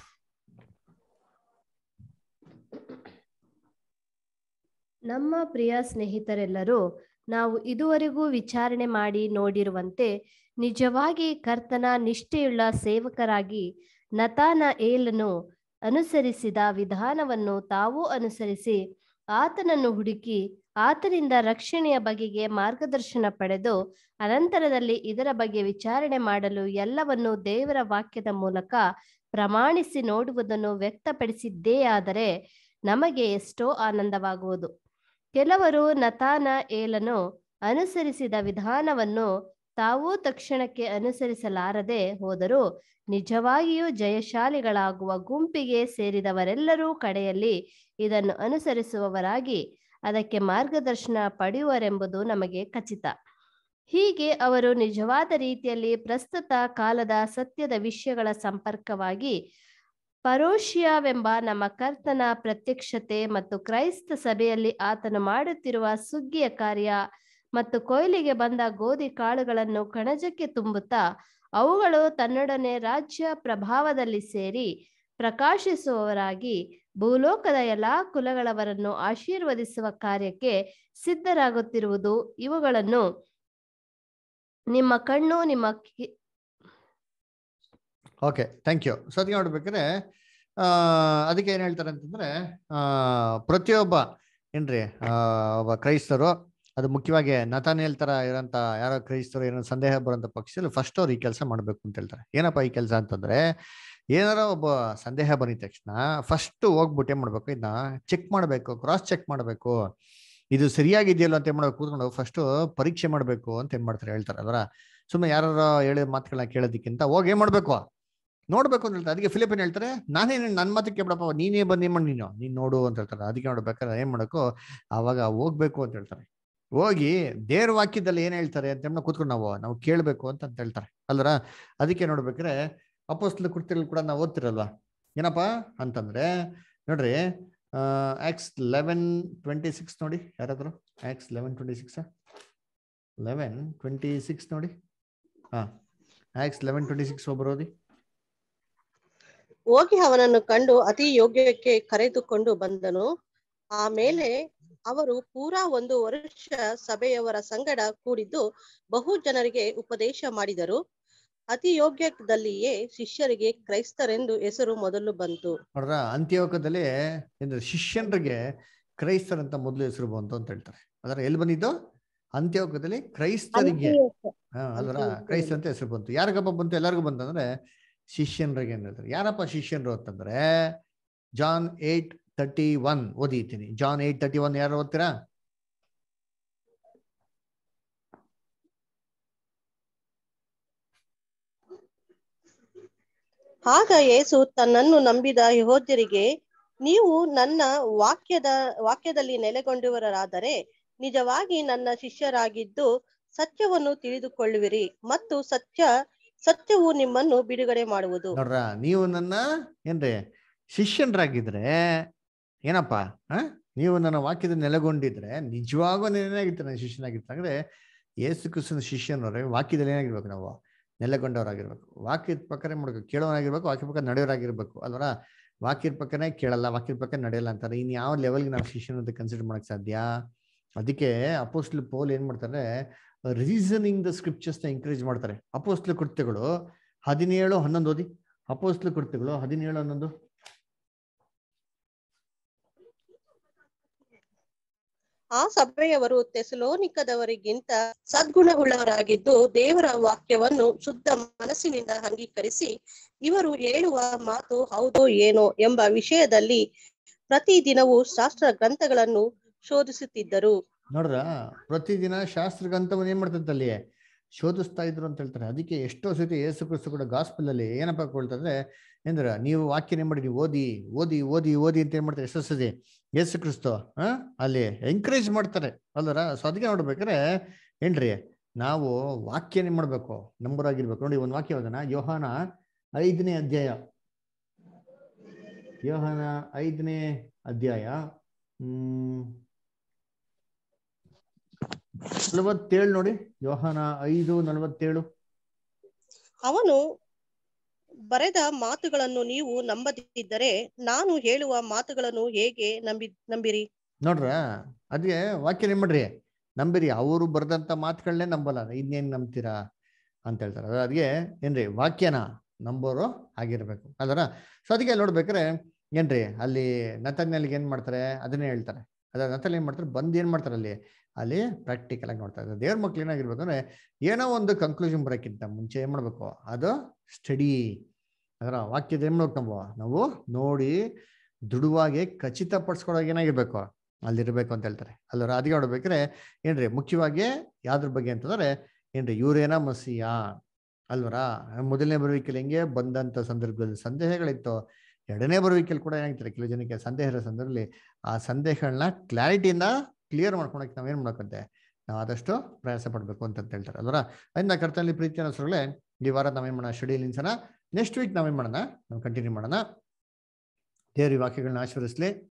ನಮ್ಮ ಪ್ರಿಯ ಸ್ನೇಹಿತರೆಲ್ಲರೂ ನಾವು ಇದುವರೆಗೂ ವಿಚಾರಣೆ ಮಾಡಿ ನೋಡಿರುವಂತೆ ನಿಜವಾಗಿ ಕರ್ತನ ನಿಷ್ಠೆಯುಳ್ಳ ಸೇವಕರಾಗಿ ನತಾನ ಏಲನು ಅನುಸರಿಸಿದ ವಿಧಾನವನ್ನು ತಾವೂ ಅನುಸರಿಸಿ ಆತನನ್ನು ಹುಡುಕಿ ಆತನಿಂದ ರಕ್ಷಣೆಯ ಬಗೆಗೆ ಮಾರ್ಗದರ್ಶನ ಪಡೆದು ಅನಂತರದಲ್ಲಿ ಇದರ ಬಗ್ಗೆ ವಿಚಾರಣೆ ಮಾಡಲು ಎಲ್ಲವನ್ನು ದೇವರ ವಾಕ್ಯದ ಮೂಲಕ ಪ್ರಮಾಣಿಸಿ ನೋಡುವುದನ್ನು ವ್ಯಕ್ತಪಡಿಸಿದ್ದೇ ಆದರೆ ನಮಗೆ ಎಷ್ಟೋ ಆನಂದವಾಗುವುದು ಕೆಲವರು ನತಾನ ಏಲನು ಅನುಸರಿಸಿದ ವಿಧಾನವನ್ನು ತಾವೂ ತಕ್ಷಣಕ್ಕೆ ಅನುಸರಿಸಲಾರದೆ ಹೋದರೂ ನಿಜವಾಗಿಯೂ ಜಯಶಾಲಿಗಳಾಗುವ ಗುಂಪಿಗೆ ಸೇರಿದವರೆಲ್ಲರೂ ಕಡೆಯಲ್ಲಿ ಇದನ್ನು ಅನುಸರಿಸುವವರಾಗಿ ಅದಕ್ಕೆ ಮಾರ್ಗದರ್ಶನ ಪಡೆಯುವರೆಂಬುದು ನಮಗೆ ಖಚಿತ ಹೀಗೆ ಅವರು ನಿಜವಾದ ರೀತಿಯಲ್ಲಿ ಪ್ರಸ್ತುತ ಕಾಲದ ಸತ್ಯದ ವಿಷಯಗಳ ಸಂಪರ್ಕವಾಗಿ ಪರೋಷಿಯಾವೆಂಬ ನಮ್ಮ ಕರ್ತನ ಪ್ರತ್ಯಕ್ಷತೆ ಮತ್ತು ಕ್ರೈಸ್ತ ಸಭೆಯಲ್ಲಿ ಆತನು ಮಾಡುತ್ತಿರುವ ಸುಗ್ಗಿಯ ಕಾರ್ಯ ಮತ್ತು ಕೊಯ್ಲಿಗೆ ಬಂದ ಗೋಧಿ ಕಾಳುಗಳನ್ನು ಕಣಜಕ್ಕೆ ತುಂಬುತ್ತಾ ಅವುಗಳು ತನ್ನೊಡನೆ ರಾಜ್ಯ ಪ್ರಭಾವದಲ್ಲಿ ಸೇರಿ ಪ್ರಕಾಶಿಸುವವರಾಗಿ ಭೂಲೋಕದ ಎಲ್ಲಾ ಕುಲಗಳವರನ್ನು ಆಶೀರ್ವದಿಸುವ ಕಾರ್ಯಕ್ಕೆ ಸಿದ್ಧರಾಗುತ್ತಿರುವುದು ಇವುಗಳನ್ನು ನಿಮ್ಮ ಕಣ್ಣು ನಿಮ್ಮ ಕಿ- ಓಕೆ ಥ್ಯಾಂಕ್ ಯು ಸೊ ಅದಕ್ಕೆ ನೋಡ್ಬೇಕಾದ್ರೆ ಆ, ಅದಕ್ಕೆ ಏನ್ ಹೇಳ್ತಾರೆ ಅಂತಂದ್ರೆ ಆ, ಪ್ರತಿಯೊಬ್ಬ ಏನ್ರಿ ಆ, ಒಬ್ಬ ಕ್ರೈಸ್ತರು ಅದು ಮುಖ್ಯವಾಗಿ ನತಾನೇಲ್ ತರ ಇರೋಂಥ ಯಾರೋ ಕ್ರೈಸ್ತರು ಏನೋ ಸಂದೇಹ ಬರೋಂಥ ಪಕ್ಷದಲ್ಲಿ ಫಸ್ಟ್ ಅವ್ರು ಈ ಕೆಲಸ ಮಾಡ್ಬೇಕು ಅಂತ ಹೇಳ್ತಾರೆ ಏನಪ್ಪ ಈ ಕೆಲಸ ಅಂತಂದ್ರೆ ಏನಾರ ಒಬ್ಬ ಸಂದೇಹ ಬಂದಿದ ತಕ್ಷಣ ಫಸ್ಟ್ ಹೋಗ್ಬಿಟ್ಟು ಏನ್ ಮಾಡ್ಬೇಕು ಇದನ್ನ ಚೆಕ್ ಮಾಡ್ಬೇಕು ಕ್ರಾಸ್ ಚೆಕ್ ಮಾಡ್ಬೇಕು ಇದು ಸರಿಯಾಗಿದೆಯಲ್ಲ ಅಂತ ಏನ್ ಮಾಡ್ಬೇಕು ಕೂತ್ಕೊಂಡು ಫಸ್ಟ್ ಪರೀಕ್ಷೆ ಮಾಡ್ಬೇಕು ಅಂತ ಏನ್ ಮಾಡ್ತಾರೆ ಹೇಳ್ತಾರೆ ಅದರ ಸುಮ್ಮನೆ ಯಾರು ಹೇಳಿದ ಮಾತುಗಳನ್ನ ಕೇಳೋದಕ್ಕಿಂತ ಹೋಗಿ ಏನ್ ಮಾಡ್ಬೇಕು ನೋಡ್ಬೇಕು ಅಂತ ಹೇಳ್ತಾರೆ ಅದಕ್ಕೆ ಫಿಲಿಪ್ ಏನ್ ಹೇಳ್ತಾರೆ ನಾನೇ ನನ್ನ ಮಾತಕ್ಕೆ ಬಿಡಪ್ಪ ನೀನೇ ಬಂದು ಏನ್ ಮಾಡಿ ನೀನು ನೀನ್ ನೋಡು ಅಂತ ಹೇಳ್ತಾರೆ ಅದಕ್ಕೆ ನೋಡ್ಬೇಕಾದ್ರೆ ಏನ್ ಮಾಡಬೇಕು ಅವಾಗ ಹೋಗ್ಬೇಕು ಅಂತ ಹೇಳ್ತಾರೆ ಹೋಗಿ ದೇವ್ರ ವಾಕ್ಯದಲ್ಲಿ ಏನ್ ಹೇಳ್ತಾರೆ ಅಂತ ಹೇಳಿ ಕೂತ್ಕೊಂಡು ನಾವು ನಾವು ಕೇಳ್ಬೇಕು ಅಂತ ಅಂತ ಹೇಳ್ತಾರೆ ಅಲ್ರ ಅದಕ್ಕೆ ನೋಡ್ಬೇಕಾದ್ರೆ ಅಪೋಸ್ಲ ಕೃತ್ಯಗಳು ಕೂಡ ನಾವು ಓದ್ತಿರಲ್ವಾ ಏನಪ್ಪಾ ಅಂತಂದ್ರೆ ನೋಡ್ರಿ ಆಕ್ಸ್ ಲೆವೆನ್ ಟ್ವೆಂಟಿ ಸಿಕ್ಸ್ ನೋಡಿ ಯಾರಾದ್ರು Acts eleven twenty six eleven twenty six ನೋಡಿ ಹಾ ಆಕ್ಸ್ ಲೆವೆನ್ ಟ್ವೆಂಟಿ ಸಿಕ್ಸ್ ಒಬ್ಬರು ಓದಿ ಹೋಗಿ ಅವನನ್ನು ಕಂಡು ಅತಿ ಯೋಗ್ಯಕ್ಕೆ ಕರೆದುಕೊಂಡು ಬಂದನು ಆಮೇಲೆ ಅವರು ಪೂರಾ ಒಂದು ವರ್ಷ ಸಭೆಯವರ ಸಂಗಡ ಕೂಡಿದ್ದು ಬಹು ಜನರಿಗೆ ಉಪದೇಶ ಮಾಡಿದರು ಅತಿ ಯೋಗ್ಯದಲ್ಲಿಯೇ ಶಿಷ್ಯರಿಗೆ ಕ್ರೈಸ್ತರೆಂದು ಹೆಸರು ಮೊದಲು ಬಂತು ನೋಡ್ರ ಅಂತ್ಯೋಕದಲ್ಲಿ ಅಂದ್ರೆ ಶಿಷ್ಯನ್ರಿಗೆ ಕ್ರೈಸ್ತರಂತ ಮೊದಲು ಹೆಸರು ಬಂತು ಅಂತ ಹೇಳ್ತಾರೆ ಅದರ ಎಲ್ಲಿ ಬಂದಿದ್ದು ಅಂತ್ಯೋಕದಲ್ಲಿ ಕ್ರೈಸ್ತರಿಗೆ ಹಾ ಅಲ್ವರ ಕ್ರೈಸ್ತ ಅಂತ ಹೆಸರು ಬಂತು ಯಾರಿಗಪ್ಪ ಬಂತು ಎಲ್ಲರಿಗೂ ಬಂತು ಅಂದ್ರೆ ಶಿಷ್ಯನ್ರಿಗೆ ಏನ್ ಹೇಳ್ತಾರೆ ಯಾರಪ್ಪ ಶಿಷ್ಯನ್ರು ಅಂತಂದ್ರೆ ಜಾನ್ ಏಟ್ ತರ್ಟಿ ಒನ್ ಓದಿತೀನಿ ಜಾನ್ ಏಟ್ ತರ್ಟಿ ಒನ್ ಯಾರು ಓದ್ತೀರಾ ಆಗ ಯೇಸು ತನ್ನನ್ನು ನಂಬಿದ ಯಹೋದ್ಯರಿಗೆ ನೀವು ನನ್ನ ವಾಕ್ಯದ ವಾಕ್ಯದಲ್ಲಿ ನೆಲೆಗೊಂಡವರಾದರೆ ನಿಜವಾಗಿ ನನ್ನ ಶಿಷ್ಯರಾಗಿದ್ದು ಸತ್ಯವನ್ನು ತಿಳಿದುಕೊಳ್ಳುವಿರಿ ಮತ್ತು ಸತ್ಯ ಸತ್ಯವು ನಿಮ್ಮನ್ನು ಬಿಡುಗಡೆ ಮಾಡುವುದು ನೋಡ್ರ ನೀವು ನನ್ನ ಏನ್ರಿ ಶಿಷ್ಯನ್ರಾಗಿದ್ರೆ ಏನಪ್ಪ ಆ ನೀವು ನನ್ನ ವಾಕ್ಯದ ನೆಲೆಗೊಂಡಿದ್ರೆ ನಿಜವಾಗೂ ಏನಾಗಿರ್ತಾರೆ ನನ್ನ ಶಿಷ್ಯನಾಗಿರ್ತಾರೆ ಅಂದ್ರೆ ಯೇಸು ಕ್ರಿಸ್ತನ ಶಿಷ್ಯನವ್ರೆ ವಾಕ್ಯದಲ್ಲಿ ಏನಾಗಿರ್ಬೇಕು ನಾವು ನೆಲೆಗೊಂಡವರಾಗಿರ್ಬೇಕು ವಾಕ್ಯದ ಪ್ರಕಾರ ಏನ್ ಮಾಡ್ಬೇಕು ಕೇಳೋನಾಗಿರ್ಬೇಕು ವಾಕ್ಯ ಪ್ರಕಾರ ನಡೆಯೋರಾಗಿರ್ಬೇಕು ಅಲ್ವರ ವಾಕ್ಯದ ಪ್ರಕಾರನೇ ಕೇಳಲ್ಲ ವಾಕ್ಯದ ಪ್ರಕಾರ ನಡೆಯಲ್ಲ ಅಂತಾರೆ ಇನ್ ಯಾವ ಲೆವೆಲ್ಗೆ ನಾವು ಶಿಷ್ಯನ ಅಂತ ಕನ್ಸಿಡರ್ ಮಾಡಕ್ ಸಾಧ್ಯ ಅದಕ್ಕೆ ಅಪೋಸ್ಟ್ಲ್ ಪೋಲ್ ಏನ್ ಮಾಡ್ತಾರೆ ರೀಸನಿಂಗ್ ದ ಸ್ಕ್ರಿಪ್ಚರ್ಸ್ ನ ಎಂಕರೇಜ್ ಮಾಡ್ತಾರೆ ಅಪೋಸ್ಟ್ಲ ಕೃತ್ಯಗಳು ಹದಿನೇಳು ಹನ್ನೊಂದು ಓದಿ ಅಪೋಸ್ಟ್ಲ ಕೃತ್ಯಗಳು ಹದಿನೇಳು ಹನ್ನೊಂದು ಆ ಸಭೆಯವರು ತೆಸಲೋನಿಕದವರಿಗಿಂತ ಸದ್ಗುಣವುಳ್ಳವರಾಗಿದ್ದು ದೇವರ ವಾಕ್ಯವನ್ನು ಶುದ್ಧ ಮನಸ್ಸಿನಿಂದ ಅಂಗೀಕರಿಸಿ ಇವರು ಹೇಳುವ ಮಾತು ಹೌದೋ ಏನೋ ಎಂಬ ವಿಷಯದಲ್ಲಿ ಪ್ರತಿ ದಿನವೂ ಶಾಸ್ತ್ರ ಗ್ರಂಥಗಳನ್ನು ಶೋಧಿಸುತ್ತಿದ್ದರು ನೋಡ್ರ ಪ್ರತಿದಿನ ಶಾಸ್ತ್ರ ಗ್ರಂಥವನ್ನು ಏನ್ ಮಾಡ್ತಂತ ಅಲ್ಲಿ ಶೋಧಿಸ್ತಾ ಇದ್ರು ಅಂತ ಹೇಳ್ತಾರೆ ಅದಕ್ಕೆ ಎಷ್ಟೋ ಸತಿ ಯೇಸು ಕ್ರಿಸ್ತು ಕೂಡ ಗಾಸ್ಪಲ್ ಅಲ್ಲಿ ಏನಪ್ಪ ಕೊಳ್ತಂದ್ರೆ ಏನ್ರ ನೀವು ವಾಕ್ಯನ ಏನ್ ಮಾಡಿ ನೀವು ಓದಿ ಓದಿ ಓದಿ ಓದಿ ಅಂತ ಏನ್ ಮಾಡ್ತಾರೆ ಎಷ್ಟೋ ಸತಿ ಯೇಸು ಕ್ರಿಸ್ತು ಆ ಅಲ್ಲಿ ಎಂಕರೇಜ್ ಮಾಡ್ತಾರೆ ಅಲ್ಲರ ಸೊ ಅದಕ್ಕೆ ನೋಡ್ಬೇಕಾರೆ ಏನ್ರಿ ನಾವು ವಾಕ್ಯನ ಏನ್ ಮಾಡ್ಬೇಕು ನಂಬರ್ ಆಗಿರ್ಬೇಕು ನೋಡಿ ಒಂದ್ ವಾಕ್ಯ ಹೋದನ ಯೋಹಾನ ಐದನೇ ಅಧ್ಯಾಯ ಯೋಹಾನ ಐದನೇ ಅಧ್ಯಾಯ ಹ್ಮ್ ನಲವತ್ತೇಳು ನೋಡಿ ಯೋಹಾನ ಐದು ನಲವತ್ತೇಳು ಅವನು ಬರೆದ ಮಾತುಗಳನ್ನು ನೀವು ನಂಬದಿದ್ದರೆ ನಾನು ಹೇಳುವ ಮಾತುಗಳನ್ನು ಹೇಗೆ ನಂಬಿ ನಂಬಿರಿ ನೋಡ್ರ ಅದೇ ವಾಕ್ಯ ಏನ್ ಮಾಡ್ರಿ ನಂಬಿರಿ ಅವರು ಬರ್ದಂತ ಮಾತುಗಳನ್ನೇ ನಂಬಲ್ಲ ಇನ್ನೇನ್ ನಂಬ್ತೀರಾ ಅಂತ ಹೇಳ್ತಾರೆ ಅದ್ರ ಅದಕ್ಕೆ ಏನ್ರಿ ವಾಕ್ಯನ ನಂಬೋರು ಆಗಿರ್ಬೇಕು ಅದರ ಸೊ ಅದಕ್ಕೆ ನೋಡ್ಬೇಕಾರೆ ಏನ್ರಿ ಅಲ್ಲಿ ನತನ್ಯಲ್ಲಿಗೆ ಏನ್ ಮಾಡ್ತಾರೆ ಅದನ್ನೇ ಹೇಳ್ತಾರೆ ಅದ ನತಲ್ಲಿ ಏನ್ ಮಾಡ್ತಾರೆ ಬಂದ್ ಏನ್ ಮಾಡ್ತಾರೆ ಅಲ್ಲಿ ಅಲ್ಲಿ ಪ್ರಾಕ್ಟಿಕಲ್ ಆಗಿ ನೋಡ್ತಾ ಇದ್ದಾರೆ ದೇವ್ರ ಮಕ್ಳು ಏನಾಗಿರ್ಬೇಕು ಅಂದ್ರೆ ಏನೋ ಒಂದು ಕನ್ಕ್ಲೂಷನ್ ಬರೋಕ್ಕಿಂತ ಮುಂಚೆ ಏನ್ ಮಾಡ್ಬೇಕು ಅದು ಸ್ಟಡಿ ಅದರ ವಾಕ್ಯದ ಏನ್ ಮಾಡ್ಬೇಕು ನಾವು ನಾವು ನೋಡಿ ದೃಢವಾಗಿ ಖಚಿತಪಡಿಸ್ಕೊಳೋಕೆ ಏನಾಗಿರ್ಬೇಕು ಅಲ್ಲಿರ್ಬೇಕು ಅಂತ ಹೇಳ್ತಾರೆ ಅಲ್ಲರ ಅದಕ್ಕೆ ನೋಡ್ಬೇಕಾದ್ರೆ ಏನ್ರಿ ಮುಖ್ಯವಾಗಿ ಯಾವ್ದ್ರ ಬಗ್ಗೆ ಅಂತಂದ್ರೆ ಏನ್ರಿ ಇವ್ರೇನ ಮಸಿಯ ಅಲ್ವರ ಮೊದಲನೇ ಬರುವಿಕೆಯಲ್ಲಿ ಹೆಂಗೆ ಬಂದಂತ ಸಂದರ್ಭದಲ್ಲಿ ಸಂದೇಹಗಳಿತ್ತು ಎರಡನೇ ಬರುವಿಕೆಯಲ್ಲಿ ಕೂಡ ಏನಾಗ್ತಾರೆ ಕೆಲವು ಜನಕ್ಕೆ ಸಂದೇಹ ಇರೋ ಸಂದರ್ಭದಲ್ಲಿ ಆ ಸಂದೇಹಗಳನ್ನ ಕ್ಲಾರಿಟಿಯಿಂದ ಕ್ಲಿಯರ್ ಮಾಡ್ಕೊಳಕ್ಕೆ ನಾವೇನ್ ಮಾಡ್ಬೇಕಂತೆ ನಾವು ಆದಷ್ಟು ಪ್ರಯಾಸ ಪಡ್ಬೇಕು ಅಂತ ಹೇಳ್ತಾರೆ ಅಲ್ವರ ಅದನ್ನ ಕರ್ತನಲ್ಲಿ ಪ್ರೀತಿ ಅನ್ನೋಸ್ರಲ್ಲೇ ಈ ವಾರ ನಾವೇನ್ ಮಾಡೋಣ ಶೆಡ್ಯೂಲ್ ನಿಲ್ಸೋಣ ನೆಕ್ಸ್ಟ್ ವೀಕ್ ನಾವೇನ್ ಮಾಡೋಣ ನಾವು ಕಂಟಿನ್ಯೂ ಮಾಡೋಣ ದೇವ್ರ ಈ ವಾಕ್ಯಗಳನ್ನ ಆಶೀರ್ವದಿಸ್ಲಿ